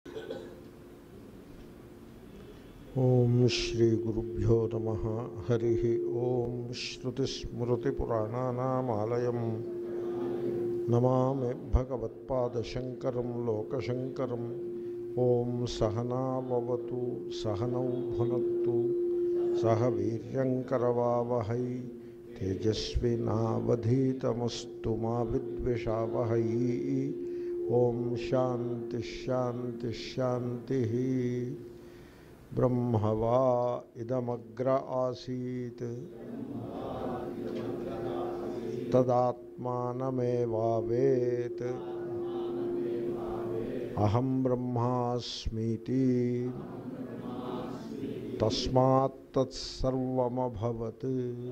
ఓం శ్రీ గురుభ్యో నమ హరి ఓం శ్రుతిస్మృతిపురాణానామాలయం నమామి భగవత్పాదశంకరం లోకశంకరం ఓం సహనావతు సహనౌ భునత్తు సహ వీర్యంకరవావహై తేజస్వినావధీతమస్తు మా విద్విషావహై ఓం శాంతి శాంతి శాంతి బ్రహ్మవా ఇదమగ్ర ఆసీత్ తదాత్మానమేవావేత్ అహం బ్రహ్మాస్మీతి తస్మాత్ తత్సర్వమభవత్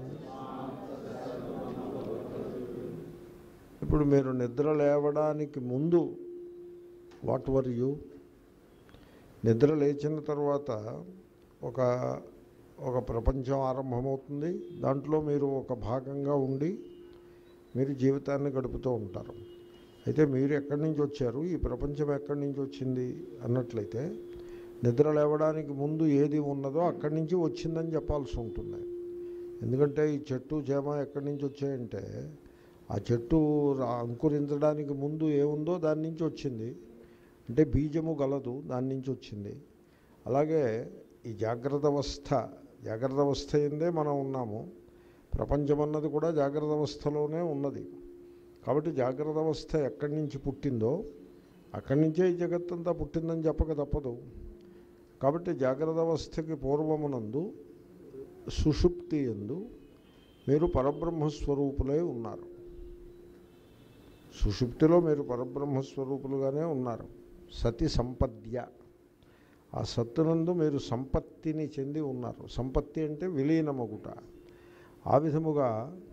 ఇప్పుడు మీరు నిద్ర లేవడానికి ముందు వాట్ వర్ యూ నిద్ర లేచిన తర్వాత ఒక ఒక ప్రపంచం ఆరంభమవుతుంది దాంట్లో మీరు ఒక భాగంగా ఉండి మీరు జీవితాన్ని గడుపుతూ ఉంటారు అయితే మీరు ఎక్కడి నుంచి వచ్చారు ఈ ప్రపంచం ఎక్కడి నుంచి వచ్చింది అన్నట్లయితే నిద్ర లేవడానికి ముందు ఏది ఉన్నదో అక్కడి నుంచి వచ్చిందని చెప్పాల్సి ఉంటుంది ఎందుకంటే ఈ చెట్టు చేమ ఎక్కడి నుంచి వచ్చాయంటే ఆ చెట్టు రా- అంకురించడానికి ముందు ఏముందో దాని నుంచి వచ్చింది అంటే బీజము గలదు దాని నుంచి వచ్చింది అలాగే ఈ జాగ్రత్త అవస్థ జాగ్రత్త అవస్థ ఎందే మనం ఉన్నాము ప్రపంచం అన్నది కూడా జాగ్రత్త అవస్థలోనే ఉన్నది కాబట్టి జాగ్రత్త అవస్థ ఎక్కడి నుంచి పుట్టిందో అక్కడి నుంచే ఈ జగత్తంతా పుట్టిందని చెప్పక తప్పదు కాబట్టి జాగ్రత్త అవస్థకి పూర్వమునందు సుషుప్తి ఎందు మీరు పరబ్రహ్మస్వరూపులై ఉన్నారు సుషుప్తిలో మీరు పరబ్రహ్మస్వరూపులుగానే ఉన్నారు సతి సంపద్య ఆ సత్తునందు మీరు సంపత్తిని చెంది ఉన్నారు సంపత్తి అంటే విలీనమగుట ఆ విధముగా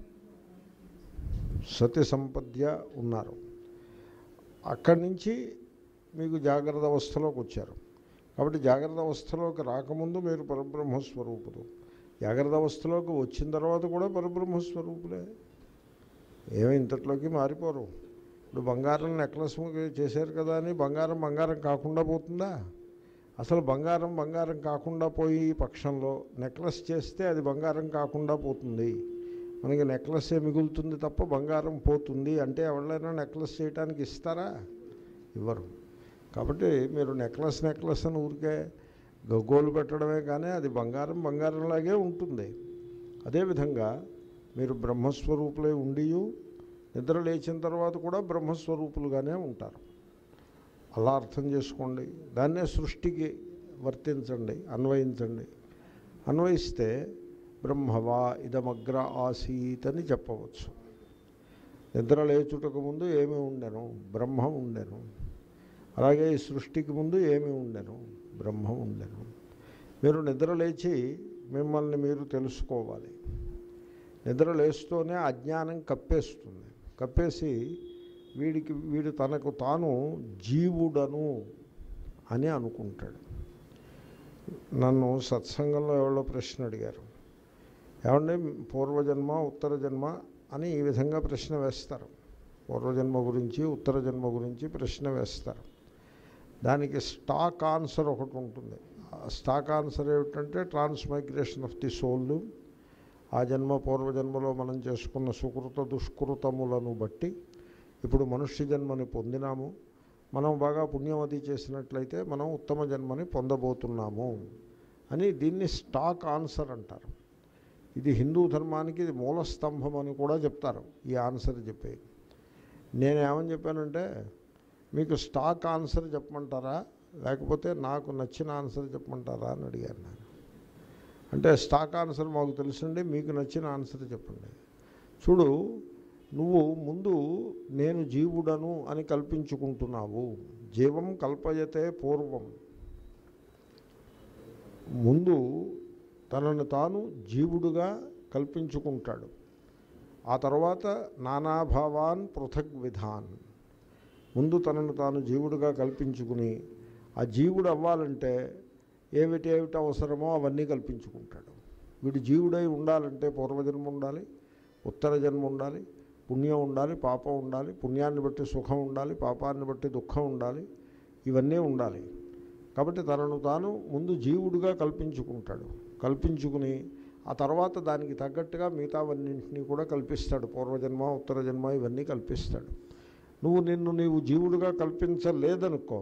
సతి సంపద్య ఉన్నారు అక్కడి నుంచి మీకు జాగ్రత్త అవస్థలోకి వచ్చారు కాబట్టి జాగ్రత్త అవస్థలోకి రాకముందు మీరు పరబ్రహ్మస్వరూపులు జాగ్రత్త అవస్థలోకి వచ్చిన తర్వాత కూడా పరబ్రహ్మస్వరూపులే ఏమి ఇంతట్లోకి మారిపోరు ఇప్పుడు బంగారం నెక్లెస్ చేశారు కదా అని బంగారం బంగారం కాకుండా పోతుందా అసలు బంగారం బంగారం కాకుండా పోయి పక్షంలో నెక్లెస్ చేస్తే అది బంగారం కాకుండా పోతుంది మనకి నెక్లెస్సే మిగులుతుంది తప్ప బంగారం పోతుంది అంటే ఎవరైనా నెక్లెస్ చేయడానికి ఇస్తారా ఇవ్వరు కాబట్టి మీరు నెక్లెస్ నెక్లెస్ అని ఊరికే గగ్గోలు పెట్టడమే కానీ అది బంగారం బంగారంలాగే ఉంటుంది అదేవిధంగా మీరు బ్రహ్మస్వరూపులై ఉండియు నిద్ర లేచిన తర్వాత కూడా బ్రహ్మస్వరూపులుగానే ఉంటారు అలా అర్థం చేసుకోండి దాన్నే సృష్టికి వర్తించండి అన్వయించండి అన్వయిస్తే బ్రహ్మవా ఇదమగ్ర ఆసీత్ అని చెప్పవచ్చు నిద్ర లేచుటకు ముందు ఏమి ఉండెను బ్రహ్మ ఉండెను అలాగే ఈ సృష్టికి ముందు ఏమి ఉండెను బ్రహ్మ ఉండెను మీరు నిద్ర లేచి మిమ్మల్ని మీరు తెలుసుకోవాలి నిద్ర లేస్తూనే అజ్ఞానం కప్పేస్తుంది కప్పేసి వీడికి వీడు తనకు తాను జీవుడను అని అనుకుంటాడు నన్ను సత్సంగంలో ఎవరో ప్రశ్న అడిగారు ఏమంటే పూర్వజన్మ ఉత్తర జన్మ అని ఈ విధంగా ప్రశ్న వేస్తారు పూర్వజన్మ గురించి ఉత్తర జన్మ గురించి ప్రశ్న వేస్తారు దానికి స్టాక్ ఆన్సర్ ఒకటి ఉంటుంది ఆ స్టాక్ ఆన్సర్ ఏమిటంటే ట్రాన్స్మైగ్రేషన్ ఆఫ్ ది సోల్ ఆ జన్మ పూర్వజన్మలో మనం చేసుకున్న సుకృత దుష్కృతములను బట్టి ఇప్పుడు మనుష్య జన్మని పొందినాము మనం బాగా పుణ్యవతి చేసినట్లయితే మనం ఉత్తమ జన్మని పొందబోతున్నాము అని దీన్ని స్టాక్ ఆన్సర్ అంటారు ఇది హిందూ ధర్మానికి ఇది మూల స్తంభం అని కూడా చెప్తారు ఈ ఆన్సర్ చెప్పి నేనేమని చెప్పానంటే మీకు స్టాక్ ఆన్సర్ చెప్పమంటారా లేకపోతే నాకు నచ్చిన ఆన్సర్ చెప్పమంటారా అని అడిగాను నేను అంటే స్టాక్ ఆన్సర్ మాకు తెలుసండి మీకు నచ్చిన ఆన్సర్ చెప్పండి చూడు నువ్వు ముందు నేను జీవుడను అని కల్పించుకుంటున్నావు జీవం కల్పయతే పూర్వం ముందు తనను తాను జీవుడుగా కల్పించుకుంటాడు ఆ తర్వాత నానాభావాన్ పృథక్ విధాన్ ముందు తనను తాను జీవుడుగా కల్పించుకుని ఆ జీవుడు అవ్వాలంటే ఏమిటి ఏమిటి అవసరమో అవన్నీ కల్పించుకుంటాడు వీడు జీవుడై ఉండాలంటే పూర్వజన్మ ఉండాలి ఉత్తర జన్మ ఉండాలి పుణ్యం ఉండాలి పాపం ఉండాలి పుణ్యాన్ని బట్టి సుఖం ఉండాలి పాపాన్ని బట్టి దుఃఖం ఉండాలి ఇవన్నీ ఉండాలి కాబట్టి తనను తాను ముందు జీవుడుగా కల్పించుకుంటాడు కల్పించుకుని ఆ తర్వాత దానికి తగ్గట్టుగా మిగతావన్నింటినీ కూడా కల్పిస్తాడు పూర్వజన్మ ఉత్తర జన్మ ఇవన్నీ కల్పిస్తాడు నువ్వు నిన్ను నీవు జీవుడుగా కల్పించలేదనుకో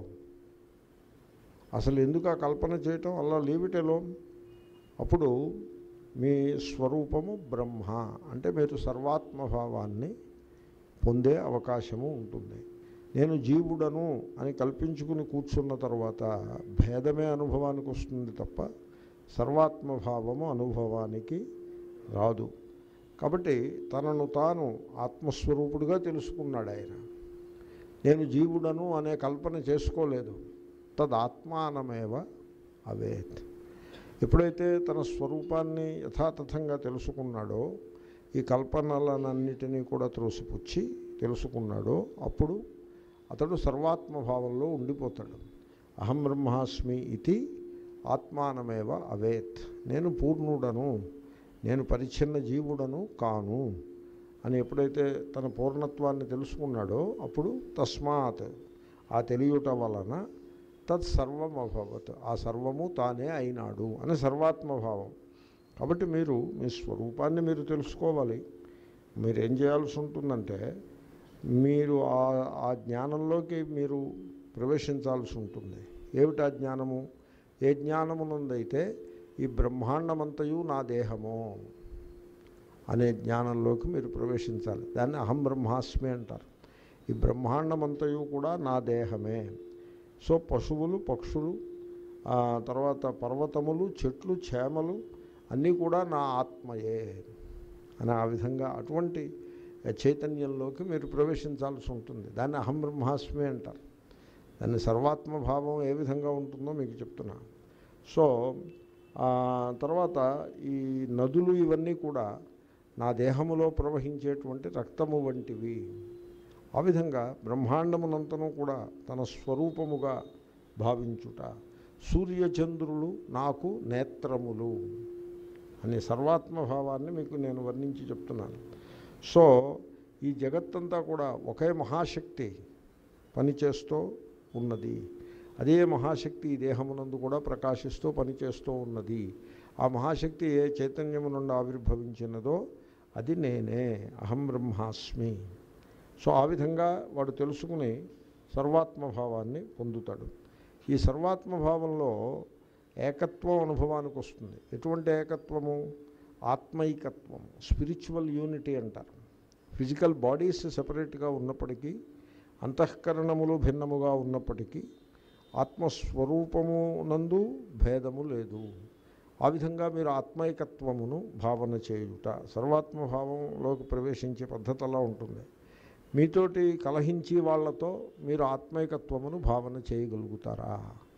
అసలు ఎందుకు ఆ కల్పన చేయటం అలా లీవిటెలో అప్పుడు మీ స్వరూపము బ్రహ్మ అంటే మీరు సర్వాత్మభావాన్ని పొందే అవకాశము ఉంటుంది నేను జీవుడను అని కల్పించుకుని కూర్చున్న తర్వాత భేదమే అనుభవానికి వస్తుంది తప్ప సర్వాత్మభావము అనుభవానికి రాదు కాబట్టి తనను తాను ఆత్మస్వరూపుడుగా తెలుసుకున్నాడు ఆయన నేను జీవుడను అనే కల్పన చేసుకోలేదు తదాత్మానమేవ అవేత్ ఎప్పుడైతే తన స్వరూపాన్ని యథాతథంగా తెలుసుకున్నాడో ఈ కల్పనలనన్నిటినీ కూడా త్రోసిపుచ్చి తెలుసుకున్నాడో అప్పుడు అతడు సర్వాత్మభావంలో ఉండిపోతాడు అహం బ్రహ్మాస్మి ఇది ఆత్మానమేవ అవేత్ నేను పూర్ణుడను నేను పరిచ్ఛిన్న జీవుడను కాను అని ఎప్పుడైతే తన పూర్ణత్వాన్ని తెలుసుకున్నాడో అప్పుడు తస్మాత్ ఆ తెలియట వలన తత్సర్వం అభవత్ ఆ సర్వము తానే అయినాడు అని సర్వాత్మభావం కాబట్టి మీరు మీ స్వరూపాన్ని మీరు తెలుసుకోవాలి మీరు ఏం చేయాల్సి ఉంటుందంటే మీరు ఆ ఆ జ్ఞానంలోకి మీరు ప్రవేశించాల్సి ఉంటుంది ఏమిటి ఆ జ్ఞానము ఏ జ్ఞానమునందైతే ఈ బ్రహ్మాండమంతయు నా దేహము అనే జ్ఞానంలోకి మీరు ప్రవేశించాలి దాన్ని అహం బ్రహ్మాస్మి అంటారు ఈ బ్రహ్మాండమంతయు కూడా నా దేహమే సో పశువులు పక్షులు ఆ తర్వాత పర్వతములు చెట్లు చేమలు అన్నీ కూడా నా ఆత్మయే అని ఆ విధంగా అటువంటి చైతన్యంలోకి మీరు ప్రవేశించాల్సి ఉంటుంది దాన్ని అహం బ్రహ్మాస్మి అంటారు దాన్ని సర్వాత్మభావం ఏ విధంగా ఉంటుందో మీకు చెప్తున్నా సో ఆ తర్వాత ఈ నదులు ఇవన్నీ కూడా నా దేహములో ప్రవహించేటువంటి రక్తము వంటివి ఆ విధంగా బ్రహ్మాండమునంతను కూడా తన స్వరూపముగా భావించుట సూర్యచంద్రులు నాకు నేత్రములు అనే సర్వాత్మభావాన్ని మీకు నేను వర్ణించి చెప్తున్నాను సో ఈ జగత్తంతా కూడా ఒకే మహాశక్తి పనిచేస్తూ ఉన్నది అదే మహాశక్తి ఈ దేహమునందు కూడా ప్రకాశిస్తూ పనిచేస్తూ ఉన్నది ఆ మహాశక్తి ఏ చైతన్యము నుండి ఆవిర్భవించినదో అది నేనే అహం బ్రహ్మాస్మి సో ఆ విధంగా వాడు తెలుసుకుని సర్వాత్మభావాన్ని పొందుతాడు ఈ సర్వాత్మభావంలో ఏకత్వం అనుభవానికి వస్తుంది ఎటువంటి ఏకత్వము ఆత్మైకత్వం స్పిరిచువల్ యూనిటీ అంటారు ఫిజికల్ బాడీస్ సపరేట్గా ఉన్నప్పటికీ అంతఃకరణములు భిన్నముగా ఉన్నప్పటికీ ఆత్మస్వరూపము నందు భేదము లేదు ఆ విధంగా మీరు ఆత్మైకత్వమును భావన చేయుట సర్వాత్మభావంలోకి ప్రవేశించే పద్ధతి అలా ఉంటుంది మీతోటి కలహించి వాళ్ళతో మీరు ఆత్మైకత్వమును భావన చేయగలుగుతారా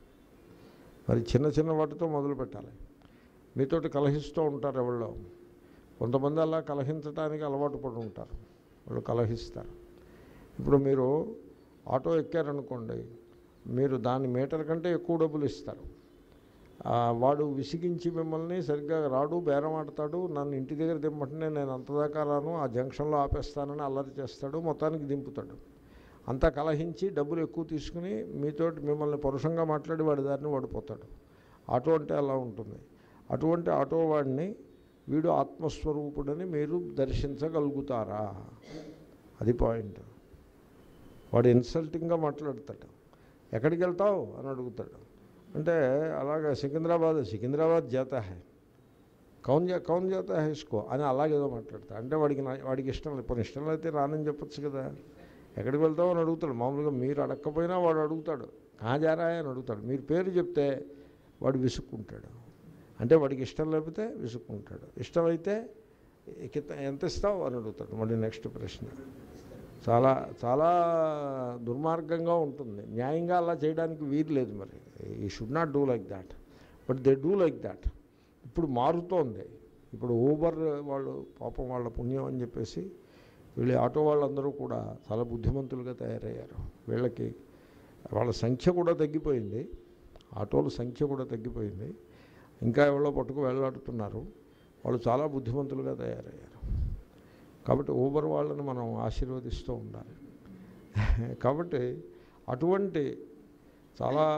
మరి చిన్న చిన్న వాటితో మొదలు పెట్టాలి మీతోటి కలహిస్తూ ఉంటారు ఎవరో కొంతమంది అలా కలహించడానికి అలవాటు పడి ఉంటారు వాళ్ళు కలహిస్తారు ఇప్పుడు మీరు ఆటో ఎక్కారనుకోండి మీరు దాని మీటర్ కంటే ఎక్కువ డబ్బులు ఇస్తారు ఆ, వాడు విసిగించి మిమ్మల్ని సరిగ్గా రాడు బేరం ఆడతాడు నన్ను ఇంటి దగ్గర దింపటనే నేను అంతదాకా రాను ఆ జంక్షన్లో ఆపేస్తానని అల్లరి చేస్తాడు మొత్తానికి దింపుతాడు అంతా కలహించి డబ్బులు ఎక్కువ తీసుకుని మీతో మిమ్మల్ని పరుషంగా మాట్లాడి వాడి దారిని వాడిపోతాడు ఆటో అంటే అలా ఉంటుంది అటువంటి ఆటో వాడిని వీడు ఆత్మస్వరూపుడని మీరు దర్శించగలుగుతారా అది పాయింట్ వాడు ఇన్సల్టింగ్గా మాట్లాడతాడు ఎక్కడికి వెళ్తావు అని అడుగుతాడు అంటే అలాగా సికింద్రాబాద్ సికింద్రాబాద్ జాతా హై కౌన్ జా కౌన్ జాతా హై ఇసుకో అని అలాగేదో మాట్లాడతాడు అంటే వాడికి నా- వాడికి ఇష్టం లేదు పోనీ ఇష్టం అయితే రానని చెప్పొచ్చు కదా ఎక్కడికి వెళ్తావు అని అడుగుతాడు మామూలుగా మీరు అడగకపోయినా వాడు అడుగుతాడు కాజారా అని అడుగుతాడు మీరు పేరు చెప్తే వాడు విసుక్కుంటాడు అంటే వాడికి ఇష్టం లేకపోతే విసుక్కుంటాడు ఇష్టమైతే కింద ఎంత ఇస్తావు అని అడుగుతాడు మళ్ళీ నెక్స్ట్ ప్రశ్న చాలా చాలా దుర్మార్గంగా ఉంటుంది న్యాయంగా అలా చేయడానికి వీలు లేదు మరి ఈ should not do like that but they do like that ఇప్పుడు మారుతోంది ఇప్పుడు ఊబర్ వాళ్ళు పాపం వాళ్ళ పుణ్యం అని చెప్పేసి వీళ్ళ ఆటో వాళ్ళందరూ కూడా చాలా బుద్ధిమంతులుగా తయారయ్యారు వీళ్ళకి వాళ్ళ సంఖ్య కూడా తగ్గిపోయింది ఆటోల సంఖ్య కూడా తగ్గిపోయింది ఇంకా ఎవరో పట్టుకు వెళ్ళాడుతున్నారు వాళ్ళు చాలా బుద్ధిమంతులుగా తయారయ్యారు కాబట్టి ఊబర్ వాళ్ళని మనం ఆశీర్వదిస్తూ ఉండాలి కాబట్టి అటువంటి చాలా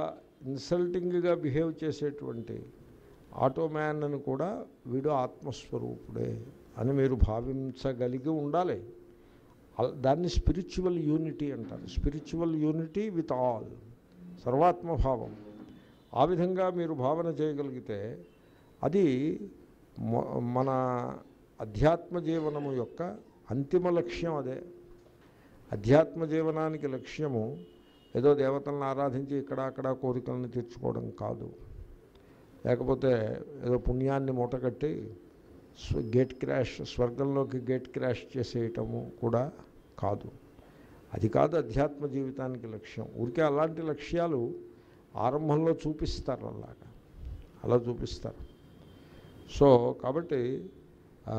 ఇన్సల్టింగ్గా బిహేవ్ చేసేటువంటి ఆటో మ్యాన్ అని కూడా వీడు ఆత్మస్వరూపుడే అని మీరు భావించగలిగి ఉండాలి అల్- దాన్ని స్పిరిచువల్ యూనిటీ అంటారు స్పిరిచువల్ యూనిటీ విత్ ఆల్ సర్వాత్మభావం ఆ విధంగా మీరు భావన చేయగలిగితే అది మొ- మన అధ్యాత్మ జీవనము యొక్క అంతిమ లక్ష్యం అదే అధ్యాత్మ జీవనానికి లక్ష్యము ఏదో దేవతలను ఆరాధించి ఇక్కడ అక్కడ కోరికలను తీర్చుకోవడం కాదు లేకపోతే ఏదో పుణ్యాన్ని మూటగట్టి స్వ- గేట్ క్రాష్ స్వర్గంలోకి గేట్ క్రాష్ చేసేయటము కూడా కాదు అది కాదు అధ్యాత్మ జీవితానికి లక్ష్యం ఊరికే అలాంటి లక్ష్యాలు ఆరంభంలో చూపిస్తారు అలాగా అలా చూపిస్తారు సో కాబట్టి ఆ,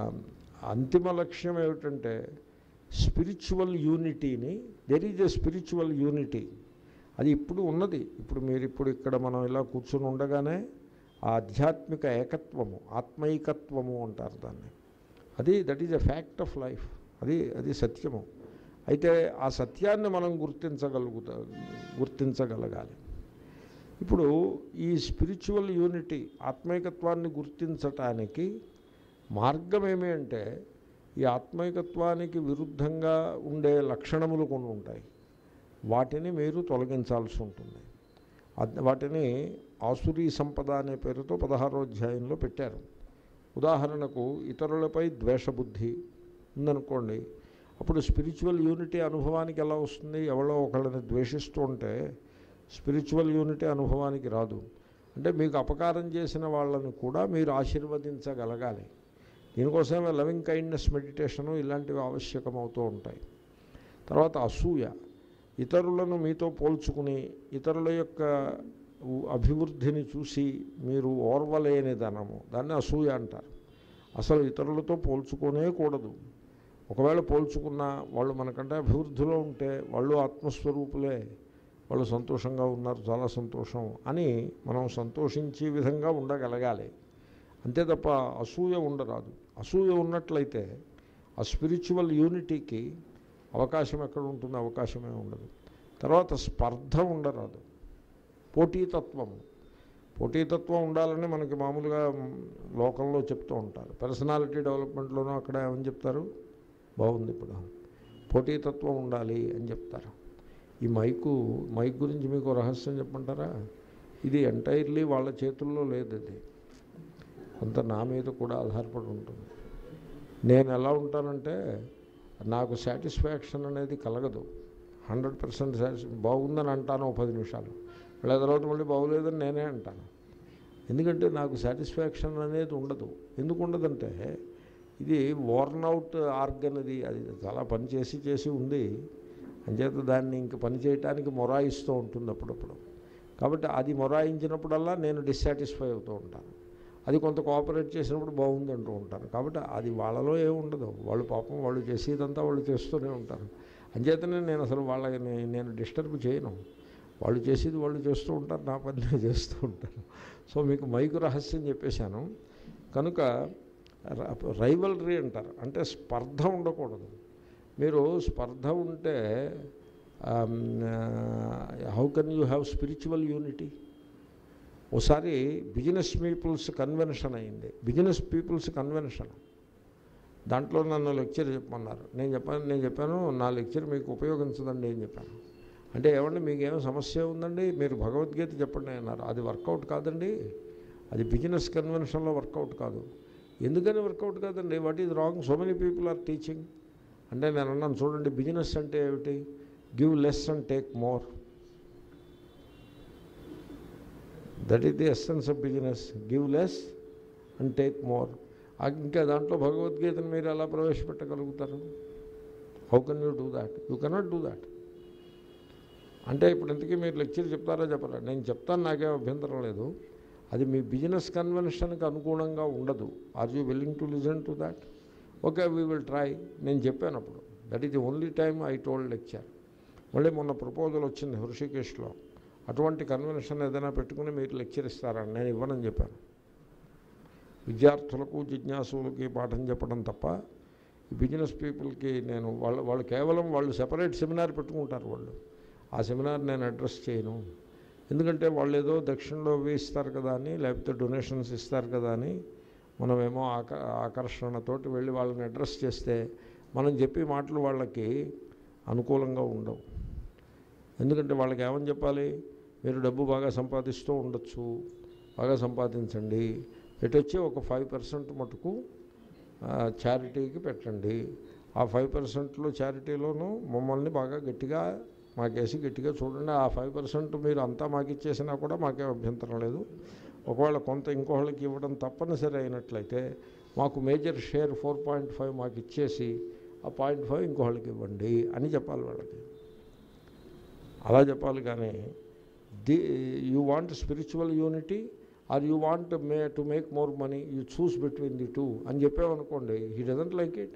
అంతిమ లక్ష్యం ఏమిటంటే స్పిరిచువల్ యూనిటీని there is a spiritual unity అది ఇప్పుడు ఉన్నది ఇప్పుడు మీరు ఇప్పుడు ఇక్కడ మనం ఇలా కూర్చొని ఉండగానే ఆ ఆధ్యాత్మిక ఏకత్వము ఆత్మైకత్వము అంటారు దాన్ని అది that is a fact of life అది అది సత్యము అయితే ఆ సత్యాన్ని మనం గుర్తించగలుగుతా గుర్తించగలగాలి ఇప్పుడు ఈ స్పిరిచువల్ యూనిటీ ఆత్మైకత్వాన్ని గుర్తించటానికి మార్గం ఏమి అంటే ఈ ఆత్మైకత్వానికి విరుద్ధంగా ఉండే లక్షణములు కొన్ని ఉంటాయి వాటిని మీరు తొలగించాల్సి ఉంటుంది అద్- వాటిని ఆసురీ సంపద అనే పేరుతో పదహారో అధ్యాయంలో పెట్టారు ఉదాహరణకు ఇతరులపై ద్వేషబుద్ధి ఉందనుకోండి అప్పుడు స్పిరిచువల్ యూనిటీ అనుభవానికి ఎలా వస్తుంది ఎవరో ఒకళ్ళని ద్వేషిస్తూ ఉంటే స్పిరిచువల్ యూనిటీ అనుభవానికి రాదు అంటే మీకు అపకారం చేసిన వాళ్ళని కూడా మీరు ఆశీర్వదించగలగాలి దీనికోసమే లవింగ్ కైండ్నెస్ మెడిటేషను ఇలాంటివి ఆవశ్యకమవుతూ ఉంటాయి తర్వాత అసూయ ఇతరులను మీతో పోల్చుకుని ఇతరుల యొక్క ఉ- అభివృద్ధిని చూసి మీరు ఓర్వలేని ధనము దాన్ని అసూయ అంటారు అసలు ఇతరులతో పోల్చుకోనే కూడదు ఒకవేళ పోల్చుకున్నా వాళ్ళు మనకంటే అభివృద్ధిలో ఉంటే వాళ్ళు ఆత్మస్వరూపులే వాళ్ళు సంతోషంగా ఉన్నారు చాలా సంతోషం అని మనం సంతోషించే విధంగా ఉండగలగాలి అంతే తప్ప అసూయ ఉండరాదు అసూయ ఉన్నట్లయితే ఆ స్పిరిచువల్ యూనిటీకి అవకాశం ఎక్కడ ఉంటుంది అవకాశమే ఉండదు తర్వాత స్పర్ధ ఉండరాదు పోటీతత్వము పోటీతత్వం ఉండాలని మనకి మామూలుగా మ్, లోకంలో చెప్తూ ఉంటారు పర్సనాలిటీ డెవలప్మెంట్లోనూ అక్కడ ఏమని చెప్తారు బాగుంది ఇప్పుడు పోటీతత్వం ఉండాలి అని చెప్తారు ఈ మైకు మైక్ గురించి మీకు ఓ రహస్యం చెప్పమంటారా ఇది ఎంటైర్లీ వాళ్ళ చేతుల్లో లేదు అది కొంత నా మీద కూడా ఆధారపడి ఉంటుంది నేను ఎలా ఉంటానంటే నాకు సాటిస్ఫాక్షన్ అనేది కలగదు హండ్రెడ్ పర్సెంట్ సాటిస్ బాగుందని అంటాను ఓ పది నిమిషాలు మళ్ళీ తర్వాత మళ్ళీ బాగోలేదని నేనే అంటాను ఎందుకంటే నాకు సాటిస్ఫాక్షన్ అనేది ఉండదు ఎందుకు ఉండదంటే ఇది వర్న్ అవుట్ ఆర్గన్ అది అది చాలా పని చేసి చేసి ఉంది అంచేత దాన్ని ఇంక పని చేయటానికి మొరాయిస్తూ ఉంటుంది అప్పుడప్పుడు కాబట్టి అది మొరాయించినప్పుడల్లా నేను డిస్సాటిస్ఫై అవుతూ ఉంటాను అది కొంత కోఆపరేట్ చేసినప్పుడు బాగుంది అంటూ ఉంటారు కాబట్టి అది వాళ్ళలో ఏమి ఉండదు వాళ్ళు పాపం వాళ్ళు చేసేదంతా వాళ్ళు చేస్తూనే ఉంటారు అంచేతనే నేను అసలు వాళ్ళని నేను డిస్టర్బ్ చేయను వాళ్ళు చేసేది వాళ్ళు చేస్తూ ఉంటారు నా పని నేను చేస్తూ ఉంటాను సో మీకు మైకు రహస్యం చెప్పేశాను కనుక రైవలరీ అంటారు అంటే స్పర్ధ ఉండకూడదు మీరు స్పర్ధ ఉంటే how can you have spiritual unity ఒకసారి బిజినెస్ పీపుల్స్ కన్వెన్షన్ అయింది బిజినెస్ పీపుల్స్ కన్వెన్షన్ దాంట్లో నన్ను లెక్చర్ చెప్పమన్నారు నేను చెప్పాను నేను చెప్పాను నా లెక్చర్ మీకు ఉపయోగించదండి అని చెప్పాను అంటే ఏమండి మీకేం సమస్య ఉందండి మీరు భగవద్గీత చెప్పండి అన్నారు అది వర్కౌట్ కాదండి అది బిజినెస్ కన్వెన్షన్లో వర్కౌట్ కాదు ఎందుకని వర్కౌట్ కాదండి what is wrong so many people are teaching అంటే నేను అన్నాను చూడండి బిజినెస్ అంటే ఏమిటి give less and take more that is the essence of business give less and take more ఇంకా దాంట్లో భగవద్గీతను మీరు ఎలా ప్రవేశపెట్టగలుగుతారు how can you do that you cannot do that అంటే ఇప్పుడు ఇంతకీ మీరు లెక్చర్ చెప్తారా చెప్పరా నేను చెప్తాను నాకేం అభ్యంతరం లేదు అది మీ బిజినెస్ కన్వెన్షన్కి అనుగుణంగా ఉండదు are you willing to listen to that okay we will try నేను చెప్పాను అప్పుడు that is the only time I told lecture మళ్ళీ మొన్న ప్రపోజల్ వచ్చింది హృషికేశ్లో అటువంటి కన్వెన్షన్ ఏదైనా పెట్టుకుని మీరు లెక్చర్ ఇస్తారని నేను ఇవ్వనని చెప్పాను విద్యార్థులకు జిజ్ఞాసులకి పాఠం చెప్పడం తప్ప ఈ బిజినెస్ పీపుల్కి నేను వాళ్ళు వాళ్ళు కేవలం వాళ్ళు సెపరేట్ సెమినార్ పెట్టుకుంటారు వాళ్ళు ఆ సెమినార్ నేను అడ్రస్ చేయను ఎందుకంటే వాళ్ళు ఏదో దక్షిణలో అవి ఇస్తారు కదా అని లేకపోతే డొనేషన్స్ ఇస్తారు కదా అని మనమేమో ఆక ఆకర్షణతోటి వెళ్ళి వాళ్ళని అడ్రస్ చేస్తే మనం చెప్పే మాటలు వాళ్ళకి అనుకూలంగా ఉండవు ఎందుకంటే వాళ్ళకి ఏమని చెప్పాలి మీరు డబ్బు బాగా సంపాదిస్తూ ఉండొచ్చు బాగా సంపాదించండి ఇటు వచ్చి ఒక ఫైవ్ పర్సెంట్ మటుకు చారిటీకి పెట్టండి ఆ ఫైవ్ పర్సెంట్లో చారిటీలోనూ మమ్మల్ని బాగా గట్టిగా మాకేసి గట్టిగా చూడండి ఆ ఫైవ్ పర్సెంట్ మీరు అంతా మాకు ఇచ్చేసినా కూడా మాకేం అభ్యంతరం లేదు ఒకవేళ కొంత ఇంకోళ్ళకి ఇవ్వడం తప్పనిసరి అయినట్లయితే మాకు major share four point five మాకు ఇచ్చేసి ఆ పాయింట్ ఫైవ్ ఇంకోళ్ళకి ఇవ్వండి అని చెప్పాలి వాళ్ళకి అలా చెప్పాలి కానీ the you want spiritual unity or you want may to make more money you choose between the two అని చెప్పామనుకోండి హీ డజంట్ లైక్ ఇట్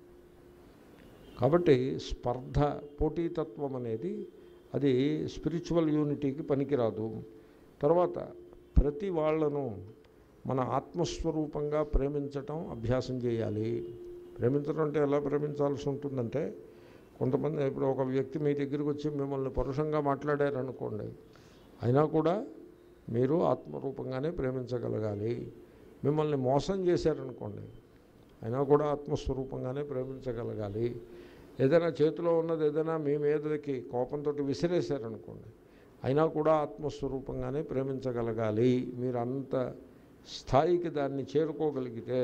కాబట్టి స్పర్ధ పోటీతత్వం అనేది అది స్పిరిచువల్ యూనిటీకి పనికిరాదు తర్వాత ప్రతి వాళ్ళను మన ఆత్మస్వరూపంగా ప్రేమించటం అభ్యాసం చేయాలి ప్రేమించడం అంటే ఎలా ప్రేమించాల్సి ఉంటుందంటే కొంతమంది ఇప్పుడు ఒక వ్యక్తి మీ దగ్గరికి వచ్చి మిమ్మల్ని పరుషంగా మాట్లాడారనుకోండి అయినా కూడా మీరు ఆత్మరూపంగానే ప్రేమించగలగాలి మిమ్మల్ని మోసం చేశారనుకోండి అయినా కూడా ఆత్మస్వరూపంగానే ప్రేమించగలగాలి ఏదైనా చేతిలో ఉన్నది ఏదైనా మీ మీదకి కోపంతో విసిరేశారనుకోండి అయినా కూడా ఆత్మస్వరూపంగానే ప్రేమించగలగాలి మీరు అంత స్థాయికి దాన్ని చేరుకోగలిగితే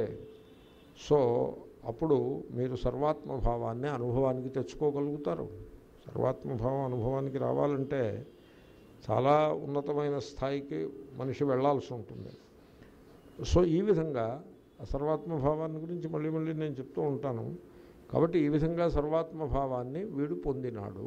సో అప్పుడు మీరు సర్వాత్మభావాన్ని అనుభవానికి తెచ్చుకోగలుగుతారు సర్వాత్మభావం అనుభవానికి రావాలంటే చాలా ఉన్నతమైన స్థాయికి మనిషి వెళ్ళాల్సి ఉంటుంది సో ఈ విధంగా ఆ సర్వాత్మభావాన్ని గురించి మళ్ళీ మళ్ళీ నేను చెప్తూ ఉంటాను కాబట్టి ఈ విధంగా సర్వాత్మభావాన్ని వీడు పొందినాడు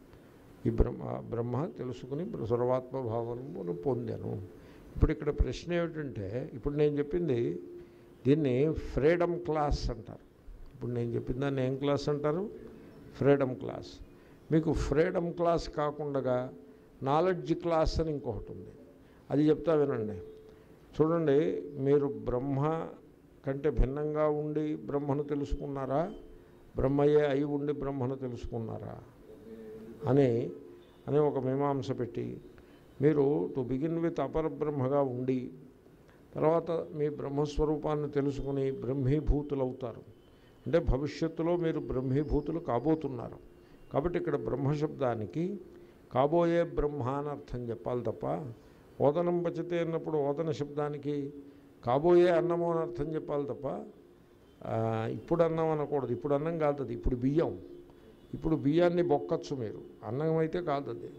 ఈ బ్రహ్మ బ్రహ్మ తెలుసుకుని సర్వాత్మభావమును పొందాను ఇప్పుడు ఇక్కడ ప్రశ్న ఏమిటంటే ఇప్పుడు నేను చెప్పింది దీన్ని ఫ్రీడమ్ క్లాస్ అంటారు ఇప్పుడు నేను చెప్పిన దాన్ని ఏం క్లాస్ అంటారు ఫ్రీడమ్ క్లాస్ మీకు ఫ్రీడమ్ క్లాస్ కాకుండా నాలెడ్జ్ క్లాస్ అని ఇంకొకటి ఉంది అది చెప్తా వినండి చూడండి మీరు బ్రహ్మ కంటే భిన్నంగా ఉండి బ్రహ్మను తెలుసుకున్నారా బ్రహ్మయే అయి ఉండి బ్రహ్మను తెలుసుకున్నారా అని అని ఒక మీమాంస పెట్టి మీరు టు బిగిన్ విత్ అపర బ్రహ్మగా ఉండి తర్వాత మీ బ్రహ్మస్వరూపాన్ని తెలుసుకుని బ్రహ్మీభూతులవుతారు అంటే భవిష్యత్తులో మీరు బ్రహ్మీభూతులు కాబోతున్నారు కాబట్టి ఇక్కడ బ్రహ్మశబ్దానికి కాబోయే బ్రహ్మ అని అర్థం చెప్పాలి తప్ప ఓదనం పచితే అన్నప్పుడు ఓదన శబ్దానికి కాబోయే అన్నము అని అర్థం చెప్పాలి తప్ప ఆ, ఇప్పుడు అన్నం అనకూడదు ఇప్పుడు అన్నం కాదు అది ఇప్పుడు బియ్యం ఇప్పుడు బియ్యాన్ని బొక్కచ్చు మీరు అన్నం అయితే కాదు అది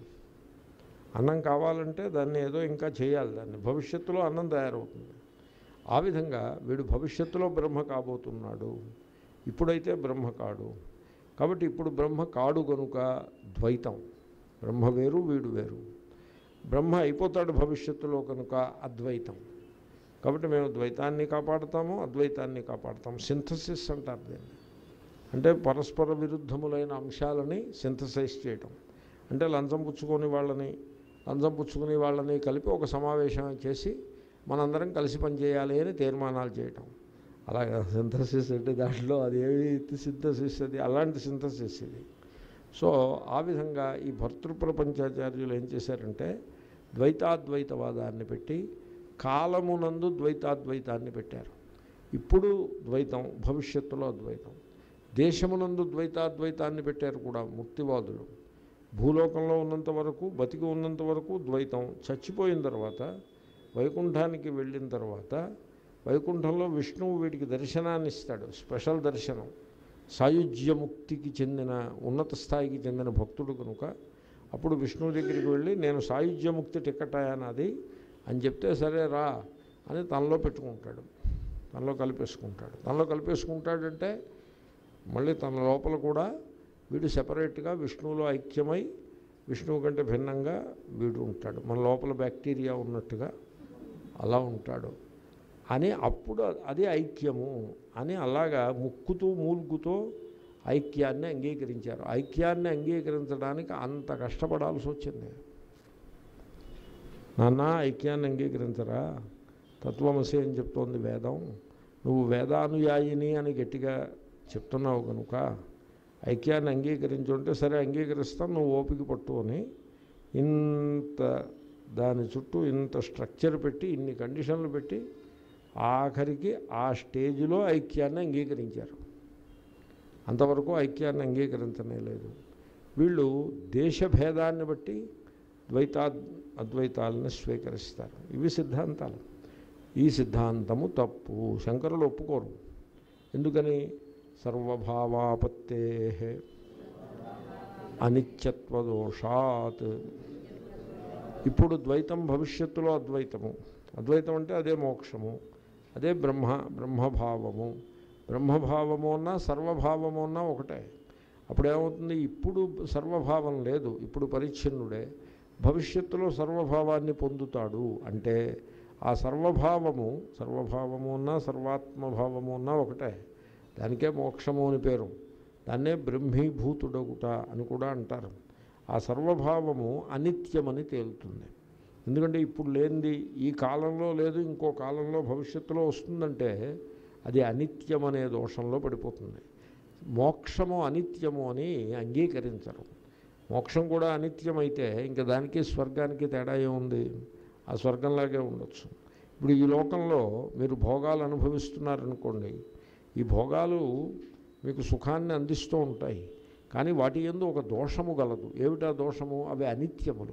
అన్నం కావాలంటే దాన్ని ఏదో ఇంకా చేయాలి దాన్ని భవిష్యత్తులో అన్నం తయారవుతుంది ఆ విధంగా వీడు భవిష్యత్తులో బ్రహ్మ కాబోతున్నాడు ఇప్పుడైతే బ్రహ్మ కాడు కాబట్టి ఇప్పుడు బ్రహ్మ కాడు కనుక ద్వైతం బ్రహ్మ వేరు వీడు వేరు బ్రహ్మ అయిపోతాడు భవిష్యత్తులో కనుక అద్వైతం కాబట్టి మేము ద్వైతాన్ని కాపాడుతాము అద్వైతాన్ని కాపాడుతాము సింథసిస్ అంటారు దీన్ని అంటే పరస్పర విరుద్ధములైన అంశాలని సింథసైజ్ చేయటం అంటే లంచం పుచ్చుకొని వాళ్ళని లంచం పుచ్చుకుని వాళ్ళని కలిపి ఒక సమావేశం చేసి మనందరం కలిసి పనిచేయాలి అని తీర్మానాలు చేయటం అలాగే సింథసిస్ అంటే దాంట్లో అది ఏమి సింథసిస్ అది అలాంటి సింథసిస్ ఇది సో ఆ విధంగా ఈ భర్తృప్రపంచాచార్యులు ఏం చేశారంటే ద్వైతాద్వైతవాదాన్ని పెట్టి కాలమునందు ద్వైతాద్వైతాన్ని పెట్టారు ఇప్పుడు ద్వైతం భవిష్యత్తులో అద్వైతం దేశమునందు ద్వైతాద్వైతాన్ని పెట్టారు కూడా ముక్తివాదులు భూలోకంలో ఉన్నంత వరకు బతికి ఉన్నంత వరకు ద్వైతం చచ్చిపోయిన తర్వాత వైకుంఠానికి వెళ్ళిన తర్వాత వైకుంఠంలో విష్ణువు వీడికి దర్శనాన్ని ఇస్తాడు స్పెషల్ దర్శనం సాయుజ్యముక్తికి చెందిన ఉన్నత స్థాయికి చెందిన భక్తుడు కనుక అప్పుడు విష్ణువు దగ్గరికి వెళ్ళి నేను సాయుజ్యముక్తి టికెట్ అయ్యానది అని చెప్తే సరే రా అని తనలో పెట్టుకుంటాడు తనలో కలిపేసుకుంటాడు తనలో కలిపేసుకుంటాడంటే మళ్ళీ తన లోపల కూడా వీడు సెపరేట్గా విష్ణువులో ఐక్యమై విష్ణువు కంటే భిన్నంగా వీడు ఉంటాడు మన లోపల బ్యాక్టీరియా ఉన్నట్టుగా అలా ఉంటాడు అని అప్పుడు అది ఐక్యము అని అలాగా ముక్కుతూ మూలుగుతో ఐక్యాన్ని అంగీకరించారు ఐక్యాన్ని అంగీకరించడానికి అంత కష్టపడాల్సి వచ్చింది నాన్న ఐక్యాన్ని అంగీకరించరా తత్వమసి అని చెప్తోంది వేదం నువ్వు వేదానుయాయిని అని గట్టిగా చెప్తున్నావు కనుక ఐక్యాన్ని అంగీకరించుంటే సరే అంగీకరిస్తాను నువ్వు ఓపిక పట్టు అని ఇంత దాని చుట్టూ ఇంత స్ట్రక్చర్ పెట్టి ఇన్ని కండిషన్లు పెట్టి ఆఖరికి ఆ స్టేజ్లో ఐక్యాన్ని అంగీకరించారు అంతవరకు ఐక్యాన్ని అంగీకరించనే లేదు వీళ్ళు దేశభేదాన్ని బట్టి ద్వైతా అద్వైతాలను స్వీకరిస్తారు ఇవి సిద్ధాంతాలు ఈ సిద్ధాంతము తప్పు శంకరులు ఒప్పుకోరు ఎందుకని సర్వభావాపత్తే అనిత్యత్వదోషాత్ ఇప్పుడు ద్వైతం భవిష్యత్తులో అద్వైతము అద్వైతం అంటే అదే మోక్షము అదే బ్రహ్మ బ్రహ్మభావము బ్రహ్మభావము అన్నా సర్వభావము అన్నా ఒకటే అప్పుడేమవుతుంది ఇప్పుడు సర్వభావం లేదు ఇప్పుడు పరిచ్ఛిన్నుడే భవిష్యత్తులో సర్వభావాన్ని పొందుతాడు అంటే ఆ సర్వభావము సర్వభావము ఉన్నా సర్వాత్మభావము ఉన్నా ఒకటే దానికే మోక్షము అని పేరు దాన్నే బ్రహ్మీభూతుడగుట అని కూడా అంటారు ఆ సర్వభావము అనిత్యమని తేలుతుంది ఎందుకంటే ఇప్పుడు లేనిది ఈ కాలంలో లేదు ఇంకో కాలంలో భవిష్యత్తులో వస్తుందంటే అది అనిత్యం అనే దోషంలో పడిపోతుంది మోక్షము అనిత్యము అని అంగీకరించరు మోక్షం కూడా అనిత్యమైతే ఇంకా దానికి స్వర్గానికి తేడా ఏముంది ఆ స్వర్గంలాగే ఉండొచ్చు ఇప్పుడు ఈ లోకంలో మీరు భోగాలు అనుభవిస్తున్నారనుకోండి ఈ భోగాలు మీకు సుఖాన్ని అందిస్తూ ఉంటాయి కానీ వాటి ఎందు ఒక దోషము గలదు ఏమిటా దోషము అవి అనిత్యములు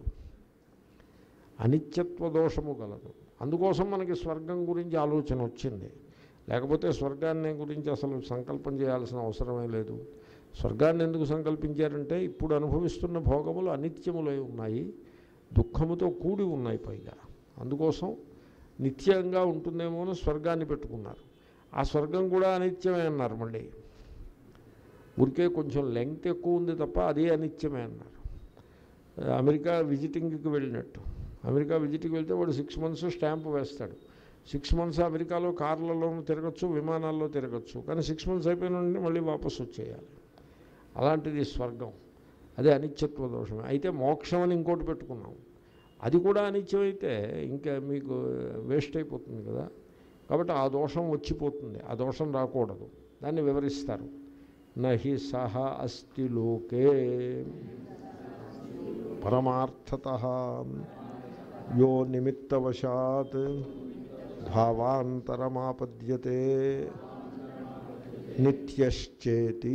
అనిత్యత్వ దోషము గలదు అందుకోసం మనకి స్వర్గం గురించి ఆలోచన వచ్చింది లేకపోతే స్వర్గాన్ని గురించి అసలు సంకల్పం చేయాల్సిన అవసరమే లేదు స్వర్గాన్ని ఎందుకు సంకల్పించారంటే ఇప్పుడు అనుభవిస్తున్న భోగములు అనిత్యములై ఉన్నాయి దుఃఖముతో కూడి ఉన్నాయి పైగా అందుకోసం నిత్యంగా ఉంటుందేమో అని స్వర్గాన్ని పెట్టుకున్నారు ఆ స్వర్గం కూడా అనిత్యమే అన్నారు మళ్ళీ ఊరికే కొంచెం లెంగ్త్ ఎక్కువ ఉంది తప్ప అదే అనిత్యమే అన్నారు అమెరికా విజిటింగ్కి వెళ్ళినట్టు అమెరికా విజిట్కి వెళ్తే వాడు సిక్స్ మంత్స్ స్టాంప్ వేస్తాడు సిక్స్ మంత్స్ అమెరికాలో కార్లలోనూ తిరగచ్చు విమానాల్లో తిరగచ్చు కానీ సిక్స్ మంత్స్ అయిపోయిన నుండి మళ్ళీ వాపసు వచ్చేయాలి అలాంటిది స్వర్గం అదే అనిత్యత్వ దోషమే అయితే మోక్షం అని ఇంకోటి పెట్టుకున్నాం అది కూడా అనిత్యమైతే ఇంకా మీకు వేస్ట్ అయిపోతుంది కదా కాబట్టి ఆ దోషం వచ్చిపోతుంది ఆ దోషం రాకూడదు దాన్ని వివరిస్తారు నహి సహ అస్తి లోకే పరమార్థత యో నిమిత్తవశాత్ భావాంతరమాపద్యతే నిత్యశ్చేతి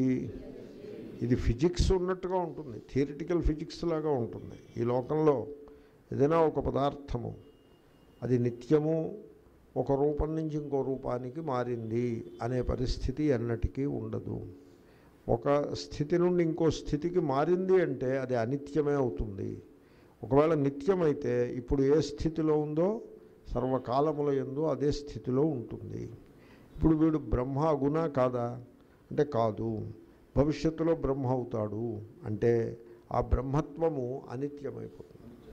ఇది ఫిజిక్స్ ఉన్నట్టుగా ఉంటుంది థియరిటికల్ ఫిజిక్స్ లాగా ఉంటుంది ఈ లోకంలో ఏదైనా ఒక పదార్థము అది నిత్యము ఒక రూపం నుంచి ఇంకో రూపానికి మారింది అనే పరిస్థితి ఎన్నటికీ ఉండదు ఒక స్థితి నుండి ఇంకో స్థితికి మారింది అంటే అది అనిత్యమే అవుతుంది ఒకవేళ నిత్యమైతే ఇప్పుడు ఏ స్థితిలో ఉందో సర్వకాలముల ఎందు అదే స్థితిలో ఉంటుంది ఇప్పుడు వీడు బ్రహ్మ గుణ కాదా అంటే కాదు భవిష్యత్తులో బ్రహ్మ అవుతాడు అంటే ఆ బ్రహ్మత్వము అనిత్యమైపోతుంది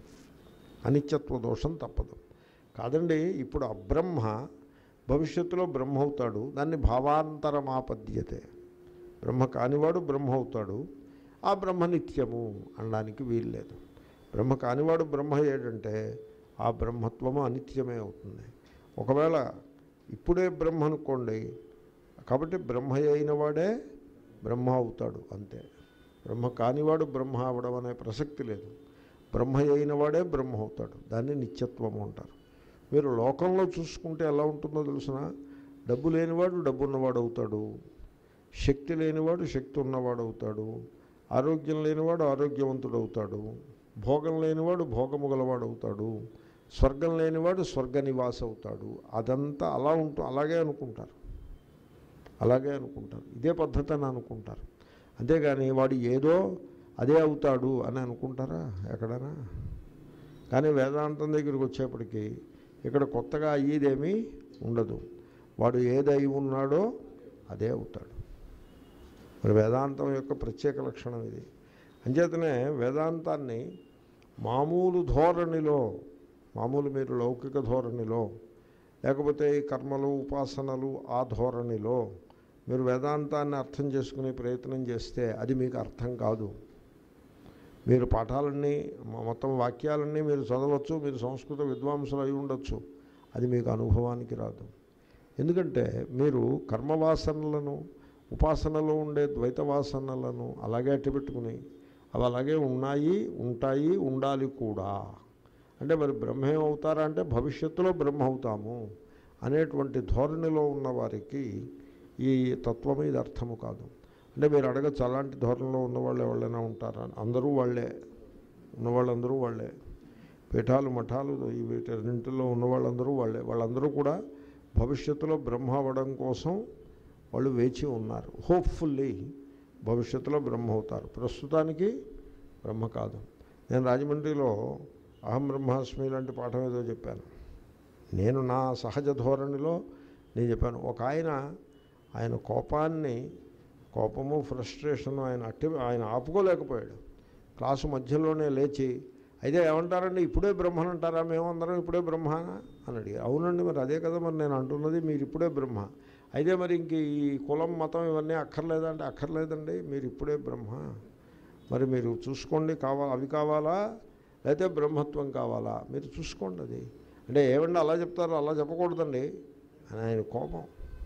అనిత్యత్వ దోషం తప్పదు కాదండి ఇప్పుడు అబ్రహ్మ భవిష్యత్తులో బ్రహ్మ అవుతాడు దాన్ని భావాంతరమాపద్యతే బ్రహ్మ కానివాడు బ్రహ్మ అవుతాడు ఆ బ్రహ్మ నిత్యము అనడానికి వీల్లేదు బ్రహ్మ కానివాడు బ్రహ్మ అయ్యాడంటే ఆ బ్రహ్మత్వము అనిత్యమే అవుతుంది ఒకవేళ ఇప్పుడే బ్రహ్మ అనుకోండి కాబట్టి బ్రహ్మ అయిన వాడే బ్రహ్మ అవుతాడు అంతే బ్రహ్మ కానివాడు బ్రహ్మ అవడం అనే ప్రసక్తి లేదు బ్రహ్మ అయిన వాడే బ్రహ్మ అవుతాడు దాన్ని నిత్యత్వము అంటారు మీరు లోకంలో చూసుకుంటే ఎలా ఉంటుందో తెలుసిన డబ్బు లేనివాడు డబ్బు ఉన్నవాడు అవుతాడు శక్తి లేనివాడు శక్తి ఉన్నవాడు అవుతాడు ఆరోగ్యం లేనివాడు ఆరోగ్యవంతుడు అవుతాడు భోగం లేనివాడు భోగము గలవాడు అవుతాడు స్వర్గం లేనివాడు స్వర్గ నివాస అవుతాడు అదంతా అలా ఉంటూ అలాగే అనుకుంటారు అలాగే అనుకుంటారు ఇదే పద్ధతి అని అనుకుంటారు అంతేగాని వాడు ఏదో అదే అవుతాడు అని అనుకుంటారా ఎక్కడైనా కానీ వేదాంతం దగ్గరికి వచ్చేప్పటికీ ఇక్కడ కొత్తగా అయ్యేదేమీ ఉండదు వాడు ఏదై ఉన్నాడో అదే అవుతాడు మరి వేదాంతం యొక్క ప్రత్యేక లక్షణం ఇది అంచేతనే వేదాంతాన్ని మామూలు ధోరణిలో మామూలు మీరు లౌకిక ధోరణిలో లేకపోతే ఈ కర్మలు ఉపాసనలు ఆ ధోరణిలో మీరు వేదాంతాన్ని అర్థం చేసుకునే ప్రయత్నం చేస్తే అది మీకు అర్థం కాదు మీరు పాఠాలన్నీ మొత్తం వాక్యాలన్నీ మీరు చదవచ్చు మీరు సంస్కృత విద్వాంసులు అయి ఉండొచ్చు అది మీకు అనుభవానికి రాదు ఎందుకంటే మీరు కర్మవాసనలను ఉపాసనలో ఉండే ద్వైత వాసనలను అలాగే అట్టపెట్టుకుని అవి అలాగే ఉన్నాయి ఉంటాయి ఉండాలి కూడా అంటే మరి బ్రహ్మే అవుతారా అంటే భవిష్యత్తులో బ్రహ్మ అవుతాము అనేటువంటి ధోరణిలో ఉన్న వారికి ఈ తత్వం ఇది అర్థము కాదు అంటే మీరు అడగచ్చు అలాంటి ధోరణిలో ఉన్నవాళ్ళు ఎవరైనా ఉంటారా అందరూ వాళ్ళే ఉన్నవాళ్ళందరూ వాళ్ళే పీఠాలు మఠాలు ఈ వీటన్నింటిలో ఉన్న వాళ్ళందరూ వాళ్ళే వాళ్ళందరూ కూడా భవిష్యత్తులో బ్రహ్మ అవ్వడం కోసం వాళ్ళు వేచి ఉన్నారు హోప్ఫుల్లీ భవిష్యత్తులో బ్రహ్మ అవుతారు ప్రస్తుతానికి బ్రహ్మ కాదు నేను రాజమండ్రిలో అహం బ్రహ్మాస్మి లాంటి పాఠం ఏదో చెప్పాను నేను నా సహజ ధోరణిలో నేను చెప్పాను ఒక ఆయన ఆయన కోపాన్ని కోపము ఫ్రస్ట్రేషన్ ఆయన అట్టి ఆయన ఆపుకోలేకపోయాడు క్లాసు మధ్యలోనే లేచి అయితే ఏమంటారండి ఇప్పుడే బ్రహ్మను అంటారా మేమందరం ఇప్పుడే బ్రహ్మ అని అడిగి అవునండి మరి అదే కదా మరి నేను అంటున్నది మీరు ఇప్పుడే బ్రహ్మ అయితే మరి ఇంక ఈ కులం మతం ఇవన్నీ అక్కర్లేదంటే అక్కర్లేదండి మీరు ఇప్పుడే బ్రహ్మ మరి మీరు చూసుకోండి కావా అవి కావాలా లేకపోతే బ్రహ్మత్వం కావాలా మీరు చూసుకోండి అది అంటే ఏమండి అలా చెప్తారు అలా చెప్పకూడదండి అని ఆయన కోపం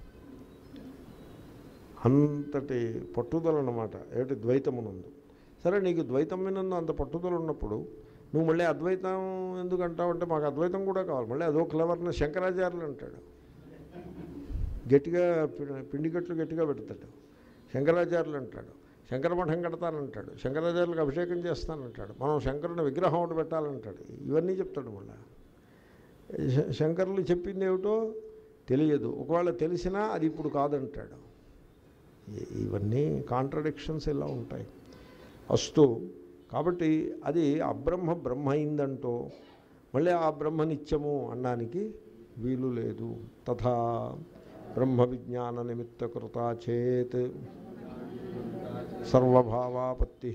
అంతటి పట్టుదల అన్నమాట ఏమిటి ద్వైతమునందు సరే నీకు ద్వైతం మీద అంత పట్టుదల ఉన్నప్పుడు నువ్వు మళ్ళీ అద్వైతం ఎందుకు అంటావు అంటే మాకు అద్వైతం కూడా కావాలి మళ్ళీ అదో క్లవర్ని శంకరాచార్యులు అంటాడు గట్టిగా పి- పిండికట్లు గట్టిగా పెడతాడు శంకరాచార్యులు అంటాడు శంకర మఠం కడతానంటాడు శంకరాచార్యులకు అభిషేకం చేస్తానంటాడు మనం శంకరుని విగ్రహం ఒకటి పెట్టాలంటాడు ఇవన్నీ చెప్తాడు మళ్ళీ శ- శంకరులు చెప్పింది ఏమిటో తెలియదు ఒకవేళ తెలిసినా అది ఇప్పుడు కాదంటాడు ఇ- ఇవన్నీ కాంట్రడిక్షన్స్ ఇలా ఉంటాయి అస్తు కాబట్టి అది అబ్రహ్మ బ్రహ్మ అయిందంటో మళ్ళీ ఆ బ్రహ్మ నిత్యము అనడానికి వీలు లేదు తథా బ్రహ్మ విజ్ఞాన నిమిత్తకృత చేత్ సర్వభావాపత్తి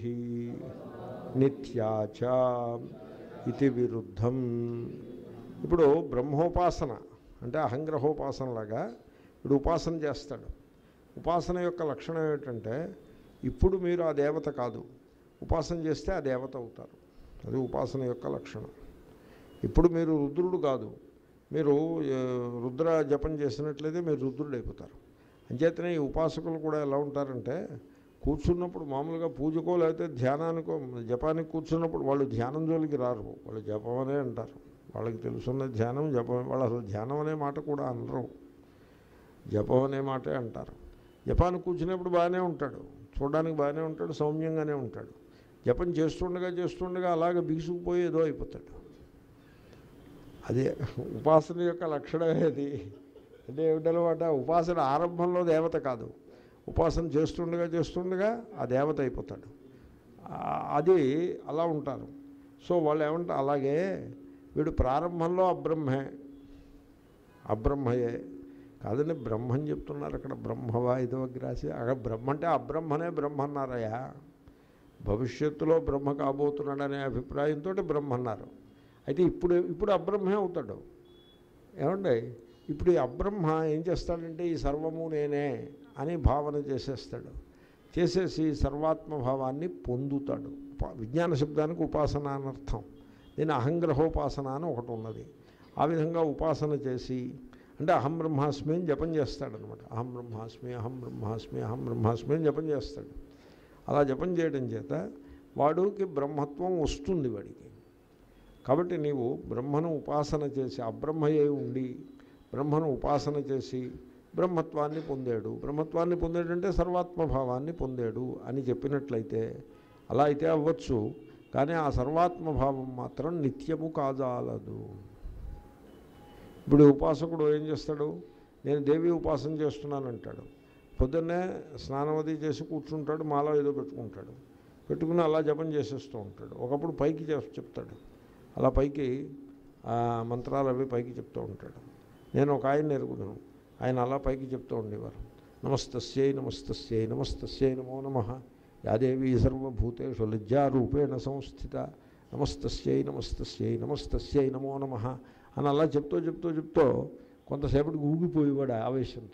నిత్యాచ ఇది విరుద్ధం ఇప్పుడు బ్రహ్మోపాసన అంటే అహంగ్రహోపాసనలాగా ఇప్పుడు ఉపాసన చేస్తాడు ఉపాసన యొక్క లక్షణం ఏమిటంటే ఇప్పుడు మీరు ఆ దేవత కాదు ఉపాసన చేస్తే ఆ దేవత అవుతారు అది ఉపాసన యొక్క లక్షణం ఇప్పుడు మీరు రుద్రుడు కాదు మీరు ఏ, రుద్ర జపం చేసినట్లయితే మీరు రుద్రుడు అయిపోతారు అంచేతనే ఈ ఉపాసకులు కూడా ఎలా ఉంటారంటే కూర్చున్నప్పుడు మామూలుగా పూజకో లేకపోతే ధ్యానానికో జపానికి కూర్చున్నప్పుడు వాళ్ళు ధ్యానం జోలికి రారు వాళ్ళు జపం అనే అంటారు వాళ్ళకి తెలుసున్న ధ్యానం జపం వాళ్ళు అసలు ధ్యానం అనే మాట కూడా అనరు జపం అనే మాటే అంటారు జపానికి కూర్చున్నప్పుడు బాగానే ఉంటాడు చూడడానికి బాగానే ఉంటాడు సౌమ్యంగానే ఉంటాడు జపం చేస్తుండగా చేస్తుండగా అలాగే బిగుసుకుపోయి ఏదో అయిపోతాడు అదే ఉపాసన యొక్క లక్షణం ఏది అంటే ఏమిటనమాట ఉపాసన ఆరంభంలో దేవత కాదు ఉపాసన చేస్తుండగా చేస్తుండగా ఆ దేవత అయిపోతాడు ఆ, అది అలా ఉంటారు సో వాళ్ళు ఏమంటారు అలాగే వీడు ప్రారంభంలో అబ్రహ్మే అబ్రహ్మయే కాదని బ్రహ్మని చెప్తున్నారు అక్కడ బ్రహ్మవా ఇదవగ్రాసి అక్కడ బ్రహ్మ అంటే అబ్రహ్మనే బ్రహ్మ అన్నారయ్యా భవిష్యత్తులో బ్రహ్మ కాబోతున్నాడనే అభిప్రాయంతో బ్రహ్మ అన్నారు అయితే ఇప్పుడు ఇప్పుడు అబ్రహ్మే అవుతాడు ఏమండి ఇప్పుడు ఈ అబ్రహ్మ ఏం చేస్తాడంటే ఈ సర్వము నేనే అని భావన చేసేస్తాడు చేసేసి సర్వాత్మభావాన్ని పొందుతాడు ఉపా- విజ్ఞాన శబ్దానికి ఉపాసన అనర్థం దీని అహంగ్రహోపాసన అని ఒకటి ఉన్నది ఆ విధంగా ఉపాసన చేసి అంటే అహం బ్రహ్మాస్మి అని జపం చేస్తాడనమాట అహం బ్రహ్మాస్మి అహం బ్రహ్మాస్మి అహం బ్రహ్మాస్మి అని జపం చేస్తాడు అలా జపం చేయడం చేత వాడికి బ్రహ్మత్వం వస్తుంది వాడికి కాబట్టి నీవు బ్రహ్మను ఉపాసన చేసి అబ్రహ్మయే ఉండి బ్రహ్మను ఉపాసన చేసి బ్రహ్మత్వాన్ని పొందాడు బ్రహ్మత్వాన్ని పొందాడంటే సర్వాత్మభావాన్ని పొందాడు అని చెప్పినట్లయితే అలా అయితే అవ్వచ్చు కానీ ఆ సర్వాత్మభావం మాత్రం నిత్యము కాజాలదు ఇప్పుడు ఉపాసకుడు ఏం చేస్తాడు నేను దేవి ఉపాసన చేస్తున్నానంటాడు పొద్దున్నే స్నానం అది చేసి కూర్చుంటాడు మాల ఏదో పెట్టుకుంటాడు పెట్టుకుని అలా జపం చేసేస్తూ ఉంటాడు ఒకప్పుడు పైకి చెప్- చెప్తాడు అలా పైకి ఆ, మంత్రాలు అవి పైకి చెప్తూ ఉంటాడు నేను ఒక ఆయన ఎరుగుదును ఆయన అలా పైకి చెప్తూ ఉండేవారు నమస్తస్యై నమస్తస్యై నమస్తస్యై నమో నమ యాదేవి సర్వభూతేషు లజ్జారూపేణ సంస్థిత నమస్తస్యై నమస్తస్యై నమస్తస్యై నమో నమ అని అలా చెప్తూ చెప్తూ చెప్తూ కొంతసేపటికి ఊగిపోయేవాడు ఆ ఆవేశంతో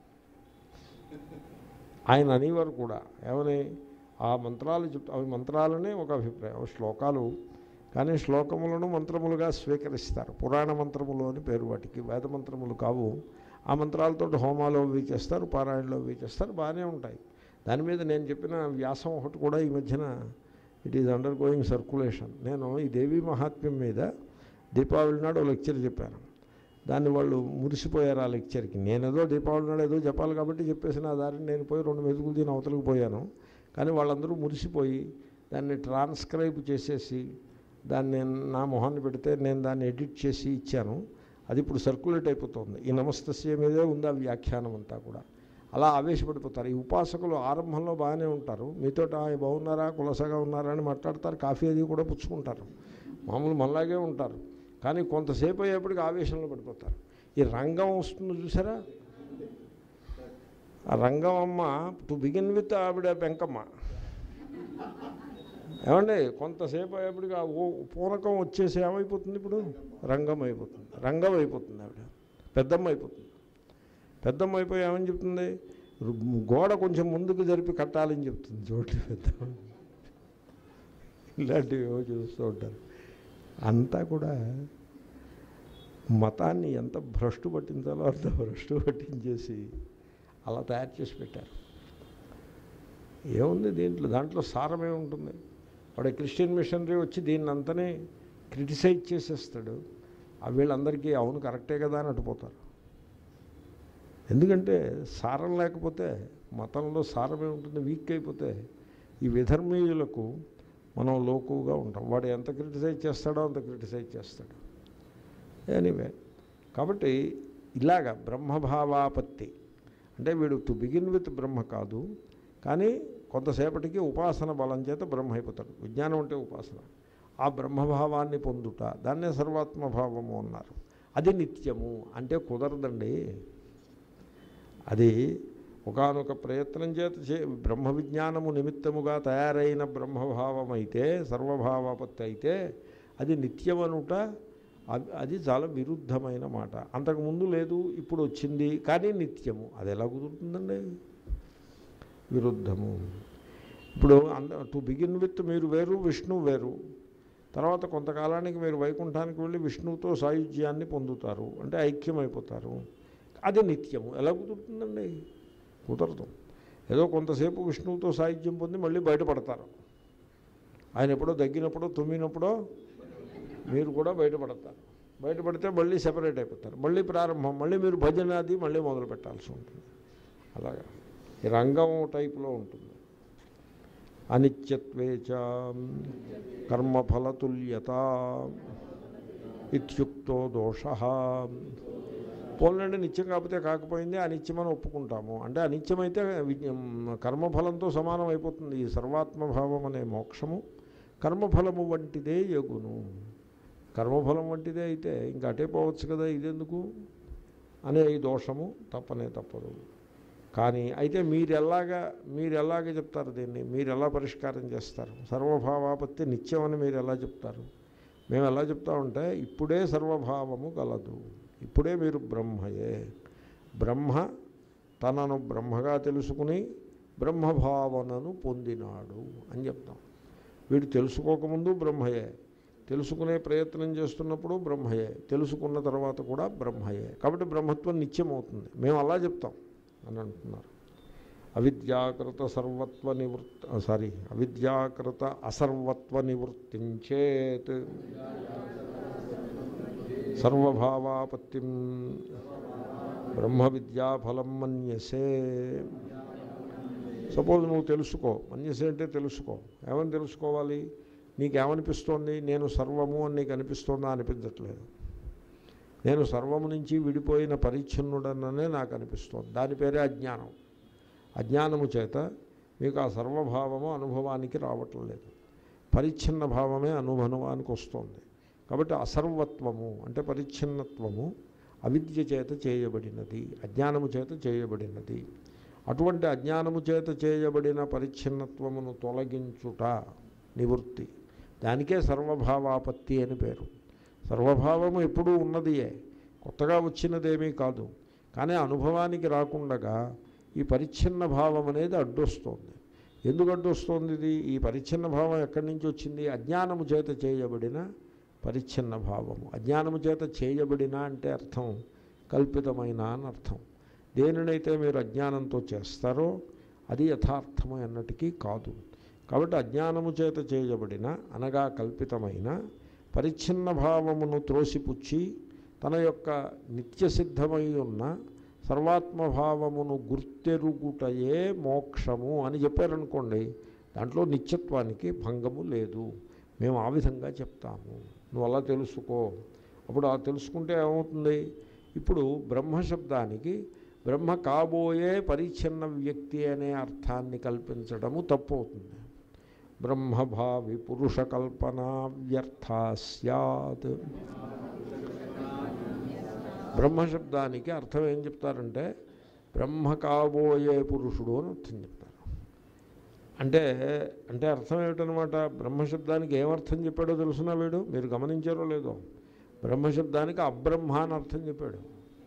ఆయన అనేవారు కూడా ఏమని ఆ మంత్రాలు చెప్తా అవి మంత్రాలనే ఒక అభిప్రాయం అవి శ్లోకాలు కానీ శ్లోకములను మంత్రములుగా స్వీకరిస్తారు పురాణ మంత్రములు అని పేరు వాటికి వేద మంత్రములు కావు ఆ మంత్రాలతో హోమాలు అవి చేస్తారు పారాయణలు అవి చేస్తారు బాగానే ఉంటాయి దాని మీద నేను చెప్పిన వ్యాసం ఒకటి కూడా ఈ మధ్యన it is undergoing circulation నేను ఈ దేవీ మహాత్మ్యం మీద దీపావళి నాడు ఓ లెక్చర్ చెప్పాను దాన్ని వాళ్ళు మురిసిపోయారు ఆ లెక్చర్కి నేనేదో దీపావళి నాడు ఏదో చెప్పాలి కాబట్టి చెప్పేసిన ఆ దారిని నేను పోయి రెండు మెతుకులు దీని అవతలకు పోయాను కానీ వాళ్ళందరూ మురిసిపోయి దాన్ని ట్రాన్స్క్రైబ్ చేసేసి దాన్ని నా మొహాన్ని పెడితే నేను దాన్ని ఎడిట్ చేసి ఇచ్చాను అది ఇప్పుడు సర్క్యులేట్ అయిపోతుంది ఈ నమస్తస్య మీదే ఉంది ఆ వ్యాఖ్యానం అంతా కూడా అలా ఆవేశపడిపోతారు ఈ ఉపాసకులు ఆరంభంలో బాగానే ఉంటారు మీతో బాగున్నారా కులసగా ఉన్నారా అని మాట్లాడతారు కాఫీ అది కూడా పుచ్చుకుంటారు మామూలు మనలాగే ఉంటారు కానీ కొంతసేపు అయ్యేప్పటికి ఆవేశంలో పడిపోతారు ఈ రంగం వస్తుంది చూసారా ఆ రంగం అమ్మ టు బిగిన్ విత్ ఆవిడ వెంకమ్మ ఏమండి కొంతసేపు అయ్యేప్పటికి ఆ ఓ పూనకం వచ్చేసి ఏమైపోతుంది ఇప్పుడు రంగం అయిపోతుంది రంగం అయిపోతుంది ఆవిడ పెద్దమ్మ అయిపోతుంది పెద్దమ్మ అయిపోయి ఏమని చెప్తుంది రు- గోడ కొంచెం ముందుకు జరిపి కట్టాలని చెప్తుంది చోటు పెద్దమ్మ ఇలాంటివి ఏవో చూస్తూ ఉంటారు అంతా కూడా మతాన్ని ఎంత భ్రష్టు పట్టించాలో అంత భ్రష్టు పట్టించేసి అలా తయారు చేసి పెట్టారు ఏముంది దీంట్లో దాంట్లో సారమే ఉంటుంది వాడు క్రిస్టియన్ మిషనరీ వచ్చి దీన్ని అంతనే క్రిటిసైజ్ చేసేస్తాడు ఆ వీళ్ళందరికీ అవును కరెక్టే కదా అని అటుపోతారు ఎందుకంటే సారం లేకపోతే మతంలో సారమే ఉంటుంది వీక్ అయిపోతే ఈ విధర్మీయులకు మనం లోకుగా ఉంటాం వాడు ఎంత క్రిటిసైజ్ చేస్తాడో అంత క్రిటిసైజ్ చేస్తాడు ఎనీవే కాబట్టి ఇలాగ బ్రహ్మభావాపత్తి అంటే వీడు టు బిగిన్ విత్ బ్రహ్మ కాదు కానీ కొంతసేపటికి ఉపాసన బలం చేత బ్రహ్మ అయిపోతాడు విజ్ఞానం అంటే ఉపాసన ఆ బ్రహ్మభావాన్ని పొందుట దాన్నే సర్వాత్మభావము అన్నారు అది నిత్యము అంటే కుదరదండి అది ఒకానొక ప్రయత్నం చేత చే బ్రహ్మ విజ్ఞానము నిమిత్తముగా తయారైన బ్రహ్మభావం అయితే సర్వభావాపత్తి అయితే అది నిత్యమనుట అవి- అది చాలా విరుద్ధమైన మాట అంతకుముందు లేదు ఇప్పుడు వచ్చింది కానీ నిత్యము అది ఎలా కుదురుతుందండి విరుద్ధము ఇప్పుడు అంద టు బిగిన్ విత్ మీరు వేరు విష్ణువు వేరు తర్వాత కొంతకాలానికి మీరు వైకుంఠానికి వెళ్ళి విష్ణువుతో సాయుధ్యాన్ని పొందుతారు అంటే ఐక్యమైపోతారు అది నిత్యము ఎలా కుదురుతుందండి కుదరదు ఏదో కొంతసేపు విష్ణువుతో సాయుధ్యం పొంది మళ్ళీ బయటపడతారు ఆయన ఎప్పుడో దగ్గినప్పుడో తుమ్మినప్పుడో మీరు కూడా బయటపడతారు బయటపడితే మళ్ళీ సెపరేట్ అయిపోతారు మళ్ళీ ప్రారంభం మళ్ళీ మీరు భజన అది మళ్ళీ మొదలు పెట్టాల్సి ఉంటుంది అలాగా ఈ రంగం టైపులో ఉంటుంది అనిత్యత్వే చ కర్మఫలతుల్యత ఇత్యుక్తో దోష పోలండి నిత్యం కాకపోతే కాకపోయింది అనిత్యమని ఒప్పుకుంటాము అంటే అనిత్యమైతే విజ్ఞ- కర్మఫలంతో సమానం అయిపోతుంది ఈ సర్వాత్మభావం అనే మోక్షము కర్మఫలము వంటిదే యగును కర్మఫలం వంటిదే అయితే ఇంకా అటే పోవచ్చు కదా ఇదెందుకు అనే ఈ దోషము తప్పనే తప్పదు కానీ అయితే మీరు ఎలాగా మీరు ఎలాగ చెప్తారు దీన్ని మీరు ఎలా పరిష్కారం చేస్తారు సర్వభావాపత్తి నిత్యం అని మీరు ఎలా చెప్తారు మేము ఎలా చెప్తామంటే ఇప్పుడే సర్వభావము గలదు ఇప్పుడే మీరు బ్రహ్మయే బ్రహ్మ తనను బ్రహ్మగా తెలుసుకుని బ్రహ్మభావనను పొందినాడు అని చెప్తాం వీడు తెలుసుకోకముందు బ్రహ్మయే తెలుసుకునే ప్రయత్నం చేస్తున్నప్పుడు బ్రహ్మయే తెలుసుకున్న తర్వాత కూడా బ్రహ్మయే కాబట్టి బ్రహ్మత్వం నిత్యం అవుతుంది మేము అలా చెప్తాం అని అంటున్నారు అవిద్యాకృత సర్వత్వ నివృత్తి సారీ అవిద్యాకృత అసర్వత్వ నివృత్తించేత్ సర్వభావాపత్తి బ్రహ్మ విద్యాఫలం మన్యసే సపోజ్ నువ్వు తెలుసుకో మన్యసే అంటే తెలుసుకో ఏమని తెలుసుకోవాలి నీకేమనిపిస్తోంది నేను సర్వము అని నీకు అనిపిస్తోందా అనిపించట్లేదు నేను సర్వము నుంచి విడిపోయిన పరిచ్ఛిన్నుడననే నాకు అనిపిస్తోంది దాని పేరే అజ్ఞానం అజ్ఞానము చేత మీకు ఆ సర్వభావము అనుభవానికి రావటం లేదు పరిచ్ఛిన్న భావమే అనుభవానికి వస్తుంది కాబట్టి అసర్వత్వము అంటే పరిచ్ఛిన్నత్వము అవిద్య చేత చేయబడినది అజ్ఞానము చేత చేయబడినది అటువంటి అజ్ఞానము చేత చేయబడిన పరిచ్ఛిన్నత్వమును తొలగించుట నివృత్తి దానికే సర్వభావాపత్తి అని పేరు సర్వభావము ఎప్పుడూ ఉన్నదియే కొత్తగా వచ్చినదేమీ కాదు కానీ అనుభవానికి రాకుండగా ఈ పరిచ్ఛిన్న భావం అనేది అడ్డొస్తోంది ఎందుకు అడ్డొస్తోంది ఇది ఈ పరిచ్ఛిన్న భావం ఎక్కడి నుంచి వచ్చింది అజ్ఞానము చేత చేయబడిన పరిచ్ఛిన్న భావము అజ్ఞానము చేత చేయబడిన అంటే అర్థం కల్పితమైన అని అర్థం దేనినైతే మీరు అజ్ఞానంతో చేస్తారో అది యథార్థము అన్నటికీ కాదు కాబట్టి అజ్ఞానము చేత చేయబడిన అనగా కల్పితమైన పరిచ్ఛిన్న భావమును త్రోసిపుచ్చి తన యొక్క నిత్యసిద్ధమై ఉన్న సర్వాత్మభావమును గుర్తెరుగుటయే మోక్షము అని చెప్పారనుకోండి దాంట్లో నిత్యత్వానికి భంగము లేదు మేము ఆ విధంగా చెప్తాము నువ్వు అలా తెలుసుకో అప్పుడు ఆ తెలుసుకుంటే ఏమవుతుంది ఇప్పుడు బ్రహ్మశబ్దానికి బ్రహ్మ కాబోయే పరిచ్ఛిన్న వ్యక్తి అనే అర్థాన్ని కల్పించడము తప్పు అవుతుంది బ్రహ్మభావి పురుష కల్పన వ్యర్థ సత్ బ్రహ్మశబ్దానికి అర్థం ఏం చెప్తారంటే బ్రహ్మ కాబోయే పురుషుడు అని అర్థం చెప్తారు అంటే అంటే అర్థం ఏమిటనమాట బ్రహ్మశబ్దానికి ఏమర్థం చెప్పాడో తెలుసునా వీడు మీరు గమనించారో లేదో బ్రహ్మశబ్దానికి అబ్రహ్మ అని అర్థం చెప్పాడు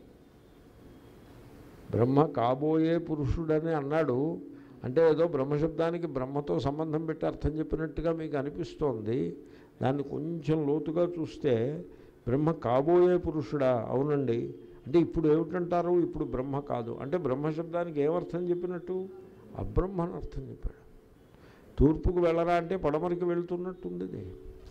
బ్రహ్మ కాబోయే పురుషుడని అన్నాడు అంటే ఏదో బ్రహ్మశబ్దానికి బ్రహ్మతో సంబంధం పెట్టి అర్థం చెప్పినట్టుగా మీకు అనిపిస్తోంది దాన్ని కొంచెం లోతుగా చూస్తే బ్రహ్మ కాబోయే పురుషుడా అవునండి అంటే ఇప్పుడు ఏమిటంటారు ఇప్పుడు బ్రహ్మ కాదు అంటే బ్రహ్మశబ్దానికి ఏమర్థం చెప్పినట్టు అబ్రహ్మ అని అర్థం చెప్పాడు తూర్పుకు వెళ్ళరా అంటే పడమరికి వెళ్తున్నట్టుంది ఇది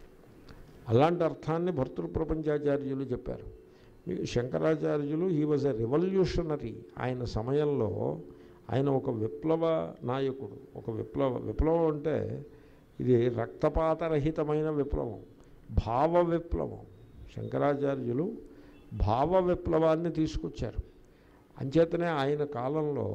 అలాంటి అర్థాన్ని భర్తృ ప్రపంచాచార్యులు చెప్పారు మీకు శంకరాచార్యులు హీ వాజ్ ఎ రెవల్యూషనరీ ఆయన సమయంలో ఆయన ఒక విప్లవ నాయకుడు ఒక విప్లవ విప్లవం అంటే ఇది రక్తపాతరహితమైన విప్లవం భావ విప్లవం శంకరాచార్యులు భావ విప్లవాన్ని తీసుకొచ్చారు అంచేతనే ఆయన కాలంలో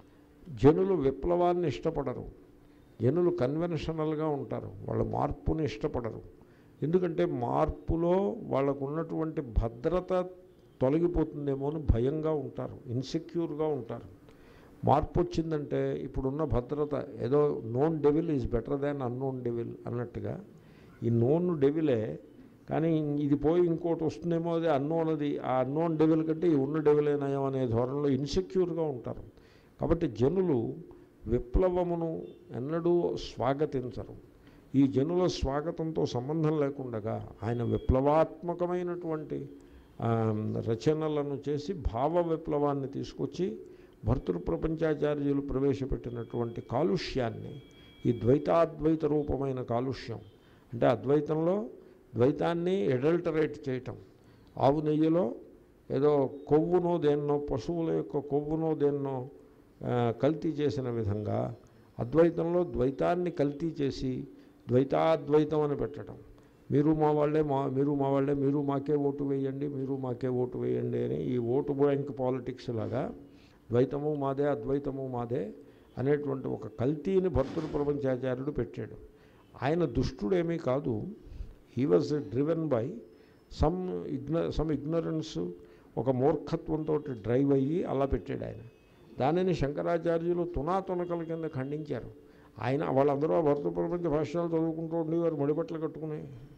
జనులు విప్లవాన్ని ఇష్టపడరు జనులు కన్వెన్షనల్గా ఉంటారు వాళ్ళు మార్పుని ఇష్టపడరు ఎందుకంటే మార్పులో వాళ్ళకు ఉన్నటువంటి భద్రత తొలగిపోతుందేమో అని భయంగా ఉంటారు ఇన్సెక్యూర్గా ఉంటారు మార్పు వచ్చిందంటే ఇప్పుడున్న భద్రత ఏదో known devil is better than unknown devil అన్నట్టుగా ఈ నోన్ డెవిలే కానీ ఇది పోయి ఇంకోటి వస్తుందేమో అది అన్నోన్ అది ఆ అన్నోన్ డెవిల్ కంటే ఈ ఉన్న డెవిలే నయం అనే ధోరణిలో ఇన్సెక్యూర్గా ఉంటారు కాబట్టి జనులు విప్లవమును ఎన్నడూ స్వాగతించరు ఈ జనుల స్వాగతంతో సంబంధం లేకుండగా ఆయన విప్లవాత్మకమైనటువంటి ఆ, రచనలను చేసి భావ విప్లవాన్ని తీసుకొచ్చి భర్తృ ప్రపంచాచార్యులు ప్రవేశపెట్టినటువంటి కాలుష్యాన్ని ఈ ద్వైతాద్వైత రూపమైన కాలుష్యం అంటే అద్వైతంలో ద్వైతాన్ని ఎడల్టరేట్ చేయటం ఆవు నెయ్యిలో ఏదో కొవ్వునో దేన్నో పశువుల యొక్క కొవ్వునో దేన్నో ఆ, కల్తీ చేసిన విధంగా అద్వైతంలో ద్వైతాన్ని కల్తీ చేసి ద్వైతాద్వైతం అని పెట్టడం మీరు మా వాళ్ళే మా మీరు మా వాళ్ళే మీరు మాకే ఓటు వేయండి మీరు మాకే ఓటు వేయండి అని ఈ ఓటు బ్యాంక్ పాలిటిక్స్ లాగా ద్వైతము మాదే అద్వైతము మాదే అనేటువంటి ఒక కల్తీని భర్తృ ప్రపంచాచార్యుడు పెట్టాడు ఆయన దుష్టుడేమీ కాదు he was driven by some ign some ignorance ఒక మూర్ఖత్వంతో డ్రైవ్ అయ్యి అలా పెట్టాడు ఆయన దానిని శంకరాచార్యులు తునాతునకల కింద ఖండించారు ఆయన వాళ్ళందరూ ఆ భర్త ప్రపంచ భాష్యాలు చదువుకుంటూ ఉండేవారు మడిబట్టలు కట్టుకుని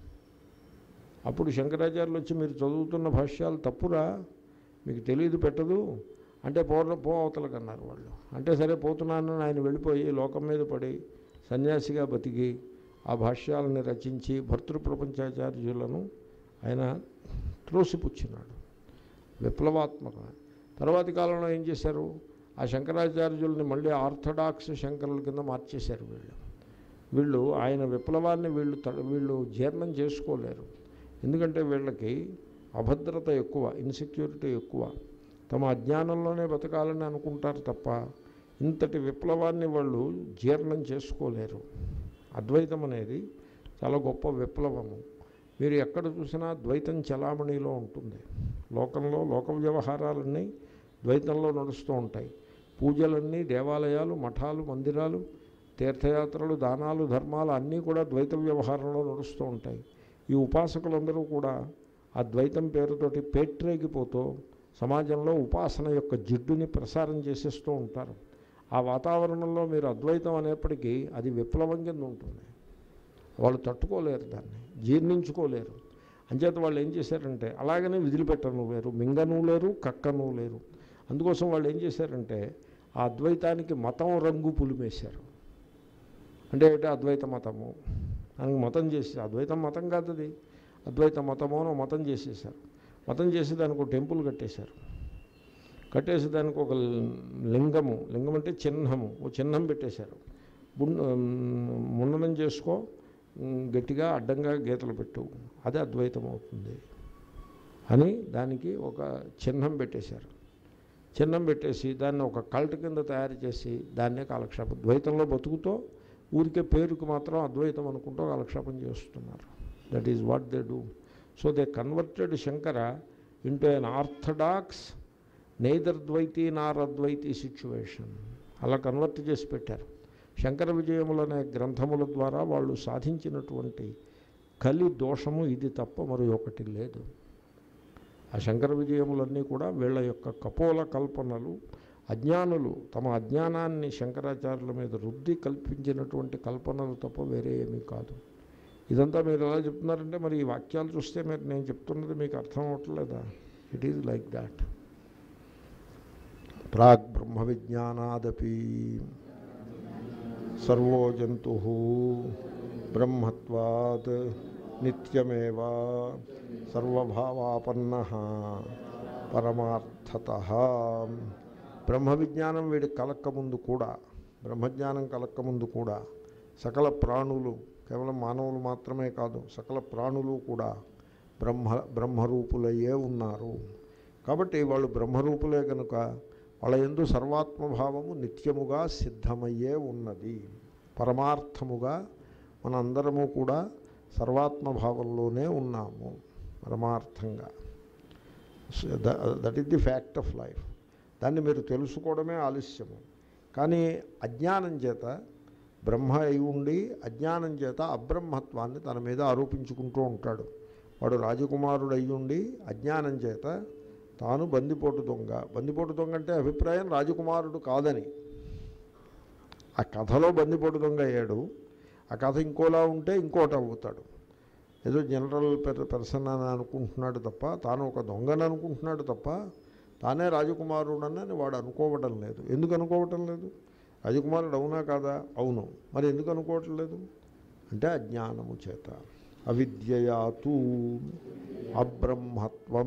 అప్పుడు శంకరాచార్యులు వచ్చి మీరు చదువుతున్న భాష్యాలు తప్పురా మీకు తెలియదు పెట్టదు అంటే పోర పో అవతలకు అన్నారు వాళ్ళు అంటే సరే పోతున్నానని ఆయన వెళ్ళిపోయి లోకం మీద పడి సన్యాసిగా బతికి ఆ భాష్యాలని రచించి భర్తృ ప్రపంచాచార్యులను ఆయన త్రోసిపుచ్చినాడు విప్లవాత్మక తర్వాతి కాలంలో ఏం చేశారు ఆ శంకరాచార్యుల్ని మళ్ళీ ఆర్థడాక్స్ శంకరుల కింద మార్చేశారు వీళ్ళు వీళ్ళు ఆయన విప్లవాన్ని వీళ్ళు త- వీళ్ళు జీర్ణం చేసుకోలేరు ఎందుకంటే వీళ్ళకి అభద్రత ఎక్కువ ఇన్సెక్యూరిటీ ఎక్కువ తమ అజ్ఞానంలోనే బతకాలని అనుకుంటారు తప్ప ఇంతటి విప్లవాన్ని వాళ్ళు జీర్ణం చేసుకోలేరు అద్వైతం అనేది చాలా గొప్ప విప్లవము మీరు ఎక్కడ చూసినా ద్వైతం చలామణిలో ఉంటుంది లోకంలో లోక వ్యవహారాలన్నీ ద్వైతంలో నడుస్తూ ఉంటాయి పూజలన్నీ దేవాలయాలు మఠాలు మందిరాలు తీర్థయాత్రలు దానాలు ధర్మాలు అన్నీ కూడా ద్వైత వ్యవహారంలో నడుస్తూ ఉంటాయి ఈ ఉపాసకులందరూ కూడా ఆ ద్వైతం పేరుతోటి పేట్రేగిపోతూ సమాజంలో ఉపాసన యొక్క జిడ్డుని ప్రసారం చేసేస్తూ ఉంటారు ఆ వాతావరణంలో మీరు అద్వైతం అనేప్పటికీ అది విప్లవం కింద ఉంటుంది వాళ్ళు తట్టుకోలేరు దాన్ని జీర్ణించుకోలేరు అంచేత వాళ్ళు ఏం చేశారంటే అలాగనే విదిలిపెట్టను లేరు మింగను లేరు కక్కను లేరు అందుకోసం వాళ్ళు ఏం చేశారంటే ఆ అద్వైతానికి మతం రంగు పులిమేశారు అంటే ఏంటి అద్వైత మతము దానికి మతం చేసి అద్వైతం మతం కాదు అది అద్వైత మతము అని ఒక మతం చేసేసారు మతం చేసి దానికి ఒక టెంపుల్ కట్టేశారు కట్టేసి దానికి ఒక లింగము లింగం అంటే చిహ్నము ఓ చిహ్నం పెట్టేశారు బున్ మున్ననం చేసుకో ఉమ్, గట్టిగా అడ్డంగా గీతలు పెట్టు అది అద్వైతం అవుతుంది అని దానికి ఒక చిహ్నం పెట్టేశారు చిహ్నం పెట్టేసి దాన్ని ఒక కల్ట్ కింద తయారు చేసి దాన్నే కాలక్షేపం ద్వైతంలో బతుకుతో ఊరికే పేరుకు మాత్రం అద్వైతం అనుకుంటూ కాలక్షేపం చేస్తున్నారు that is what they do so they converted Shankara into an orthodox neither ద్వైతీ నార్ అద్వైతీ సిచ్యువేషన్ అలా కన్వర్ట్ చేసి పెట్టారు శంకర విజయములనే గ్రంథముల ద్వారా వాళ్ళు సాధించినటువంటి కలి దోషము ఇది తప్ప మరి ఒకటి లేదు ఆ శంకర విజయములన్నీ కూడా వీళ్ళ యొక్క కపోల కల్పనలు అజ్ఞానులు తమ అజ్ఞానాన్ని శంకరాచార్యుల మీద రుద్ది కల్పించినటువంటి కల్పనలు తప్ప వేరే ఏమీ కాదు ఇదంతా మీరు ఎలా చెప్తున్నారంటే మరి ఈ వాక్యాలు చూస్తే మీరు నేను చెప్తున్నది మీకు అర్థం అవ్వట్లేదా ఇట్ ఈజ్ లైక్ దాట్ ప్రాగ్ బ్రహ్మ విజ్ఞానాదపి సర్వో జంతు బ్రహ్మత్వాత్ నిత్యమేవ సర్వభావాపన్న పరమార్థత బ్రహ్మ విజ్ఞానం వీడి కలక్కముందు కూడా బ్రహ్మజ్ఞానం కలక్కముందు కూడా సకల ప్రాణులు కేవలం మానవులు మాత్రమే కాదు సకల ప్రాణులు కూడా బ్రహ్మ బ్రహ్మరూపులయ్యే ఉన్నారు కాబట్టి వాళ్ళు బ్రహ్మరూపులే కనుక వాళ్ళ ఎందు సర్వాత్మభావము నిత్యముగా సిద్ధమయ్యే ఉన్నది పరమార్థముగా మనందరము కూడా సర్వాత్మభావంలోనే ఉన్నాము పరమార్థంగా that is the fact of life దాన్ని మీరు తెలుసుకోవడమే ఆలస్యము కానీ అజ్ఞానం చేత బ్రహ్మ అయి ఉండి అజ్ఞానం చేత అబ్రహ్మత్వాన్ని తన మీద ఆరోపించుకుంటూ ఉంటాడు వాడు రాజకుమారుడు అయి ఉండి అజ్ఞానం చేత తాను బందిపోటు దొంగ బందిపోటు దొంగ అంటే అభిప్రాయం రాజకుమారుడు కాదని ఆ కథలో బందిపోటు దొంగ అయ్యాడు ఆ కథ ఇంకోలా ఉంటే ఇంకోటి అవుతాడు ఏదో జనరల్ పెర్ పర్సన్ అని అనుకుంటున్నాడు తప్ప తాను ఒక దొంగని అనుకుంటున్నాడు తప్ప తానే రాజకుమారుడని వాడు అనుకోవటం లేదు ఎందుకు అనుకోవటం లేదు రాజకుమారుడు అవునా కాదా అవును మరి ఎందుకు అనుకోవటం లేదు అంటే అజ్ఞానము చేత అవిద్యయాతు అబ్రహ్మత్వం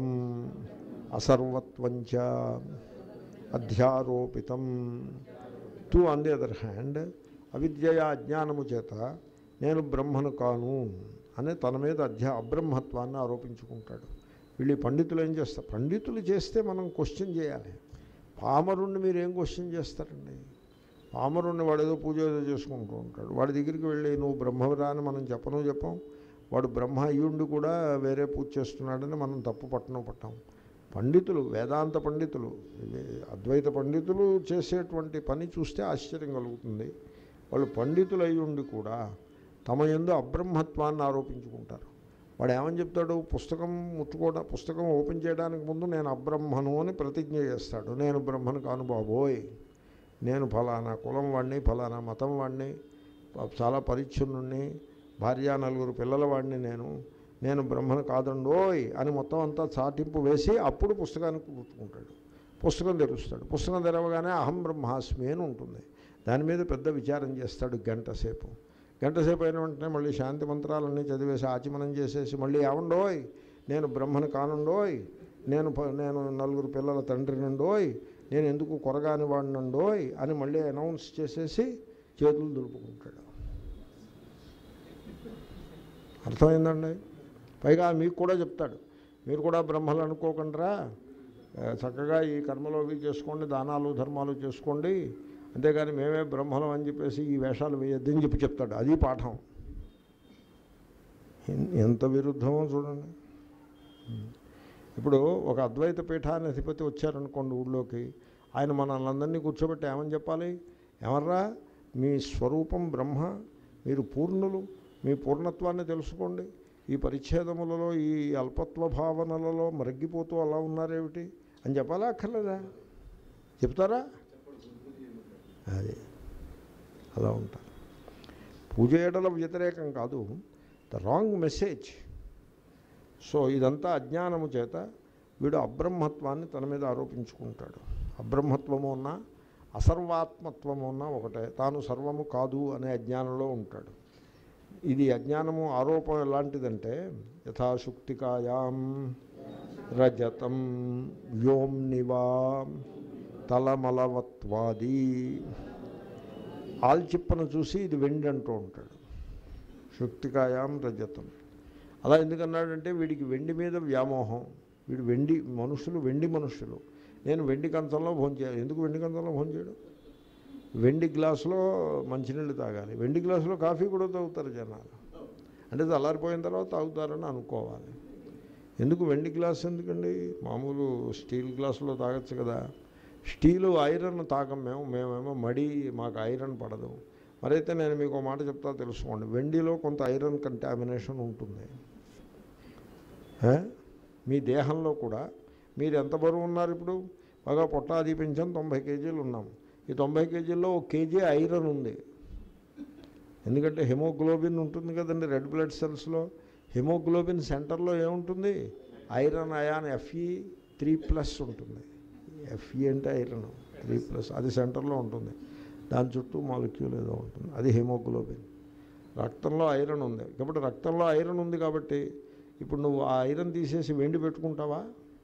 అసర్వత్వంచ అధ్యారోపితం to on the other hand అవిద్యయ అజ్ఞానము చేత నేను బ్రహ్మను కాను అని తన మీద అధ్యా అబ్రహ్మత్వాన్ని ఆరోపించుకుంటాడు వీళ్ళు ఈ పండితులు ఏం చేస్తారు పండితులు చేస్తే మనం క్వశ్చన్ చేయాలి పామరుణ్ణి మీరు ఏం క్వశ్చన్ చేస్తారండి పామరుణ్ణి వాడు ఏదో పూజ ఏదో చేసుకుంటూ ఉంటాడు వాడి దగ్గరికి వెళ్ళి నువ్వు బ్రహ్మవిరా అని మనం చెప్పను చెప్పాం వాడు బ్రహ్మ అయ్యుండి కూడా వేరే పూజ చేస్తున్నాడని మనం తప్పు పట్టణం పట్టాం పండితులు వేదాంత పండితులు ఇవి అద్వైత పండితులు చేసేటువంటి పని చూస్తే ఆశ్చర్యం కలుగుతుంది వాళ్ళు పండితులు అయి ఉండి కూడా తమ ఎందు అబ్రహ్మత్వాన్ని ఆరోపించుకుంటారు వాడు ఏమని చెప్తాడు పుస్తకం ముట్టుకోవడం పుస్తకం ఓపెన్ చేయడానికి ముందు నేను అబ్రహ్మను అని ప్రతిజ్ఞ చేస్తాడు నేను బ్రహ్మను కాను బాబోయ్ నేను ఫలానా కులం వాడిని ఫలానా మతం వాడిని చాలా పరిచ్ఛున్నుణ్ణి భార్య నలుగురు పిల్లల వాడిని నేను నేను బ్రహ్మను కాదండోయ్ అని మొత్తం అంతా చాటింపు వేసి అప్పుడు పుస్తకానికి పుట్టుకుంటాడు పుస్తకం తెరుస్తాడు పుస్తకం తెరవగానే అహం బ్రహ్మాస్మి అని ఉంటుంది దాని మీద పెద్ద విచారం చేస్తాడు గంట సేపు గంట సేపు అయిన వెంటనే మళ్ళీ శాంతి మంత్రాలన్నీ చదివేసి ఆచమనం చేసేసి మళ్ళీ ఏమండోయ్ నేను బ్రహ్మను కానుండోయ్ నేను ప- నేను నలుగురు పిల్లల తండ్రి నుండోయ్ నేను ఎందుకు కొరగాని వాడినండోయ్ అని మళ్ళీ అనౌన్స్ చేసేసి చేతులు దులుపుకుంటాడు అర్థమైందండి పైగా మీకు కూడా చెప్తాడు మీరు కూడా బ్రహ్మలు అనుకోకుండా ఆ, చక్కగా ఈ కర్మలు అవి చేసుకోండి దానాలు ధర్మాలు చేసుకోండి అంతేగాని మేమే బ్రహ్మలం అని చెప్పేసి ఈ వేషాలు వేయొద్దని చెప్పి చెప్తాడు అది పాఠం ఎన్- ఎంత విరుద్ధమో చూడండి ఇప్పుడు ఒక అద్వైత పీఠాన్ని అధిపతి వచ్చారనుకోండి ఊళ్ళోకి ఆయన మనల్ని అందరినీ కూర్చోబెట్టి ఏమని చెప్పాలి ఎవర్రా మీ స్వరూపం బ్రహ్మ మీరు పూర్ణులు మీ పూర్ణత్వాన్ని తెలుసుకోండి ఈ పరిచ్ఛేదములలో ఈ అల్పత్వ భావనలలో మరగ్గిపోతూ అలా ఉన్నారేమిటి అని చెప్పాలా అక్కర్లేదా చెప్తారా అది అలా ఉంటారు పూజ చేయడం వ్యతిరేకం కాదు ద రాంగ్ మెసేజ్ సో ఇదంతా అజ్ఞానము చేత వీడు అబ్రహ్మత్వాన్ని తన మీద ఆరోపించుకుంటాడు అబ్రహ్మత్వము ఉన్నా అసర్వాత్మత్వము ఉన్నా ఒకటే తాను సర్వము కాదు అనే అజ్ఞానంలో ఉంటాడు ఇది అజ్ఞానము ఆరోపం ఎలాంటిదంటే యథాశుక్తికాయాం రజతం వ్యోమ్నివా తలమలవత్వాది ఆల్చిప్పను చూసి ఇది వెండి అంటూ ఉంటాడు శుక్తికాయాం రజతం అలా ఎందుకన్నాడంటే వీడికి వెండి మీద వ్యామోహం వీడు వెండి మనుషులు వెండి మనుషులు నేను వెండి కంచంలో భోంచేయాలి ఎందుకు వెండి కంచంలో భోంచేయడం వెండి గ్లాసులో మంచినీళ్ళు తాగాలి వెండి గ్లాసులో కాఫీ కూడా తాగుతారు జనాలు అంటే చల్లారిపోయిన తర్వాత తాగుతారని అనుకోవాలి ఎందుకు వెండి గ్లాస్ ఎందుకండి మామూలు స్టీల్ గ్లాసులో తాగొచ్చు కదా స్టీలు ఐరన్ తాగం మేము మేమేమో మడి మాకు ఐరన్ పడదు మరైతే నేను మీకు ఒక మాట చెప్తా తెలుసుకోండి వెండిలో కొంత ఐరన్ కంటామినేషన్ ఉంటుంది ఏ? మీ దేహంలో కూడా మీరు ఎంత బరువు ఉన్నారు ఇప్పుడు బాగా పొట్ట అది పెంచాం తొంభై కేజీలు ఉన్నాం ఈ తొంభై కేజీల్లో ఒక కేజీ ఐరన్ ఉంది ఎందుకంటే హెమోగ్లోబిన్ ఉంటుంది కదండి రెడ్ బ్లడ్ సెల్స్లో హెమోగ్లోబిన్ సెంటర్లో ఏముంటుంది iron ion F E three plus ఉంటుంది ఎఫ్ఈ అంటే ఐరన్ త్రీ ప్లస్ అది సెంటర్లో ఉంటుంది దాని చుట్టూ మాలిక్యూల్ ఏదో ఉంటుంది అది హెమోగ్లోబిన్ రక్తంలో ఐరన్ ఉంది కాబట్టి రక్తంలో ఐరన్ ఉంది కాబట్టి ఇప్పుడు నువ్వు ఆ ఐరన్ తీసేసి వెండి పెట్టుకుంటావా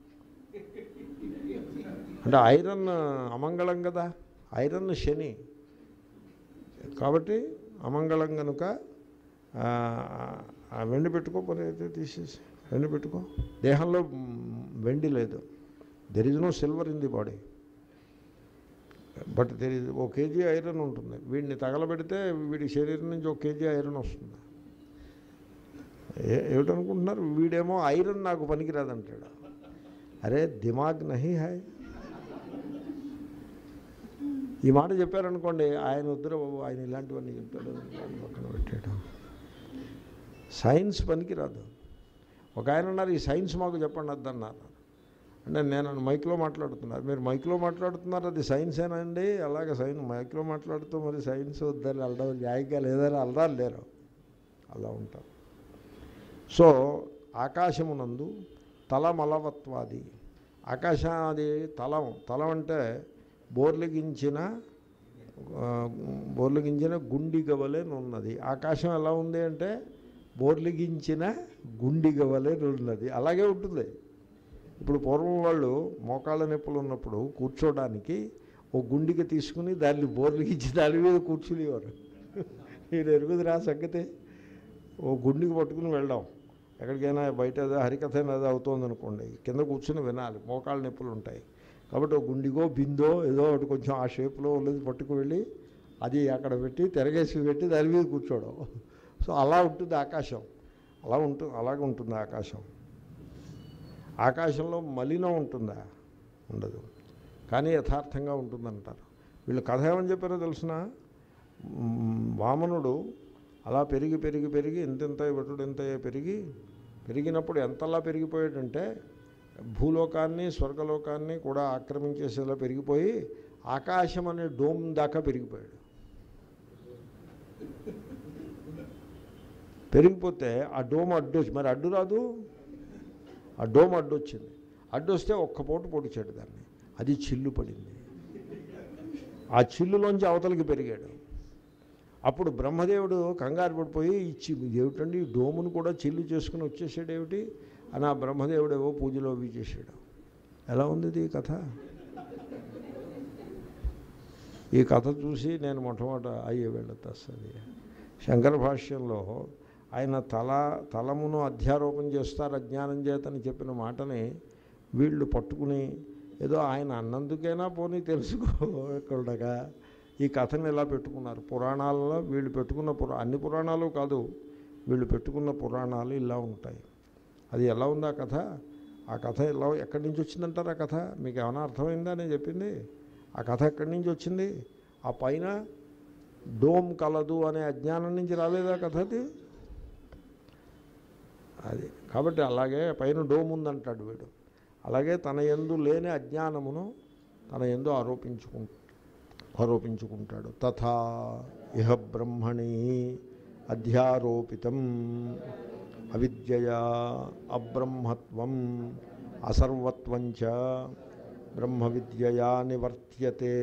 అంటే ఐరన్ అమంగళం కదా ఐరన్ శని కాబట్టి అమంగళం కనుక ఆ, ఆ వెండి పెట్టుకో పని అయితే తీసేసి వెండి పెట్టుకో దేహంలో మ్, వెండి లేదు there is no silver in the body but there is oh KG iron ఉంటుంది వీడిని తగలబెడితే వీడి శరీరం నుంచి ఒక కేజీ ఐరన్ వస్తుంది ఏ ఏమిటనుకుంటున్నారు వీడేమో ఐరన్ నాకు పనికిరాదంటాడు అరే దిమాగ్ నహి హాయ్ ఈ మాట చెప్పారనుకోండి ఆయన వద్దురా బాబు ఆయన ఇలాంటివన్నీ చెప్పాడు అని పక్కన పెట్టాడు సైన్స్ పనికిరాదు ఒక ఆయన అన్నారు ఈ సైన్స్ మాకు చెప్పండి వద్దన్నారు అంటే నేను మైక్లో మాట్లాడుతున్నారు మీరు మైక్లో మాట్లాడుతున్నారు అది సైన్స్ ఏనండి అలాగే సైన్స్ మైక్లో మాట్లాడుతూ మరి సైన్స్ వద్దని వెళ్ళడం న్యాయంగా లేదని అల్లారు లేరు అలా ఉంటారు సో ఆకాశమునందు తలమలవత్వాది ఆకాశం అది తలం తలం అంటే బోర్లిగించిన ఆ, బోర్లిగించిన గుండిగ వలె ఉన్నది ఆకాశం ఎలా ఉంది అంటే బోర్లిగించిన గుండిగ వలె ఉన్నది అలాగే ఉంటుంది ఇప్పుడు పూర్వం వాళ్ళు మోకాళ్ళ నొప్పులు ఉన్నప్పుడు కూర్చోడానికి ఓ గుండికి తీసుకుని దాన్ని బోర్లిగించి దాని మీద కూర్చునేవారు నేను ఎరుగుది రా సంగతి ఓ గుండికి పట్టుకుని వెళ్దాం ఎక్కడికైనా బయట ఏదో హరికథ ఏదో అవుతోంది అనుకోండి కింద కూర్చుని వినాలి మోకాళ్ళ నొప్పులు ఉంటాయి కాబట్టి ఒక గుండిగో బిందో ఏదో ఒకటి కొంచెం ఆ షేప్లో ఉన్నది పట్టుకు వెళ్ళి అది అక్కడ పెట్టి తిరగేసి పెట్టి దాని మీద కూర్చోవడం సో అలా ఉంటుంది ఆకాశం అలా ఉంటుంది అలాగే ఉంటుంది ఆకాశం ఆకాశంలో మలినం ఉంటుందా ఉండదు కానీ యథార్థంగా ఉంటుందంటారు వీళ్ళు కథ ఏమని చెప్పారో తెలిసిన వామనుడు అలా పెరిగి పెరిగి పెరిగి ఇంతింత వెటుడు ఇంత పెరిగి పెరిగినప్పుడు ఎంతలా పెరిగిపోయాడంటే భూలోకాన్ని స్వర్గలోకాన్ని కూడా ఆక్రమించేసేలా పెరిగిపోయి ఆకాశం అనే డోమ్ దాకా పెరిగిపోయాడు పెరిగిపోతే ఆ డోమ్ అడ్డు వచ్చి మరి అడ్డు రాదు ఆ డోమ్ అడ్డు వచ్చింది అడ్డు వస్తే ఒక్క పూట పొడిచాడు దాన్ని అది చిల్లు పడింది ఆ చిల్లులోంచి అవతలికి పెరిగాడు అప్పుడు బ్రహ్మదేవుడు కంగారు పడిపోయి ఇచ్చి ఏమిటండి ఈ డోమును కూడా చిల్లు చేసుకుని వచ్చేసాడు ఏమిటి అని ఆ బ్రహ్మదేవుడు ఏవో పూజలో అవి చేసాడు ఎలా ఉంది ఇది ఈ కథ ఈ కథ చూసి నేను మొట్టమొదట అయ్యే వెళ్ళొద్దు వస్తుంది శంకర భాష్యంలో ఆయన తల తలమును అధ్యారోపణ చేస్తారు అజ్ఞానం చేతని చెప్పిన మాటని వీళ్ళు పట్టుకుని ఏదో ఆయన అన్నందుకైనా పోనీ తెలుసుకోకుండా ఈ కథను ఇలా పెట్టుకున్నారు పురాణాలలో వీళ్ళు పెట్టుకున్న పురా అన్ని పురాణాలు కాదు వీళ్ళు పెట్టుకున్న పురాణాలు ఇలా ఉంటాయి అది ఎలా ఉంది ఆ కథ ఆ కథ ఎలా ఎక్కడి నుంచి వచ్చిందంటారు ఆ కథ మీకు ఏమైనా అర్థమైందా నేను చెప్పింది ఆ కథ ఎక్కడి నుంచి వచ్చింది ఆ పైన డోమ్ కలదు అనే అజ్ఞానం నుంచి రాలేదా కథ అది అది కాబట్టి అలాగే పైన డోమ్ ఉందంటాడు వీడు అలాగే తన ఎందు లేని అజ్ఞానమును తన ఎందు ఆరోపించుకుంటాడు ఆరోపించుకుంటాడు తథా ఇహ బ్రహ్మణి అధ్యారోపితం అవిద్యయా అబ్రహ్మత్వం అసర్వత్వం చ బ్రహ్మ విద్యయా నివర్త్యతే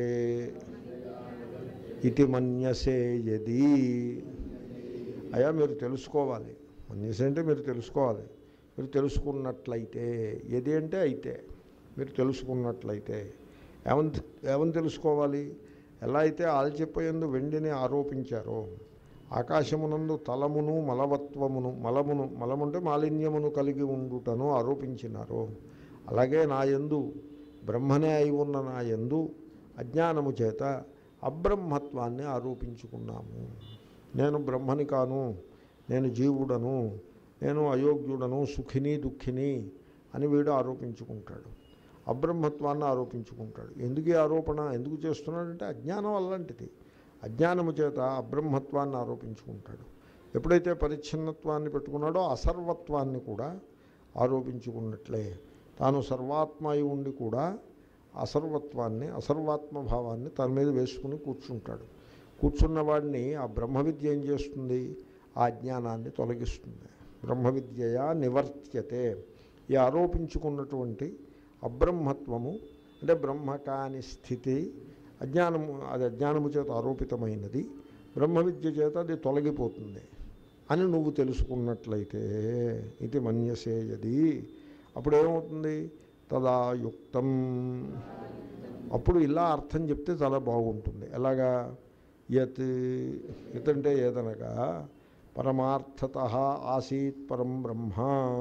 ఇది మన్యసే యది అయా మీరు తెలుసుకోవాలి మన్యసే అంటే మీరు తెలుసుకోవాలి మీరు తెలుసుకున్నట్లయితే ఏది అంటే అయితే మీరు తెలుసుకున్నట్లయితే ఏమని ఏమని తెలుసుకోవాలి ఎలా అయితే ఆల్చిపోయేందు వెండిని ఆరోపించారో ఆకాశమునందు తలమును మలవత్వమును మలమును మలముంటే మాలిన్యమును కలిగి ఉండుటను ఆరోపించినారో అలాగే నా యందు బ్రహ్మనే అయి ఉన్న నా యందు అజ్ఞానము చేత అబ్రహ్మత్వాన్ని ఆరోపించుకున్నాము నేను బ్రహ్మని కాను నేను జీవుడను నేను అయోగ్యుడను సుఖిని దుఃఖిని అని వీడు ఆరోపించుకుంటాడు అబ్రహ్మత్వాన్ని ఆరోపించుకుంటాడు ఎందుకు ఈ ఆరోపణ ఎందుకు చేస్తున్నాడంటే అజ్ఞానం అలాంటిది అజ్ఞానము చేత అబ్రహ్మత్వాన్ని ఆరోపించుకుంటాడు ఎప్పుడైతే పరిచ్ఛిన్నత్వాన్ని పెట్టుకున్నాడో అసర్వత్వాన్ని కూడా ఆరోపించుకున్నట్లే తాను సర్వాత్మ అయి ఉండి కూడా అసర్వత్వాన్ని అసర్వాత్మ భావాన్ని తన మీద వేసుకుని కూర్చుంటాడు కూర్చున్న వాడిని ఆ బ్రహ్మ విద్య ఏం చేస్తుంది ఆ జ్ఞానాన్ని తొలగిస్తుంది బ్రహ్మ విద్యయా నివర్త్యతే ఈ ఆరోపించుకున్నటువంటి అబ్రహ్మత్వము అంటే బ్రహ్మ కాని స్థితి అజ్ఞానము అది అజ్ఞానము చేత ఆరోపితమైనది బ్రహ్మ విద్య చేత అది తొలగిపోతుంది అని నువ్వు తెలుసుకున్నట్లయితే ఇది మన్యసేయది అప్పుడు ఏమవుతుంది తదా యుక్తం అప్పుడు ఇలా అర్థం చెప్తే చాలా బాగుంటుంది ఎలాగా యత్ యత్ అంటే ఏదనగా పరమార్థత ఆసీత్ పరం బ్రహ్మ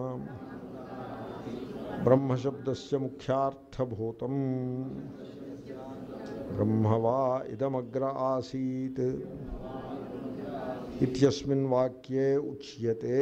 బ్రహ్మశబ్దస్య ముఖ్యార్థభూతం బ్రహ్మవా ఇదమగ్ర ఆసీత్ ఇత్యస్మిన్ వాక్యే ఉచ్యతే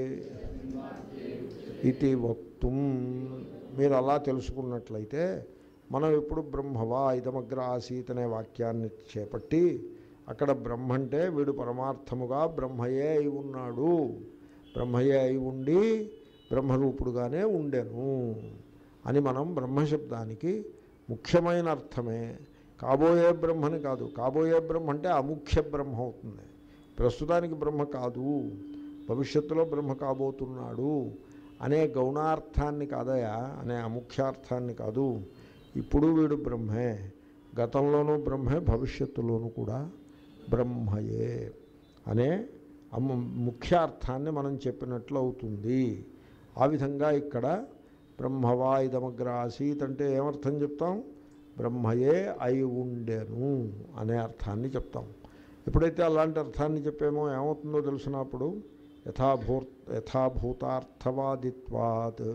ఇది వక్తుం మీరు అలా తెలుసుకున్నట్లయితే మనం ఎప్పుడు బ్రహ్మవా ఇదమగ్ర ఆసీత్ అనే వాక్యాన్ని చేపట్టి అక్కడ బ్రహ్మ అంటే వీడు పరమార్థముగా బ్రహ్మయే అయి ఉన్నాడు బ్రహ్మయే అయి ఉండి బ్రహ్మరూపుడుగానే ఉండెను అని మనం బ్రహ్మశబ్దానికి ముఖ్యమైన అర్థమే కాబోయే బ్రహ్మని కాదు కాబోయే బ్రహ్మ అంటే అముఖ్య బ్రహ్మ అవుతుంది ప్రస్తుతానికి బ్రహ్మ కాదు భవిష్యత్తులో బ్రహ్మ కాబోతున్నాడు అనే గౌణార్థాన్ని కాదయా అనే అముఖ్యార్థాన్ని కాదు ఇప్పుడు వీడు బ్రహ్మే గతంలోనూ బ్రహ్మే భవిష్యత్తులోనూ కూడా బ్రహ్మయే అనే అము ముఖ్యార్థాన్ని మనం చెప్పినట్లు అవుతుంది ఆ విధంగా ఇక్కడ బ్రహ్మవా ఇదమగ్ర ఆసీత్ అంటే ఏమర్థం చెప్తాం బ్రహ్మయే అయి ఉండెను అనే అర్థాన్ని చెప్తాం ఎప్పుడైతే అలాంటి అర్థాన్ని చెప్పామో ఏమవుతుందో తెలిసినప్పుడు యథాభూ యథాభూతార్థవాదిత్వాత్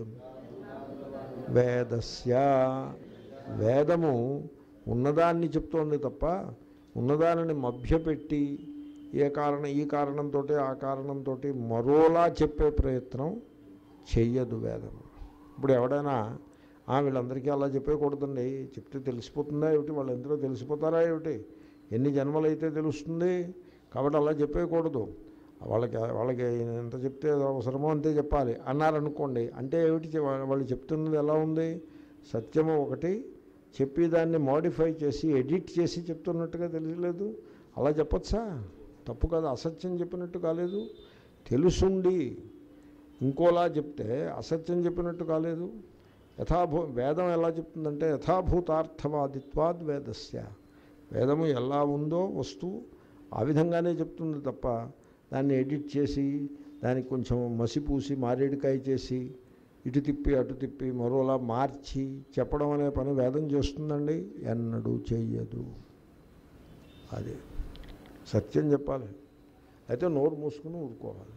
వేదస్య వేదము ఉన్నదాన్ని చెప్తోంది తప్ప ఉన్నదానిని మభ్యపెట్టి ఏ కారణం ఈ కారణంతో ఆ కారణంతో మరోలా చెప్పే ప్రయత్నం చెయ్యదు వేదం ఇప్పుడు ఎవడైనా "ఆ, వీళ్ళందరికీ అలా చెప్పేయకూడదండి చెప్తే తెలిసిపోతుందా ఏమిటి వాళ్ళందరూ తెలిసిపోతారా ఏమిటి ఎన్ని జన్మలైతే తెలుస్తుంది కాబట్టి అలా చెప్పేయకూడదు వాళ్ళకి వాళ్ళకి ఎంత చెప్తే అవసరమో అంతే చెప్పాలి అన్నారనుకోండి అంటే ఏమిటి చె- వాళ్ళు చెప్తున్నది ఎలా ఉంది సత్యము ఒకటి చెప్పి దాన్ని మోడిఫై చేసి ఎడిట్ చేసి చెప్తున్నట్టుగా తెలియలేదు అలా చెప్పచ్చా తప్పు కాదు అసత్యం చెప్పినట్టు కాలేదు తెలుసుండి ఇంకోలా చెప్తే అసత్యం చెప్పినట్టు కాలేదు యథాభూ వేదం ఎలా చెప్తుందంటే యథాభూతార్థవాదిత్వాద్ వేదస్య వేదము ఎలా ఉందో వస్తువు ఆ విధంగానే చెప్తుంది తప్ప దాన్ని ఎడిట్ చేసి దానికి కొంచెం మసిపూసి మారేడికాయ చేసి ఇటు తిప్పి అటు తిప్పి మరోలా మార్చి చెప్పడం అనే పని వేదం చేస్తుందండి ఎన్నడూ చెయ్యదు అది సత్యం చెప్పాలి అయితే నోరు మూసుకుని ఊరుకోవాలి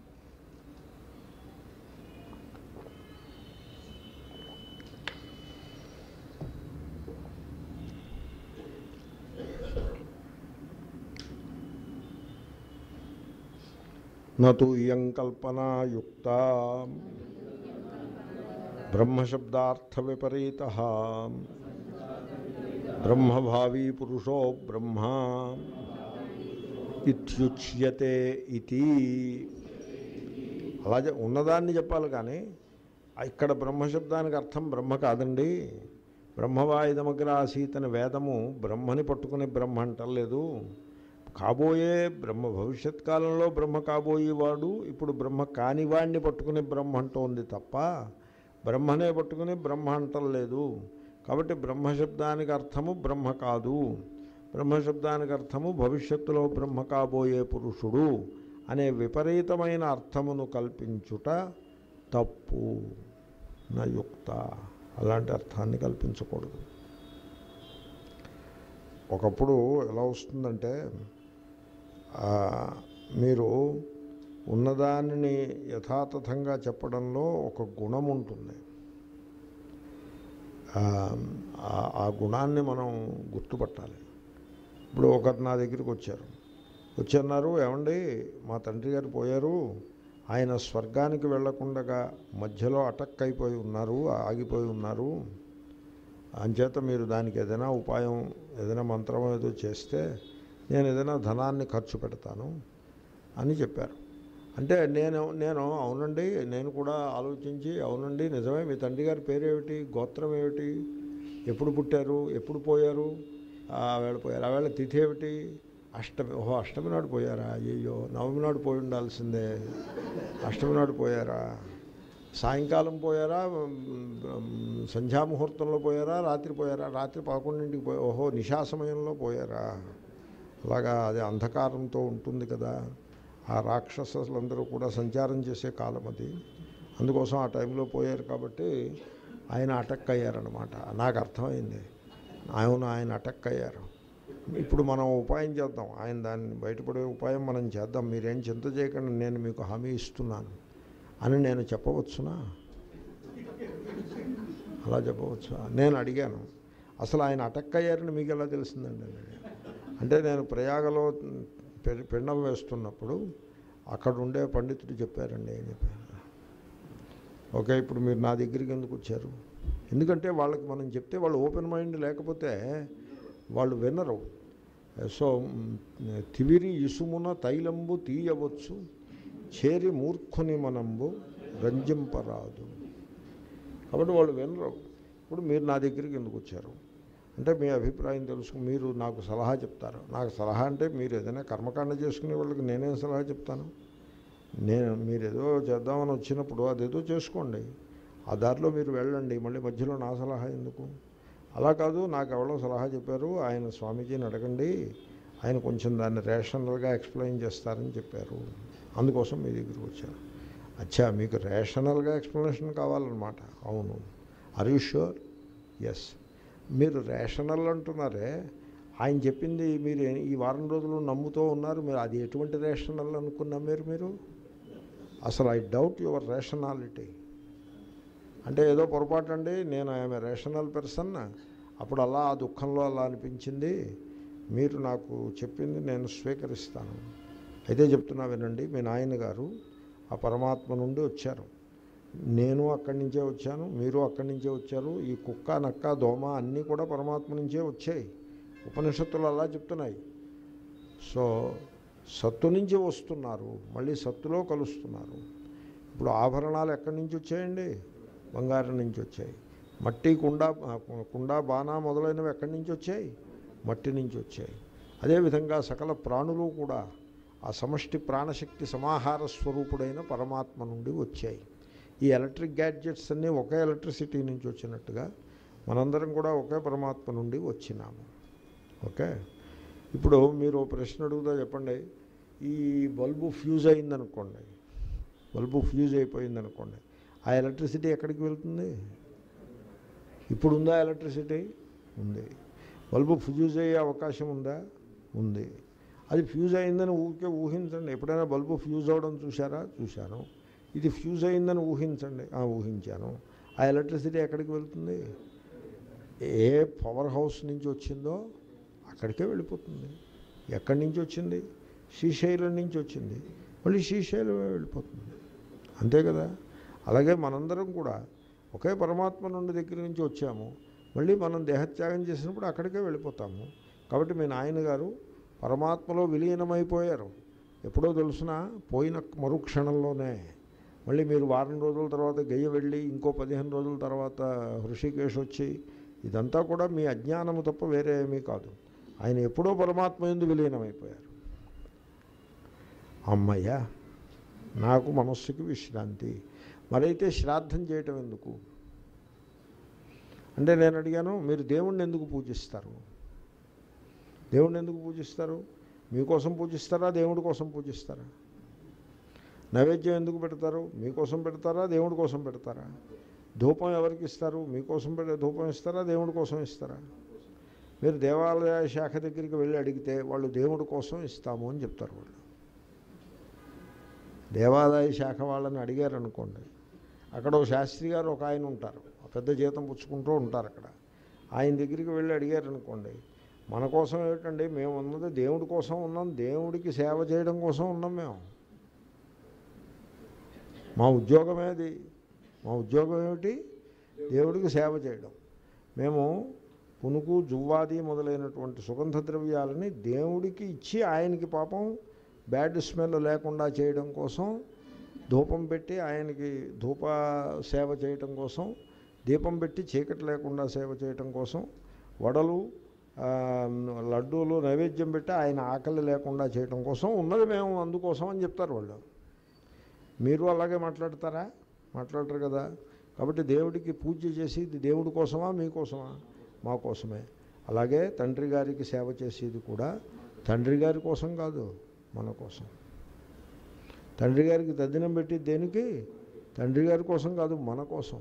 నూ ఇయం కల్పనాయుక్త బ్రహ్మశబ్దార్థ విపరీత బ్రహ్మభావీ పురుషో బ్రహ్మ ఇత్యుచ్యతే ఇది అలాగే ఉన్నదాన్ని చెప్పాలి కానీ ఇక్కడ బ్రహ్మశబ్దానికి అర్థం బ్రహ్మ కాదండి బ్రహ్మవాయుధమగ్ర ఆసీత్ అనే వేదము బ్రహ్మని పట్టుకుని బ్రహ్మ అంటలేదు కాబోయే బ్రహ్మ భవిష్యత్ కాలంలో బ్రహ్మ కాబోయేవాడు ఇప్పుడు బ్రహ్మ కానివాడిని పట్టుకుని బ్రహ్మ అంటోంది తప్ప బ్రహ్మనే పట్టుకుని బ్రహ్మ అంటలేదు కాబట్టి బ్రహ్మశబ్దానికి అర్థము బ్రహ్మ కాదు బ్రహ్మశబ్దానికి అర్థము భవిష్యత్తులో బ్రహ్మ కాబోయే పురుషుడు అనే విపరీతమైన అర్థమును కల్పించుట తప్పు నయుక్త అలాంటి అర్థాన్ని కల్పించకూడదు ఒకప్పుడు ఎలా వస్తుందంటే ఆ, మీరు ఉన్నదానిని యథాతథంగా చెప్పడంలో ఒక గుణం ఉంటుంది ఆ, ఆ- ఆ గుణాన్ని మనం గుర్తుపట్టాలి ఇప్పుడు ఒకరు నా దగ్గరికి వచ్చారు వచ్చి అన్నారు ఏమండి మా తండ్రి గారు పోయారు ఆయన స్వర్గానికి వెళ్లకుండా మధ్యలో అటక్ అయిపోయి ఉన్నారు ఆగిపోయి ఉన్నారు అంచేత మీరు దానికి ఏదైనా ఉపాయం ఏదైనా మంత్రం ఏదో చేస్తే నేను ఏదైనా ధనాన్ని ఖర్చు పెడతాను అని చెప్పారు అంటే నేను నేను అవునండి నేను కూడా ఆలోచించి అవునండి నిజమే మీ తండ్రి గారి పేరేమిటి గోత్రం ఏమిటి ఎప్పుడు పుట్టారు ఎప్పుడు పోయారు ఆ వేళ పోయారు ఆ వేళ తిథి ఏమిటి అష్టమి ఓహో అష్టమి నాడు పోయారా అయ్యో నవమి నాడు పోయి ఉండాల్సిందే అష్టమి నాడు పోయారా సాయంకాలం పోయారా మ్, సంధ్యాముహూర్తంలో పోయారా రాత్రి పోయారా రాత్రి పదకొండింటికి పోయా ఓహో నిశా సమయంలో పోయారా అలాగా అది అంధకారంతో ఉంటుంది కదా ఆ రాక్షసులందరూ కూడా సంచారం చేసే కాలం అది అందుకోసం ఆ టైంలో పోయారు కాబట్టి ఆయన అటక్ అయ్యారనమాట నాకు అర్థమైంది అవును ఆయన అటక్ అయ్యారు ఇప్పుడు మనం ఉపాయం చేద్దాం ఆయన దాన్ని బయటపడే ఉపాయం మనం చేద్దాం మీరేం చింత చేయకుండా నేను మీకు హామీ ఇస్తున్నాను అని నేను చెప్పవచ్చునా అలా చెప్పవచ్చా నేను అడిగాను అసలు ఆయన అటక్ అయ్యారని మీకు ఎలా తెలిసిందండి అని అడిగాను. అంటే నేను ప్రయాగలో పె- పిండం వేస్తున్నప్పుడు అక్కడ ఉండే పండితుడు చెప్పారండి అని చెప్పారు ఓకే ఇప్పుడు మీరు నా దగ్గరికి ఎందుకు వచ్చారు ఎందుకంటే వాళ్ళకి మనం చెప్తే వాళ్ళు ఓపెన్ మైండ్ లేకపోతే వాళ్ళు వినరు సో మ్, తివిరి ఇసుమున తైలంబు తీయవచ్చు చేరి మూర్ఖుని మనంబు రంజింపరాదు కాబట్టి వాళ్ళు వినరు ఇప్పుడు మీరు నా దగ్గరికి ఎందుకు వచ్చారు అంటే మీ అభిప్రాయం తెలుసుకు మీరు నాకు సలహా చెప్తారు నాకు సలహా అంటే మీరు ఏదైనా కర్మకాండ చేసుకునే వాళ్ళకి నేనేం సలహా చెప్తాను నేను మీరు ఏదో చేద్దామని వచ్చినప్పుడు అదేదో చేసుకోండి ఆ దారిలో మీరు వెళ్ళండి మళ్ళీ మధ్యలో నా సలహా ఎందుకు అలా కాదు నాకు ఎవరో సలహా చెప్పారు ఆయన స్వామీజీని అడగండి ఆయన కొంచెం దాన్ని రేషనల్గా ఎక్స్ప్లెయిన్ చేస్తారని చెప్పారు అందుకోసం మీ దగ్గరికి వచ్చాను అచ్చా మీకు రేషనల్గా ఎక్స్ప్లెనేషన్ కావాలన్నమాట అవును ఆర్ యూ షూర్ ఎస్ మీరు రేషనల్ అంటున్నారే ఆయన చెప్పింది మీరు ఈ వారం రోజులు నమ్ముతూ ఉన్నారు మీరు అది ఎటువంటి రేషనల్ అనుకున్నా మీరు మీరు అసలు ఐ డౌట్ యువర్ రేషనాలిటీ అంటే ఏదో పొరపాటు అండి నేను ఆమె రేషనల్ పర్సన్ అప్పుడు అలా ఆ దుఃఖంలో అలా అనిపించింది మీరు నాకు చెప్పింది నేను స్వీకరిస్తాను అయితే చెప్తున్నా వినండి మీ నాయన గారు ఆ పరమాత్మ నుండి వచ్చారు నేను అక్కడి నుంచే వచ్చాను మీరు అక్కడి నుంచే వచ్చారు ఈ కుక్క నక్క దోమ అన్నీ కూడా పరమాత్మ నుంచే వచ్చాయి ఉపనిషత్తులు అలా చెప్తున్నాయి సో సత్తు నుంచి వస్తున్నారు మళ్ళీ సత్తులో కలుస్తున్నారు ఇప్పుడు ఆభరణాలు ఎక్కడి నుంచి వచ్చాయండి బంగారం నుంచి వచ్చాయి మట్టి కుండ కుండ బాణ మొదలైనవి ఎక్కడి నుంచి వచ్చాయి మట్టి నుంచి వచ్చాయి అదేవిధంగా సకల ప్రాణులు కూడా ఆ సమష్టి ప్రాణశక్తి సమాహార స్వరూపుడైన పరమాత్మ నుండి వచ్చాయి ఈ ఎలక్ట్రిక్ గ్యాడ్జెట్స్ అన్నీ ఒకే ఎలక్ట్రిసిటీ నుంచి వచ్చినట్టుగా మనందరం కూడా ఒకే పరమాత్మ నుండి వచ్చినాము ఓకే ఇప్పుడు మీరు ఓ ప్రశ్న అడుగుతా చెప్పండి ఈ బల్బు ఫ్యూజ్ అయిందనుకోండి బల్బు ఫ్యూజ్ అయిపోయిందనుకోండి ఆ ఎలక్ట్రిసిటీ ఎక్కడికి వెళ్తుంది ఇప్పుడు ఉందా ఎలక్ట్రిసిటీ ఉంది బల్బు ఫ్యూజ్ అయ్యే అవకాశం ఉందా ఉంది అది ఫ్యూజ్ అయిందని ఊరికే ఊహించండి ఎప్పుడైనా బల్బు ఫ్యూజ్ అవ్వడం చూసారా చూశాను ఇది ఫ్యూజ్ అయిందని ఊహించండి ఆ, ఊహించాను ఆ ఎలక్ట్రిసిటీ ఎక్కడికి వెళ్తుంది ఏ పవర్ హౌస్ నుంచి వచ్చిందో అక్కడికే వెళ్ళిపోతుంది ఎక్కడి నుంచి వచ్చింది శ్రీశైలం నుంచి వచ్చింది మళ్ళీ శ్రీశైలమే వెళ్ళిపోతుంది అంతే కదా అలాగే మనందరం కూడా ఒకే పరమాత్మ నుండి దగ్గర నుంచి వచ్చాము మళ్ళీ మనం దేహత్యాగం చేసినప్పుడు అక్కడికే వెళ్ళిపోతాము కాబట్టి మీ నాయన గారు పరమాత్మలో విలీనమైపోయారు ఎప్పుడో తెలుసిన పోయిన మరుక్షణంలోనే మళ్ళీ మీరు వారం రోజుల తర్వాత గయ్య వెళ్ళి ఇంకో పదిహేను రోజుల తర్వాత హృషికేశ్ వచ్చి ఇదంతా కూడా మీ అజ్ఞానము తప్ప వేరే ఏమీ కాదు ఆయన ఎప్పుడో పరమాత్మ ఎందు విలీనమైపోయారు అమ్మయ్య నాకు మనస్సుకి విశ్రాంతి మరైతే శ్రాద్ధం చేయటం ఎందుకు అంటే నేను అడిగాను మీరు దేవుణ్ణి ఎందుకు పూజిస్తారు దేవుణ్ణి ఎందుకు పూజిస్తారు మీకోసం పూజిస్తారా దేవుడి కోసం పూజిస్తారా నైవేద్యం ఎందుకు పెడతారు మీకోసం పెడతారా దేవుడి కోసం పెడతారా ధూపం ఎవరికి ఇస్తారు మీకోసం పెడే ధూపం ఇస్తారా దేవుడి కోసం ఇస్తారా మీరు దేవాలయ శాఖ దగ్గరికి వెళ్ళి అడిగితే వాళ్ళు దేవుడి కోసం ఇస్తాము అని చెప్తారు వాళ్ళు దేవాదాయ శాఖ వాళ్ళని అడిగారు అనుకోండి అక్కడ ఒక శాస్త్రి గారు ఒక ఆయన ఉంటారు పెద్ద జీతం పుచ్చుకుంటూ ఉంటారు అక్కడ ఆయన దగ్గరికి వెళ్ళి అడిగారు అనుకోండి మన కోసం ఏమిటండి మేము ఉన్నది దేవుడి కోసం ఉన్నాం దేవుడికి సేవ చేయడం కోసం ఉన్నాం మేము మా ఉద్యోగమే అది మా ఉద్యోగం ఏమిటి దేవుడికి సేవ చేయడం మేము పునుకు జువ్వాది మొదలైనటువంటి సుగంధ ద్రవ్యాలని దేవుడికి ఇచ్చి ఆయనకి పాపం బ్యాడ్ స్మెల్ లేకుండా చేయడం కోసం ధూపం పెట్టి ఆయనకి ధూప సేవ చేయటం కోసం దీపం పెట్టి చీకటి లేకుండా సేవ చేయటం కోసం వడలు ఆ, లడ్డూలు నైవేద్యం పెట్టి ఆయన ఆకలి లేకుండా చేయటం కోసం ఉన్నది మేము అందుకోసం అని చెప్తారు వాళ్ళు మీరు అలాగే మాట్లాడతారా మాట్లాడరు కదా కాబట్టి దేవుడికి పూజ చేసి ఇది దేవుడి కోసమా మీకోసమా మా కోసమే అలాగే తండ్రి గారికి సేవ చేసేది కూడా తండ్రి గారి కోసం కాదు మన కోసం తండ్రి గారికి దద్దినం పెట్టి దేనికి తండ్రి గారి కోసం కాదు మన కోసం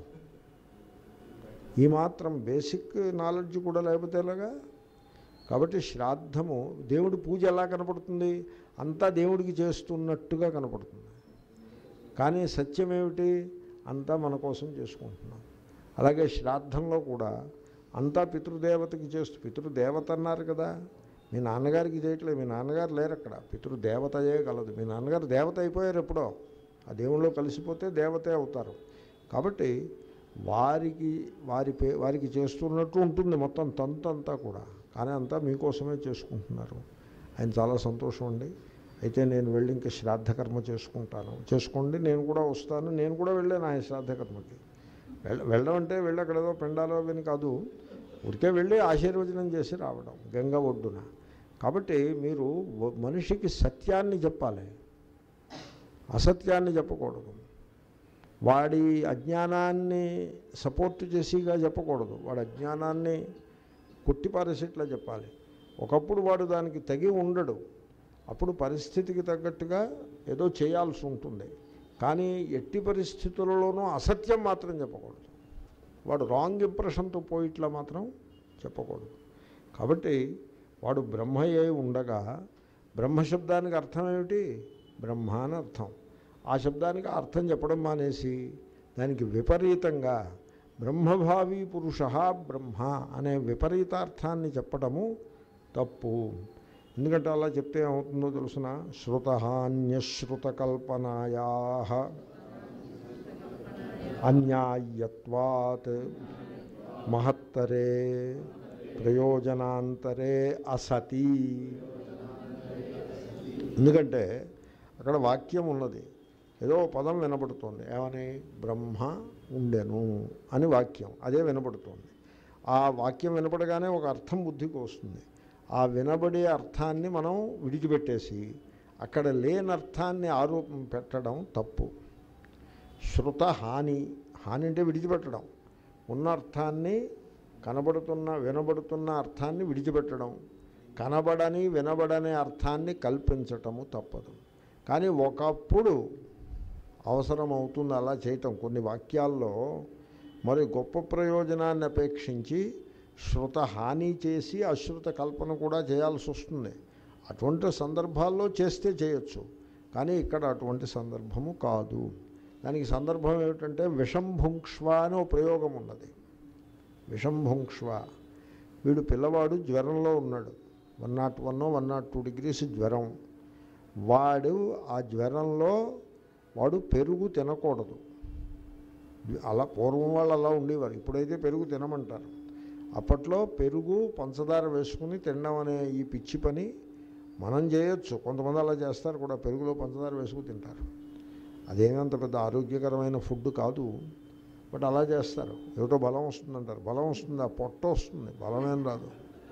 ఈ మాత్రం బేసిక్ నాలెడ్జ్ కూడా లేకపోతే ఎలాగా కాబట్టి శ్రాద్ధము దేవుడి పూజ ఎలా కనపడుతుంది అంతా దేవుడికి చేస్తున్నట్టుగా కనపడుతుంది కానీ సత్యం ఏమిటి అంతా మన కోసం చేసుకుంటున్నాం అలాగే శ్రాద్ధంలో కూడా అంతా పితృదేవతకి చేస్తూ పితృదేవత అన్నారు కదా మీ నాన్నగారికి చేయట్లేదు మీ నాన్నగారు లేరు అక్కడ పితృదేవతయే కలదు మీ నాన్నగారు దేవత అయిపోయారు ఎప్పుడో ఆ దేవుళ్ళు కలిసిపోతే దేవతే అవుతారు కాబట్టి వారికి వారి పే వారికి చేస్తున్నట్టు ఉంటుంది మొత్తం తంతు అంతా కూడా కానీ అంతా మీకోసమే చేసుకుంటున్నారు ఆయన చాలా సంతోషం అండి అయితే నేను వెళ్ళి ఇంకా శ్రాద్ధకర్మ చేసుకుంటాను చేసుకోండి నేను కూడా వస్తాను నేను కూడా వెళ్ళాను ఆయన శ్రాద్ధకర్మకి వెళ్ళ వెళ్ళడం అంటే వెళ్ళి అక్కడ ఏదో పెండాలో అని కాదు ఉడికే వెళ్ళి ఆశీర్వచనం చేసి రావడం గంగ ఒడ్డున కాబట్టి మీరు వ- మనిషికి సత్యాన్ని చెప్పాలి అసత్యాన్ని చెప్పకూడదు వాడి అజ్ఞానాన్ని సపోర్ట్ చేసిగా చెప్పకూడదు వాడి అజ్ఞానాన్ని కొట్టిపారేసేట్లా చెప్పాలి ఒకప్పుడు వాడు దానికి తగి ఉండడు అప్పుడు పరిస్థితికి తగ్గట్టుగా ఏదో చేయాల్సి ఉంటుంది కానీ ఎట్టి పరిస్థితులలోనూ అసత్యం మాత్రం చెప్పకూడదు వాడు రాంగ్ ఇంప్రెషన్తో పోయిట్లా మాత్రం చెప్పకూడదు కాబట్టి వాడు బ్రహ్మ అయి ఉండగా బ్రహ్మశబ్దానికి అర్థం ఏమిటి బ్రహ్మ అని అర్థం ఆ శబ్దానికి అర్థం చెప్పడం మానేసి దానికి విపరీతంగా బ్రహ్మభావి పురుష బ్రహ్మ అనే విపరీతార్థాన్ని చెప్పడము తప్పు ఎందుకంటే అలా చెప్తే ఏమవుతుందో తెలుసిన శ్రుతహాన్యశ్రుతకల్పనాయా అన్యాయత్వాత్ మహత్తరే ప్రయోజనాంతరే అసతి ఎందుకంటే అక్కడ వాక్యం ఉన్నది ఏదో పదం వినపడుతోంది ఏమని బ్రహ్మ ఉండెను అని వాక్యం అదే వినపడుతోంది ఆ వాక్యం వినపడగానే ఒక అర్థం బుద్ధికి వస్తుంది ఆ వినబడే అర్థాన్ని మనం విడిచిపెట్టేసి అక్కడ లేని అర్థాన్ని ఆరోపం పెట్టడం తప్పు శృత హాని హాని అంటే విడిచిపెట్టడం ఉన్న అర్థాన్ని కనబడుతున్న వినబడుతున్న అర్థాన్ని విడిచిపెట్టడం కనబడని వినబడని అర్థాన్ని కల్పించటము తప్పదు కానీ ఒకప్పుడు అవసరం అవుతుంది అలా చేయటం కొన్ని వాక్యాల్లో మరి గొప్ప ప్రయోజనాన్ని అపేక్షించి శృత హాని చేసి అశ్రుత కల్పన కూడా చేయాల్సి వస్తుంది అటువంటి సందర్భాల్లో చేస్తే చేయొచ్చు కానీ ఇక్కడ అటువంటి సందర్భము కాదు దానికి సందర్భం ఏమిటంటే విషంభుంక్ష్వ అని ఒక ప్రయోగం ఉన్నది విషంభుంక్ష్వ వీడు పిల్లవాడు జ్వరంలో ఉన్నాడు one not one one not two degrees జ్వరం వాడు ఆ జ్వరంలో వాడు పెరుగు తినకూడదు అలా పూర్వం వాళ్ళు అలా ఉండేవారు ఇప్పుడైతే పెరుగు తినమంటారు అప్పట్లో పెరుగు పంచదార వేసుకుని తినడం అనే ఈ పిచ్చి పని మనం చేయొచ్చు కొంతమంది అలా చేస్తారు కూడా పెరుగులో పంచదార వేసుకుని తింటారు అదేమంత పెద్ద ఆరోగ్యకరమైన ఫుడ్ కాదు బట్ అలా చేస్తారు ఏమిటో బలం వస్తుందంటారు బలం వస్తుంది ఆ పొట్ట వస్తుంది బలమేం రాదు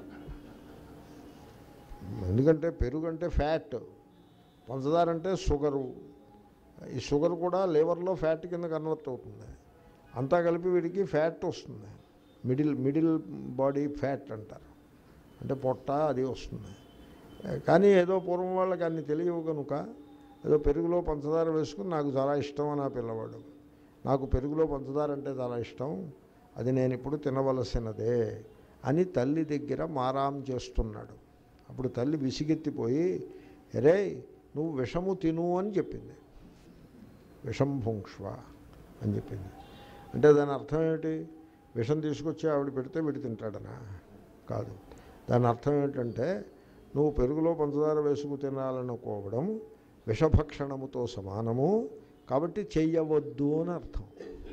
ఎందుకంటే పెరుగు అంటే ఫ్యాట్ పంచదార అంటే షుగరు ఈ షుగర్ కూడా లివర్లో ఫ్యాట్ కింద కన్వర్ట్ అవుతుంది అంతా కలిపి వీడికి ఫ్యాట్ వస్తుంది మిడిల్ మిడిల్ బాడీ ఫ్యాట్ అంటారు అంటే పొట్ట అది వస్తుంది కానీ ఏదో పూర్వం వాళ్ళకి అన్ని తెలియవు కనుక ఏదో పెరుగులో పంచదార వేసుకుని నాకు చాలా ఇష్టం అని ఆ పిల్లవాడు నాకు పెరుగులో పంచదార అంటే చాలా ఇష్టం అది నేను ఇప్పుడు తినవలసినదే అని తల్లి దగ్గర మారాం చేస్తున్నాడు అప్పుడు తల్లి విసిగెత్తిపోయి రే నువ్వు విషము తిను అని చెప్పింది విషం భుంక్ష్వ అని చెప్పింది అంటే దాని అర్థం ఏమిటి విషం తీసుకొచ్చి ఆవిడ పెడితే వీడు తింటాడనా కాదు దాని అర్థం ఏంటంటే నువ్వు పెరుగులో పంచదార వేసుకు తినాలనుకోవడం విషభక్షణముతో సమానము కాబట్టి చెయ్యవద్దు అని అర్థం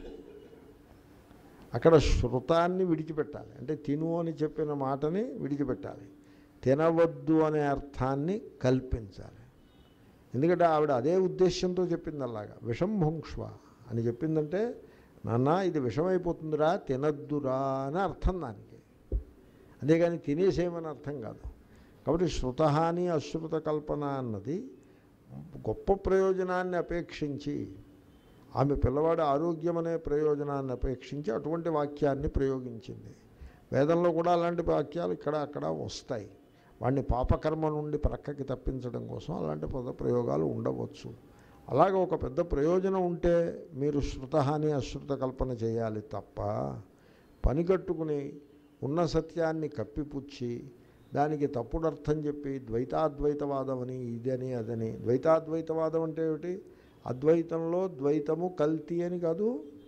అక్కడ శృతాన్ని విడిచిపెట్టాలి అంటే తిను అని చెప్పిన మాటని విడిచిపెట్టాలి తినవద్దు అనే అర్థాన్ని కల్పించాలి ఎందుకంటే ఆవిడ అదే ఉద్దేశంతో చెప్పింది అలాగా విషం భుంక్ష్వ అని చెప్పిందంటే నాన్న ఇది విషమైపోతుందిరా తినద్దురా అని అర్థం దానికి అంతేగాని తినేసేమని అర్థం కాదు కాబట్టి శృతహాని అశ్రుత కల్పన అన్నది గొప్ప ప్రయోజనాన్ని అపేక్షించి ఆమె పిల్లవాడి ఆరోగ్యం అనే ప్రయోజనాన్ని అపేక్షించి అటువంటి వాక్యాన్ని ప్రయోగించింది వేదంలో కూడా అలాంటి వాక్యాలు ఇక్కడ అక్కడ వస్తాయి వాడిని పాపకర్మ నుండి ప్రక్కకి తప్పించడం కోసం అలాంటి పద ప్రయోగాలు ఉండవచ్చు అలాగే ఒక పెద్ద ప్రయోజనం ఉంటే మీరు శృతహాని అశ్రుత కల్పన చేయాలి తప్ప పని కట్టుకుని ఉన్న సత్యాన్ని కప్పిపుచ్చి దానికి తప్పుడు అర్థం చెప్పి ద్వైతాద్వైతవాదం అని ఇదని అదని ద్వైతాద్వైతవాదం అంటే ఏమిటి అద్వైతంలో ద్వైతము కల్తీ అని కాదు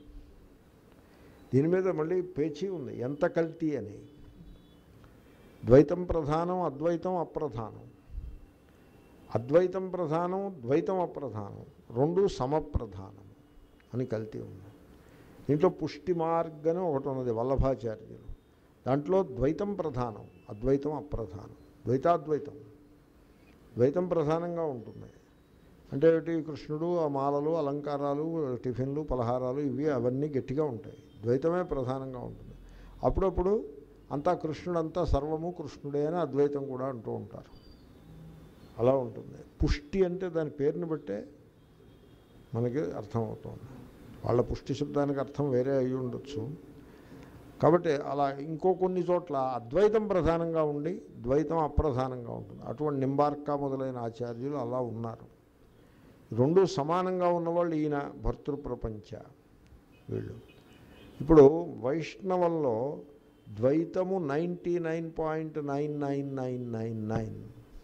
దీని మీద మళ్ళీ పేచీ ఉంది ఎంత కల్తీ అని ద్వైతం ప్రధానం అద్వైతం అప్రధానం అద్వైతం ప్రధానం ద్వైతం అప్రధానం రెండు సమప్రధానం అని కల్తీ ఉంది దీంట్లో పుష్టి మార్గం ఒకటి ఉన్నది వల్లభాచార్యులు దాంట్లో ద్వైతం ప్రధానం అద్వైతం అప్రధానం ద్వైతాద్వైతం ద్వైతం ప్రధానంగా ఉంటుంది అంటే ఏమిటి కృష్ణుడు ఆ మాలలు అలంకారాలు టిఫిన్లు పలహారాలు ఇవి అవన్నీ గట్టిగా ఉంటాయి ద్వైతమే ప్రధానంగా ఉంటుంది అప్పుడప్పుడు అంతా కృష్ణుడంతా సర్వము కృష్ణుడే అని అద్వైతం కూడా అంటూ ఉంటారు అలా ఉంటుంది పుష్టి అంటే దాని పేరుని బట్టే మనకి అర్థమవుతుంది వాళ్ళ పుష్టి శబ్దానికి అర్థం వేరే అయి ఉండొచ్చు కాబట్టి అలా ఇంకో కొన్ని చోట్ల అద్వైతం ప్రధానంగా ఉండి ద్వైతం అప్రధానంగా ఉంటుంది అటువంటి నింబార్క మొదలైన ఆచార్యులు అలా ఉన్నారు రెండు సమానంగా ఉన్నవాళ్ళు ఈయన భర్తృ ప్రపంచ వీళ్ళు ఇప్పుడు వైష్ణవంలో ద్వైతము ninety nine point nine nine nine nine nine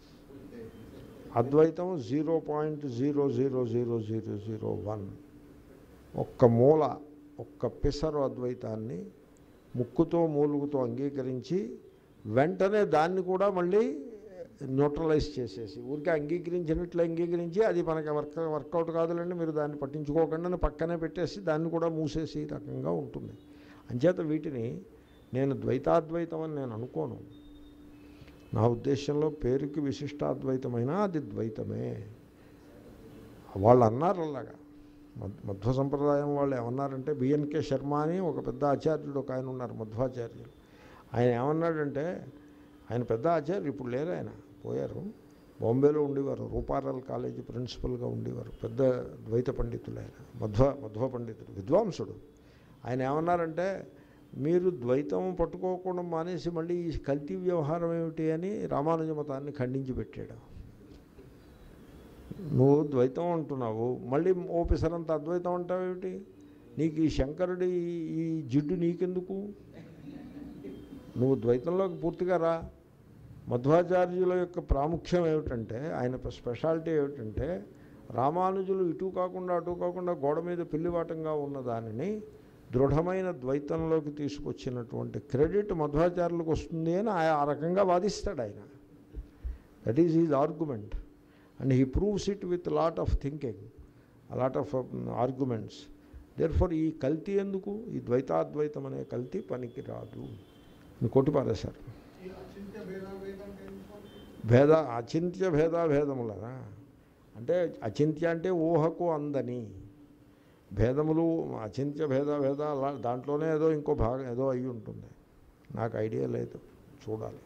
అద్వైతం zero point zero zero zero zero zero one ఒక్క మూల ఒక్క పిసరు అద్వైతాన్ని ముక్కుతో మూలుగుతో అంగీకరించి వెంటనే దాన్ని కూడా మళ్ళీ న్యూట్రలైజ్ చేసేసి ఊరికే అంగీకరించినట్లు అంగీకరించి అది మనకి వర్క్ వర్కౌట్ కాదులండి మీరు దాన్ని పట్టించుకోకుండా అని పక్కనే పెట్టేసి దాన్ని కూడా మూసేసి రకంగా ఉంటుంది అంచేత వీటిని నేను ద్వైతాద్వైతం అని నేను అనుకోను నా ఉద్దేశంలో పేరుకి విశిష్టాద్వైతమైనా అది ద్వైతమే వాళ్ళు అన్నారు అలాగా మధ్- మధ్వ సంప్రదాయం వాళ్ళు ఏమన్నారంటే బిఎన్కే శర్మ అని ఒక పెద్ద ఆచార్యుడు ఒక ఆయన ఉన్నారు మధ్వాచార్యులు ఆయన ఏమన్నాడంటే ఆయన పెద్ద ఆచార్యులు ఇప్పుడు లేరు ఆయన పోయారు బాంబేలో ఉండేవారు రూపారల్ కాలేజీ ప్రిన్సిపల్గా ఉండేవారు పెద్ద ద్వైత పండితులు ఆయన మధ్వ మధ్వ పండితుడు విద్వాంసుడు ఆయన ఏమన్నారంటే మీరు ద్వైతం పట్టుకోకుండా మానేసి మళ్ళీ ఈ కల్తీ వ్యవహారం ఏమిటి అని రామానుజ మతాన్ని ఖండించి పెట్టాడు నువ్వు ద్వైతం అంటున్నావు మళ్ళీ ఓపెసరంత అద్వైతం అంటావేమిటి నీకు ఈ శంకరుడి ఈ జిడ్డు నీకెందుకు నువ్వు ద్వైతంలోకి పూర్తిగా రా మధ్వాచార్యుల యొక్క ప్రాముఖ్యం ఏమిటంటే ఆయన స్పెషాలిటీ ఏమిటంటే రామానుజులు ఇటు కాకుండా అటు కాకుండా గోడ మీద పిల్లివాటంగా ఉన్న దానిని దృఢమైన ద్వైతంలోకి తీసుకొచ్చినటువంటి క్రెడిట్ మధ్వాచార్యులకు వస్తుంది అని ఆ ఆ రకంగా వాదిస్తాడు ఆయన that is his argument and he proves it with lot of thinking lot of arguments therefore ఈ కల్తీ ఎందుకు ఈ ద్వైతాద్వైతం అనే కల్తీ పనికి రాదు అని కొట్టి పారేశారు భేద అచింత్య భేదాభేదములరా అంటే అచింత్య అంటే ఊహకు అందని భేదములు అచింత్య భేదాభేద అలా దాంట్లోనే ఏదో ఇంకో భాగం ఏదో అయి ఉంటుంది నాకు ఐడియా లేదు చూడాలి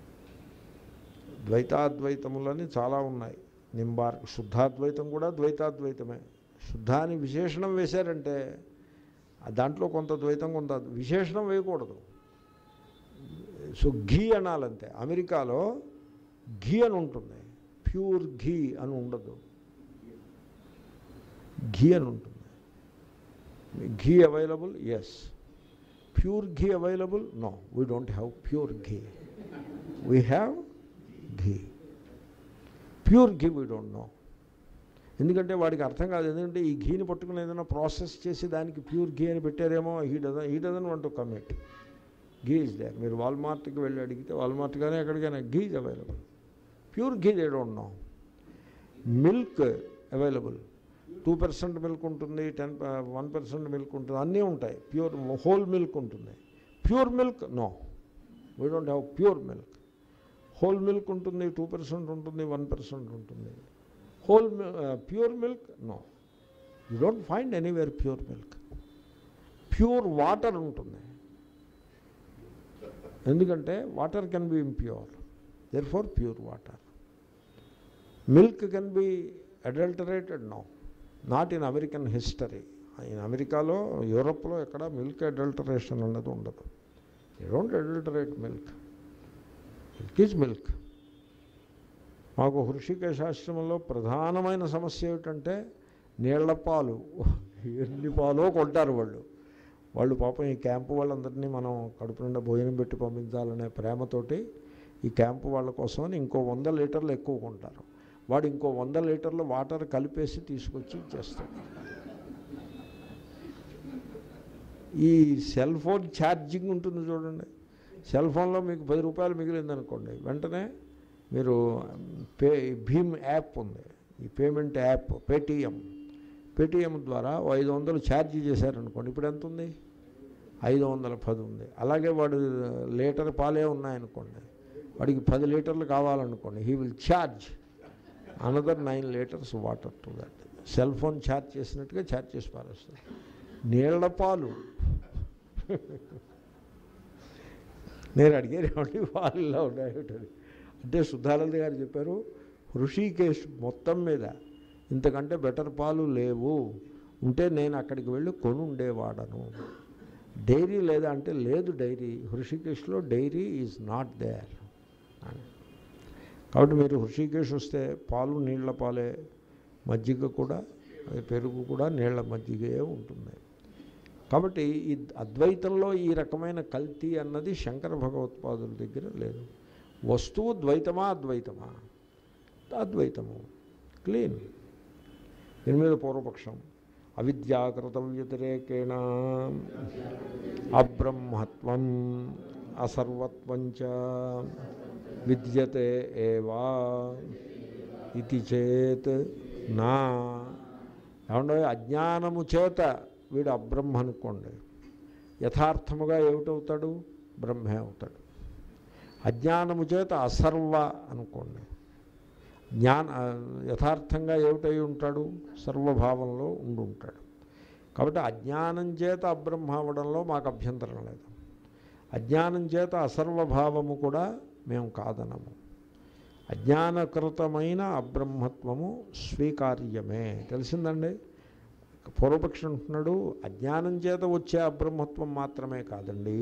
ద్వైతాద్వైతములని చాలా ఉన్నాయి నింబార్ శుద్ధాద్వైతం కూడా ద్వైతాద్వైతమే శుద్ధాన్ని విశేషణం వేశారంటే ఆ దాంట్లో కొంత ద్వైతం కొంత విశేషణం వేయకూడదు సో ఘీ అనాలంతే అమెరికాలో ఘీ అని ఉంటుంది ప్యూర్ ఘీ అని ఉండదు ఘీ అని ఉంటుంది ghee available yes pure ghee available no we don't have pure ghee we have ghee pure ghee we don't know ఎందుకంటే వాడికి అర్థం కాదు ఎందుకంటే ఈ ఘీని పట్టుకుని ఏదైనా ప్రాసెస్ చేసి దానికి ప్యూర్ ఘీ అని పెట్టారేమో he doesn't he doesn't want to commit ghee is there మీరు వాల్మార్ట్కి వెళ్ళి అడిగితే వాల్మార్ట్ కానీ ఎక్కడికైనా ghee is available pure ghee they don't know milk available two percent milk ఉంటుంది టెన్ వన్ పర్సెంట్ మిల్క్ ఉంటుంది అన్నీ ఉంటాయి ప్యూర్ హోల్ మిల్క్ ఉంటుంది pure milk no we don't have pure milk whole milk ఉంటుంది two percent ఉంటుంది one percent ఉంటుంది whole pure milk no you don't find anywhere pure milk pure water ఉంటుంది ఎందుకంటే water can be impure therefore pure water milk can be adulterated no not in American history in అమెరికాలో యూరోప్లో ఎక్కడ milk adulteration అన్నది ఉండదు you don't adulterate milk milk is milk మాకు హృషికేశ ఆశ్రమంలో ప్రధానమైన సమస్య ఏమిటంటే నీళ్ల పాలు ఎన్ని పాలో కొంటారు వాళ్ళు వాళ్ళు పాపం ఈ క్యాంపు వాళ్ళందరినీ మనం కడుపు నిండా భోజనం పెట్టి పంపించాలనే ప్రేమతోటి ఈ క్యాంపు వాళ్ళ కోసం ఇంకో వంద లీటర్లు ఎక్కువ కొంటారు వాడు ఇంకో వంద లీటర్లు వాటర్ కలిపేసి తీసుకొచ్చి ఇచ్చేస్తాడు ఈ సెల్ ఫోన్ ఛార్జింగ్ ఉంటుంది చూడండి సెల్ ఫోన్లో మీకు పది రూపాయలు మిగిలిందనుకోండి వెంటనే మీరు పే భీమ్ యాప్ ఉంది ఈ పేమెంట్ యాప్ పేటీఎం పేటీఎం ద్వారా ఓ ఐదు వందలు ఛార్జ్ చేశారనుకోండి ఇప్పుడు ఎంత ఉంది ఐదు వందల పది ఉంది అలాగే వాడు లీటర్ పాలే ఉన్నాయనుకోండి వాడికి పది లీటర్లు కావాలనుకోండి he will charge another nine litres water to that cell phone charge చేసినట్టుగా ఛార్జ్ చేసి పారేస్తారు నీళ్ల పాలు నేను అడిగారు ఏమండి పాలు ఇలా ఉన్నాయటది అంటే సుధానంద గారు చెప్పారు హృషికేశ్ మొత్తం మీద ఇంతకంటే బెటర్ పాలు లేవు ఉంటే నేను అక్కడికి వెళ్ళి కొని ఉండేవాడను డైరీ లేదా అంటే లేదు డైరీ హృషికేశ్లో డైరీ ఈజ్ నాట్ దేర్ కాబట్టి మీరు హృషికేశ్ వస్తే పాలు నీళ్ల పాలే మజ్జిగ కూడా అది పెరుగు కూడా నీళ్ల మజ్జిగే ఉంటుంది కాబట్టి ఈ అద్వైతంలో ఈ రకమైన కల్తీ అన్నది శంకర భగవత్పాదుల దగ్గర లేదు వస్తువు ద్వైతమా అద్వైతమా అద్వైతము క్లీన్ దీని మీద పూర్వపక్షం అవిద్యాకృత వ్యతిరేకేణ అబ్రహ్మత్వం అసర్వత్వంచ విద్యతే ఏవా ఇది చేత్ నా ఏమంటే అజ్ఞానము చేత వీడు అబ్రహ్మ అనుకోండి యథార్థముగా ఏమిటవుతాడు బ్రహ్మే అవుతాడు అజ్ఞానము చేత అసర్వ అనుకోండి జ్ఞాన యథార్థంగా ఏమిటై ఉంటాడు సర్వభావంలో ఉండి ఉంటాడు కాబట్టి అజ్ఞానం చేత అబ్రహ్మ అవ్వడంలో మాకు అభ్యంతరం లేదు అజ్ఞానం చేత అసర్వభావము కూడా మేము కాదనము అజ్ఞానకృతమైన అబ్రహ్మత్వము స్వీకార్యమే తెలిసిందండి పూర్వపక్షి అంటున్నాడు అజ్ఞానం చేత వచ్చే అబ్రహ్మత్వం మాత్రమే కాదండి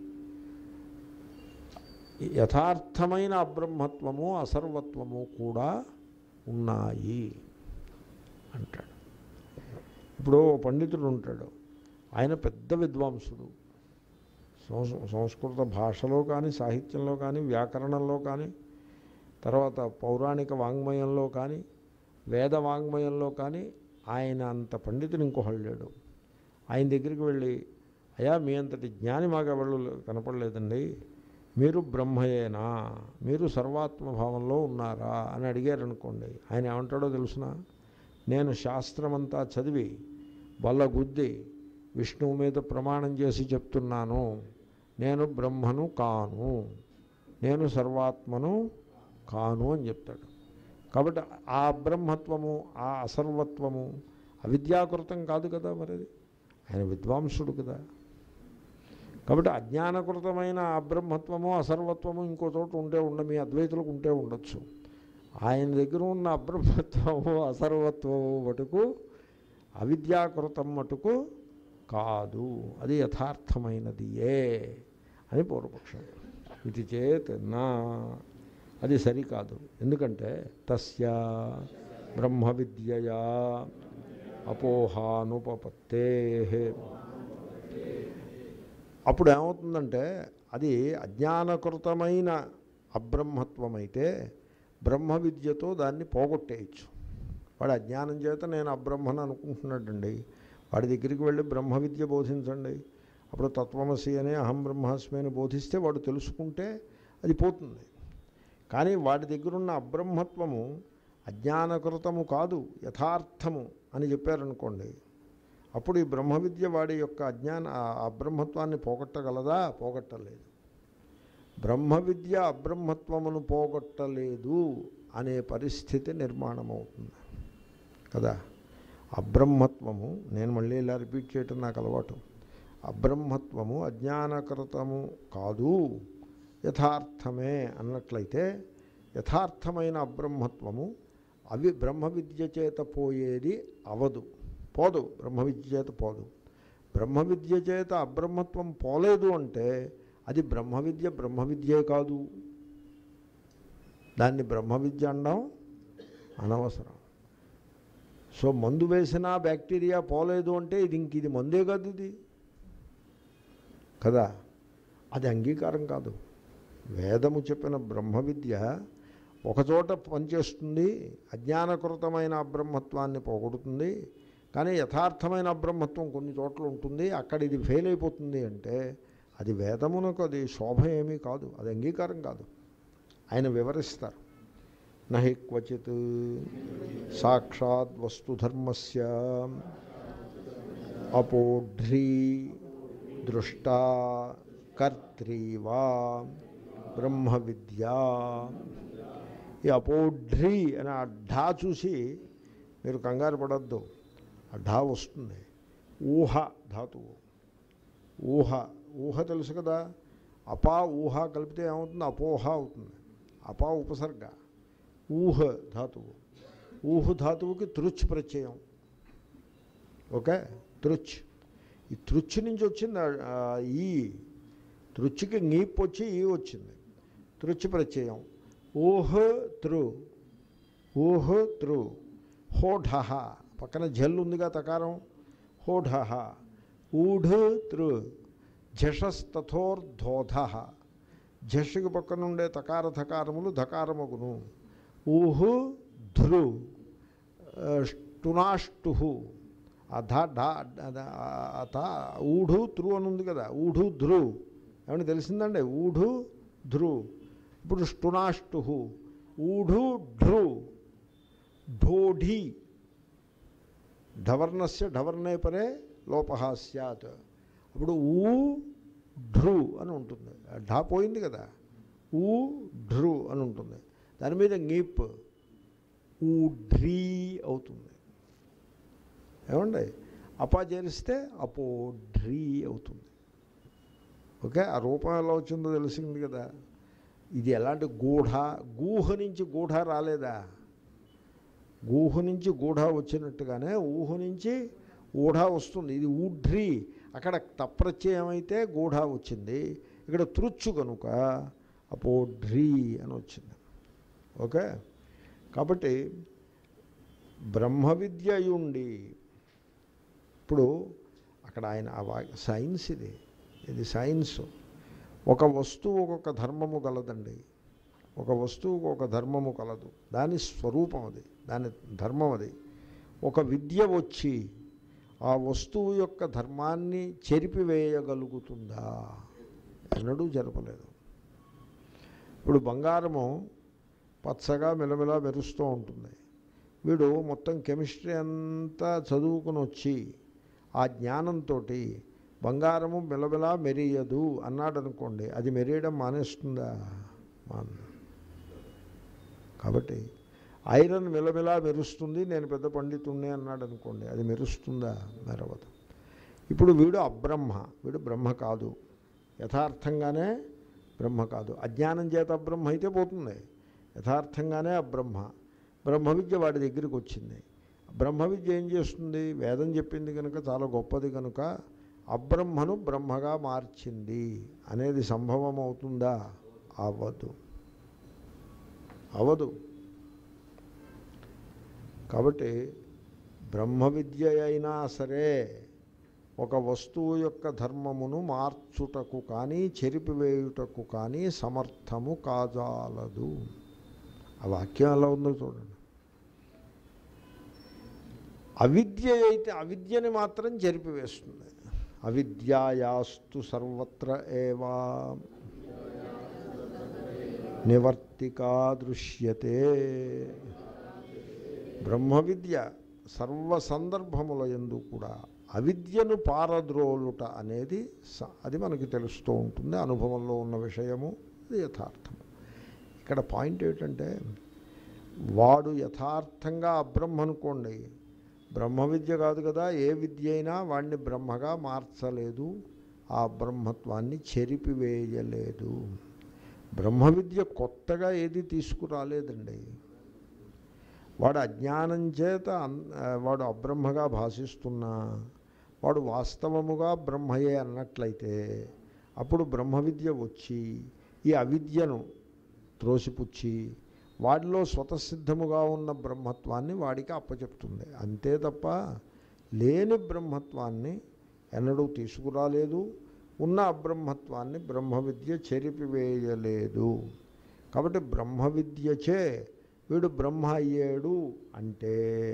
యథార్థమైన అబ్రహ్మత్వము అసర్వత్వము కూడా ఉన్నాయి అంటాడు ఇప్పుడు ఓ పండితుడు ఉంటాడు ఆయన పెద్ద విద్వాంసుడు సంస్- సంస్కృత భాషలో కానీ సాహిత్యంలో కానీ వ్యాకరణంలో కానీ తర్వాత పౌరాణిక వాంగ్మయంలో కానీ వేద వాంగ్మయంలో కానీ ఆయన అంత పండితుడు ఇంకొకళ్ళు లేడు ఆయన దగ్గరికి వెళ్ళి అయ్యా మీ అంతటి జ్ఞాని మాకు ఎవరు కనపడలేదండి మీరు బ్రహ్మయేనా మీరు సర్వాత్మభావంలో ఉన్నారా అని అడిగారనుకోండి ఆయన ఏమంటాడో తెలుసిన నేను శాస్త్రమంతా చదివి బల్లగుద్ది విష్ణువు మీద ప్రమాణం చేసి చెప్తున్నాను నేను బ్రహ్మను కాను నేను సర్వాత్మను కాను అని చెప్తాడు కాబట్టి ఆ బ్రహ్మత్వము ఆ అసర్వత్వము అవిద్యాకృతం కాదు కదా మరిది ఆయన విద్వాంసుడు కదా కాబట్టి అజ్ఞానకృతమైన అబ్రహ్మత్వము అసర్వత్వము ఇంకో చోట ఉంటే ఉండ మీ అద్వైతులకు ఉంటే ఉండొచ్చు ఆయన దగ్గర ఉన్న అబ్రహ్మత్వము అసర్వత్వము మటుకు అవిద్యాకృతం మటుకు కాదు అది యథార్థమైనది ఏ అని పూర్వపక్షం ఇది చేత్ నా అది సరికాదు ఎందుకంటే తస్య బ్రహ్మ విద్యయా అపోహానుపపత్తే అప్పుడు ఏమవుతుందంటే అది అజ్ఞానకృతమైన అబ్రహ్మత్వం అయితే బ్రహ్మ విద్యతో దాన్ని పోగొట్టేయచ్చు వాడు అజ్ఞానం చేత నేను అబ్రహ్మను అనుకుంటున్నాడండి వాడి దగ్గరికి వెళ్ళి బ్రహ్మ విద్య బోధించండి అప్పుడు తత్వమసి అని అహం బ్రహ్మాస్మి అని బోధిస్తే వాడు తెలుసుకుంటే అది పోతుంది కానీ వాడి దగ్గరున్న అబ్రహ్మత్వము అజ్ఞానకృతము కాదు యథార్థము అని చెప్పారనుకోండి అప్పుడు ఈ బ్రహ్మ విద్య వాడి యొక్క అజ్ఞాన ఆ అబ్రహ్మత్వాన్ని పోగొట్టగలదా పోగొట్టలేదు బ్రహ్మ విద్య అబ్రహ్మత్వమును పోగొట్టలేదు అనే పరిస్థితి నిర్మాణం అవుతుంది కదా అబ్రహ్మత్వము నేను మళ్ళీ ఇలా రిపీట్ చేయటం నాకు అలవాటు అబ్రహ్మత్వము అజ్ఞానకృతము కాదు యథార్థమే అన్నట్లయితే యథార్థమైన అబ్రహ్మత్వము అవి బ్రహ్మ విద్య చేత పోయేది అవదు పోదు బ్రహ్మ విద్య చేత పోదు బ్రహ్మ విద్య చేత అబ్రహ్మత్వం పోలేదు అంటే అది బ్రహ్మ విద్య బ్రహ్మ విద్యే కాదు దాన్ని బ్రహ్మ విద్య అనడం అనవసరం సో మందు వేసినా బ్యాక్టీరియా పోలేదు అంటే ఇది ఇంక ఇది మందే కాదు ఇది కదా అది అంగీకారం కాదు వేదము చెప్పిన బ్రహ్మ విద్య ఒకచోట పనిచేస్తుంది అజ్ఞానకృతమైన అబ్రహ్మత్వాన్ని పోగొడుతుంది కానీ యథార్థమైన అబ్రహ్మత్వం కొన్ని చోట్ల ఉంటుంది అక్కడ ఇది ఫెయిల్ అయిపోతుంది అంటే అది వేదమునకు అది శోభ ఏమీ కాదు అది అంగీకారం కాదు ఆయన వివరిస్తారు నహి క్వచిత్ సాక్షాత్ వస్తుధర్మస్య అపోఢ్రీ దృష్టా కర్త్రీవా బ్రహ్మ విద్యా ఈ అపోఢ్రీ అనే ఆ ఢా చూసి మీరు కంగారు పడద్దు ఆ ఢా వస్తుంది ఊహ ధాతువు ఊహ ఊహ తెలుసు కదా అపా ఊహ కలిపితే ఏమవుతుంది అపోహ అవుతుంది అపా ఉపసర్గ ఊహ ధాతువు ఊహ ధాతువుకి తృచ్ ప్రత్యయం ఓకే తృచ్ ఈ తృచ్ నుంచి వచ్చింది ఆ, ఈ తృచ్కి నీప్ వచ్చి ఈ వచ్చింది తృచ్ ప్రత్యయం ఊహ త్రు ఊహ త్రు హోఢ పక్కన జల్ ఉందిగా తకారం హోఢ ఊఢ త్రు ఝషస్తథోర్ధోధ ఝషకి పక్కన ఉండే తకార ధకారములు ధకారమగును ఊహు ధృ టునాష్టు ఆ ధ ఢా ఆ థ ఊఢు త్రు అని ఉంది కదా ఊఢు ధ్రు ఏమని తెలిసిందండి ఊఢు ధ్రు ఇప్పుడు స్టునాష్టు ఊఢు ఢృ ఢోఢి ఢవర్ణస్య ఢవర్ణే పరే లోప స్యాత్ అప్పుడు ఊ ఢృ అని ఉంటుంది ఆ ఢా పోయింది కదా ఊ ఢృ అని ఉంటుంది దాని మీద ngీప్ ఊఢ్రీ అవుతుంది ఏమండి అపా చేరిస్తే అపోఢ్రీ అవుతుంది ఓకే ఆ రూపం ఎలా వచ్చిందో తెలిసింది కదా ఇది ఎలాంటి గూఢ గూహ నుంచి గూఢ రాలేదా గూహ నుంచి గూఢ వచ్చినట్టుగానే ఊహ నుంచి ఊఢ వస్తుంది ఇది ఊఢ్రి అక్కడ తప్రత్యయం అయితే గూఢ వచ్చింది ఇక్కడ తృచ్చు కనుక అపోఢ్రీ అని వచ్చింది ఓకే కాబట్టి బ్రహ్మ విద్య అయి ఉండి ఇప్పుడు అక్కడ ఆయన ఆ వా- సైన్స్ ఇది ఇది సైన్స్ ఒక వస్తువు ఒక ధర్మము గలదండి ఒక వస్తువుకు ఒక ధర్మము కలదు దాని స్వరూపం అది దాని ధర్మం అది ఒక విద్య వచ్చి ఆ వస్తువు యొక్క ధర్మాన్ని చెరిపివేయగలుగుతుందా ఎన్నడూ జరపలేదు ఇప్పుడు బంగారము పచ్చగా మెలమెలా మెరుస్తూ ఉంటుంది వీడు మొత్తం కెమిస్ట్రీ అంతా చదువుకుని వచ్చి ఆ జ్ఞానంతో బంగారము మెలమెలా మెరియదు అన్నాడు అనుకోండి అది మెరియడం మానేస్తుందా మాన కాబట్టి ఐరన్ మెలమెలా మెరుస్తుంది నేను పెద్ద పండితుణ్ణి అన్నాడు అనుకోండి అది మెరుస్తుందా మెరవదు ఇప్పుడు వీడు అబ్రహ్మ వీడు బ్రహ్మ కాదు యథార్థంగానే బ్రహ్మ కాదు అజ్ఞానం చేత అబ్రహ్మ అయితే పోతుంది యథార్థంగానే అబ్రహ్మ బ్రహ్మ విద్య వాడి దగ్గరికి వచ్చింది బ్రహ్మ విద్య ఏం చేస్తుంది వేదం చెప్పింది కనుక చాలా గొప్పది కనుక అబ్రహ్మను బ్రహ్మగా మార్చింది అనేది సంభవం అవుతుందా అవ్వదు అవదు కాబట్టి బ్రహ్మ విద్య అయినా సరే ఒక వస్తువు యొక్క ధర్మమును మార్చుటకు కానీ చెరిపివేయుటకు కానీ సమర్థము కాజాలదు ఆ వాక్యం ఎలా ఉందో చూడండి అవిద్య అయితే అవిద్యని మాత్రం చెరిపివేస్తుంది అవిద్యాయాస్తు సర్వత్ర ఏవా నివర్తికా దృశ్యతే బ్రహ్మ విద్య సర్వ సందర్భముల ఎందు కూడా అవిద్యను పారద్రోలుట అనేది స- అది మనకి తెలుస్తూ ఉంటుంది అనుభవంలో ఉన్న విషయము అది యథార్థము ఇక్కడ పాయింట్ ఏంటంటే వాడు యథార్థంగా అబ్రహ్మ అనుకోండి బ్రహ్మ విద్య కాదు కదా ఏ విద్య అయినా వాడిని బ్రహ్మగా మార్చలేదు ఆ బ్రహ్మత్వాన్ని చెరిపివేయలేదు బ్రహ్మ విద్య కొత్తగా ఏది తీసుకురాలేదండి వాడు అజ్ఞానం చేత అన్- ఆ, వాడు అబ్రహ్మగా భాషిస్తున్నా వాడు వాస్తవముగా బ్రహ్మయే అన్నట్లయితే అప్పుడు బ్రహ్మ విద్య వచ్చి ఈ అవిద్యను త్రోసిపుచ్చి వాడిలో స్వతసిద్ధముగా ఉన్న బ్రహ్మత్వాన్ని వాడికి అప్పచెప్తుంది అంతే తప్ప లేని బ్రహ్మత్వాన్ని ఎన్నడూ తీసుకురాలేదు ఉన్న అబ్రహ్మత్వాన్ని బ్రహ్మ విద్య చెరిపివేయలేదు కాబట్టి బ్రహ్మ విద్యచే వీడు బ్రహ్మ అయ్యాడు అంటే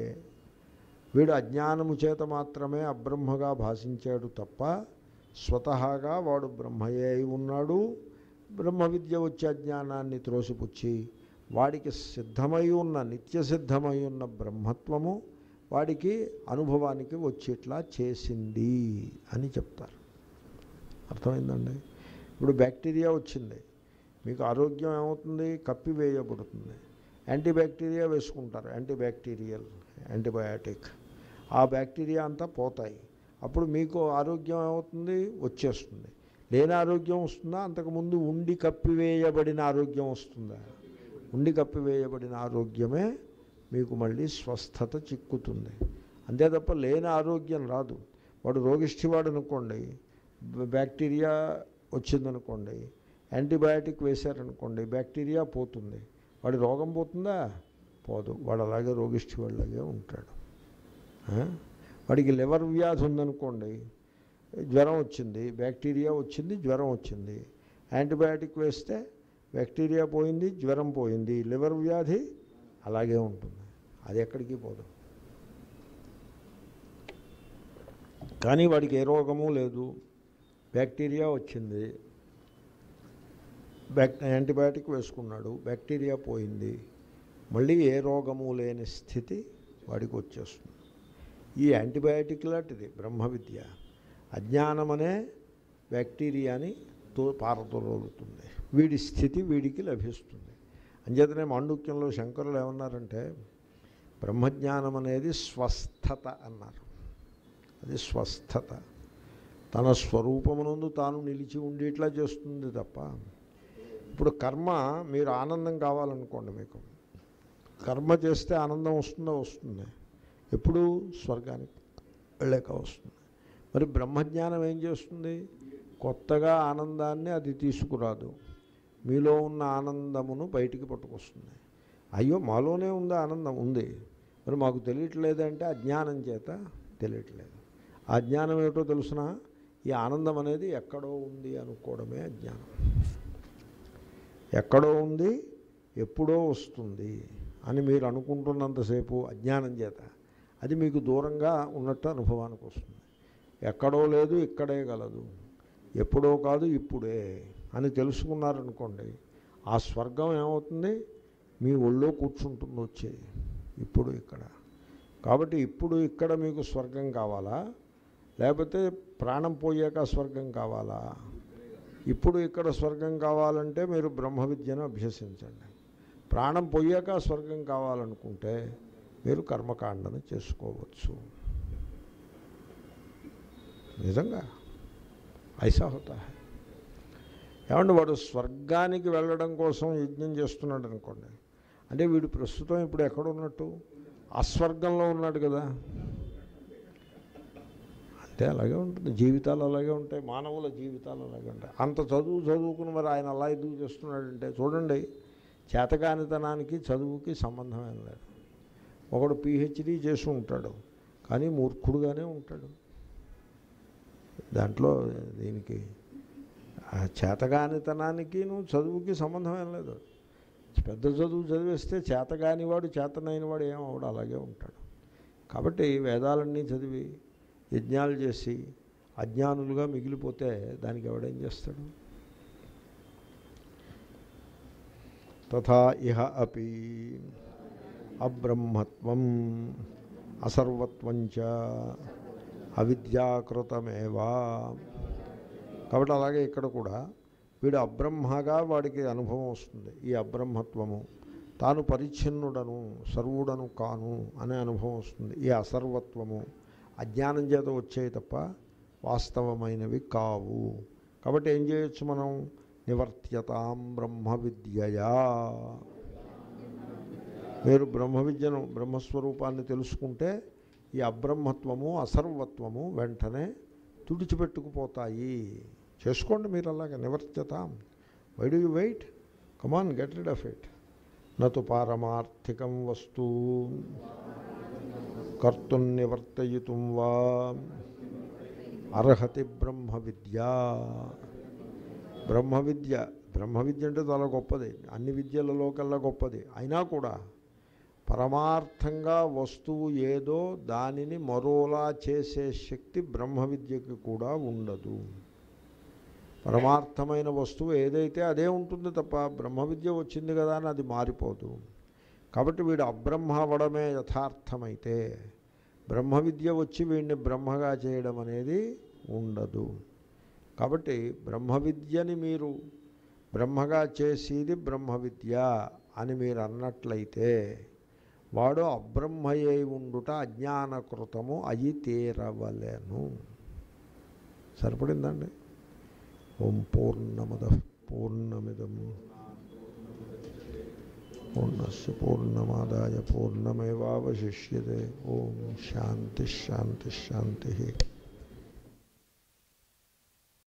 వీడు అజ్ఞానము చేత మాత్రమే అబ్రహ్మగా భాషించాడు తప్ప స్వతహాగా వాడు బ్రహ్మయే అయి ఉన్నాడు బ్రహ్మ విద్య వచ్చే అజ్ఞానాన్ని త్రోసిపుచ్చి వాడికి సిద్ధమై ఉన్న నిత్య సిద్ధమై ఉన్న బ్రహ్మత్వము వాడికి అనుభవానికి వచ్చేట్లా చేసింది అని చెప్తారు అర్థమైందండి ఇప్పుడు బ్యాక్టీరియా వచ్చింది మీకు ఆరోగ్యం ఏమవుతుంది కప్పివేయబడుతుంది యాంటీబ్యాక్టీరియా వేసుకుంటారు యాంటీబ్యాక్టీరియల్ యాంటీబయాటిక్ ఆ బ్యాక్టీరియా అంతా పోతాయి అప్పుడు మీకు ఆరోగ్యం ఏమవుతుంది వచ్చేస్తుంది లేని ఆరోగ్యం వస్తుందా అంతకుముందు ఉండి కప్పివేయబడిన ఆరోగ్యం వస్తుందా ఉండి కప్పివేయబడిన ఆరోగ్యమే మీకు మళ్ళీ స్వస్థత చిక్కుతుంది అంతే తప్ప లేని ఆరోగ్యం రాదు వాడు రోగిష్ఠివాడు అనుకోండి బ- బ్యాక్టీరియా వచ్చిందనుకోండి యాంటీబయాటిక్ వేశారనుకోండి బ్యాక్టీరియా పోతుంది వాడి రోగం పోతుందా పోదు వాడు అలాగే రోగిష్ఠి వాళ్ళలాగే ఉంటాడు ఆ? వాడికి లివర్ వ్యాధి ఉందనుకోండి జ్వరం వచ్చింది బ్యాక్టీరియా వచ్చింది జ్వరం వచ్చింది యాంటీబయాటిక్ వేస్తే బ్యాక్టీరియా పోయింది జ్వరం పోయింది లివర్ వ్యాధి అలాగే ఉంటుంది అది ఎక్కడికి పోదు కానీ వాడికి ఏ రోగము లేదు బ్యాక్టీరియా వచ్చింది బ్యాక్ యాంటీబయాటిక్ వేసుకున్నాడు బ్యాక్టీరియా పోయింది మళ్ళీ ఏ రోగము లేని స్థితి వాడికి వచ్చేస్తుంది ఈ యాంటీబయాటిక్ లాంటిది బ్రహ్మ విద్య అజ్ఞానం అనే బ్యాక్టీరియాని తో పారదోలుతుంది వీడి స్థితి వీడికి లభిస్తుంది అంచేతనే మాండుక్యంలో శంకరులు ఏమన్నారంటే బ్రహ్మజ్ఞానం అనేది స్వస్థత అన్నారు అది స్వస్థత తన స్వరూపమునందు తాను నిలిచి ఉండేట్లా చేస్తుంది తప్ప ఇప్పుడు కర్మ మీరు ఆనందం కావాలనుకోండి మీకు కర్మ చేస్తే ఆనందం వస్తుందో వస్తుంది ఎప్పుడు స్వర్గానికి వెళ్ళాక వస్తుంది మరి బ్రహ్మజ్ఞానం ఏం చేస్తుంది కొత్తగా ఆనందాన్ని అది తీసుకురాదు మీలో ఉన్న ఆనందమును బయటికి పట్టుకొస్తుంది అయ్యో మాలోనే ఉంది ఆనందం ఉంది మరి మాకు తెలియట్లేదంటే అజ్ఞానం చేత తెలియట్లేదు ఆ జ్ఞానం ఏమిటో తెలుసిన ఈ ఆనందం అనేది ఎక్కడో ఉంది అనుకోవడమే అజ్ఞానం ఎక్కడో ఉంది ఎప్పుడో వస్తుంది అని మీరు అనుకుంటున్నంతసేపు అజ్ఞానం చేత అది మీకు దూరంగా ఉన్నట్టు అనుభవానికి వస్తుంది ఎక్కడో లేదు ఇక్కడే గలదు ఎప్పుడో కాదు ఇప్పుడే అని తెలుసుకున్నారనుకోండి ఆ స్వర్గం ఏమవుతుంది మీ ఒళ్ళో కూర్చుంటుంది వచ్చి ఇప్పుడు ఇక్కడ కాబట్టి ఇప్పుడు ఇక్కడ మీకు స్వర్గం కావాలా లేకపోతే ప్రాణం పోయాక స్వర్గం కావాలా ఇప్పుడు ఇక్కడ స్వర్గం కావాలంటే మీరు బ్రహ్మ విద్యను అభ్యసించండి ప్రాణం పోయాక స్వర్గం కావాలనుకుంటే మీరు కర్మకాండను చేసుకోవచ్చు నిజంగా ఐసా హోతా హై ఏమంటే వాడు స్వర్గానికి వెళ్ళడం కోసం యజ్ఞం చేస్తున్నాడు అనుకోండి అంటే వీడు ప్రస్తుతం ఇప్పుడు ఎక్కడ ఉన్నట్టు అస్వర్గంలో ఉన్నాడు కదా అంటే అలాగే ఉంటుంది జీవితాలు అలాగే ఉంటాయి మానవుల జీవితాలు అలాగే ఉంటాయి అంత చదువు చదువుకుని మరి ఆయన అలా ఎందుకు చేస్తున్నాడంటే చూడండి చేతకానితనానికి చదువుకి సంబంధం ఏం లేదు ఒకడు పిహెచ్డీ చేసి ఉంటాడు కానీ మూర్ఖుడుగానే ఉంటాడు దాంట్లో దీనికి ఆ చేతగానితనానికి నువ్వు చదువుకి సంబంధం ఏం లేదు పెద్ద చదువు చదివేస్తే చేతగానివాడు చేతనైన వాడు ఏమవడు అలాగే ఉంటాడు కాబట్టి వేదాలన్నీ చదివి యజ్ఞాలు చేసి అజ్ఞానులుగా మిగిలిపోతే దానికి ఎవడేం చేస్తాడు తథా ఇహ అపి అబ్రహ్మత్వం అసర్వత్వం చ అవిద్యాకృతమేవా కాబట్టి అలాగే ఇక్కడ కూడా వీడు అబ్రహ్మగా వాడికి అనుభవం వస్తుంది ఈ అబ్రహ్మత్వము తాను పరిచ్ఛిన్నుడను సర్వుడను కాను అనే అనుభవం వస్తుంది ఈ అసర్వత్వము అజ్ఞానం చేత వచ్చాయి తప్ప వాస్తవమైనవి కావు కాబట్టి ఏం చేయొచ్చు మనం నివర్త్యతాం బ్రహ్మ విద్యయా మీరు బ్రహ్మ విద్యను బ్రహ్మస్వరూపాన్ని తెలుసుకుంటే ఈ అబ్రహ్మత్వము అసర్వత్వము వెంటనే తుడిచిపెట్టుకుపోతాయి చేసుకోండి మీరు అలాగే నివర్త్యతాం why do you wait come on get rid of it నతు పారమార్థికం వస్తు కర్తుం నివర్తయితుం వా అర్హతి బ్రహ్మ విద్య బ్రహ్మ విద్య బ్రహ్మ విద్య అంటే చాలా గొప్పది అన్ని విద్యలలో కల్లా గొప్పది అయినా కూడా పరమార్థంగా వస్తువు ఏదో దానిని మరోలా చేసే శక్తి బ్రహ్మ విద్యకి కూడా ఉండదు పరమార్థమైన వస్తువు ఏదైతే అదే ఉంటుంది తప్ప బ్రహ్మ విద్య వచ్చింది కదా అని అది మారిపోదు కాబట్టి వీడు అబ్రహ్మ అవ్వడమే యథార్థమైతే బ్రహ్మ విద్య వచ్చి వీడిని బ్రహ్మగా చేయడం అనేది ఉండదు కాబట్టి బ్రహ్మ విద్యని మీరు బ్రహ్మగా చేసేది బ్రహ్మ విద్య అని మీరు అన్నట్లయితే వాడు అబ్రహ్మయ్యై ఉండుట అజ్ఞానకృతము అయి తీరవలేను సరిపడిందండి ఓం పూర్ణమద పూర్ణమిదం పూర్ణస్ పూర్ణమాదాయ పూర్ణమేవాశిష్యతే ఓం శాంతి శాంతి శాంతి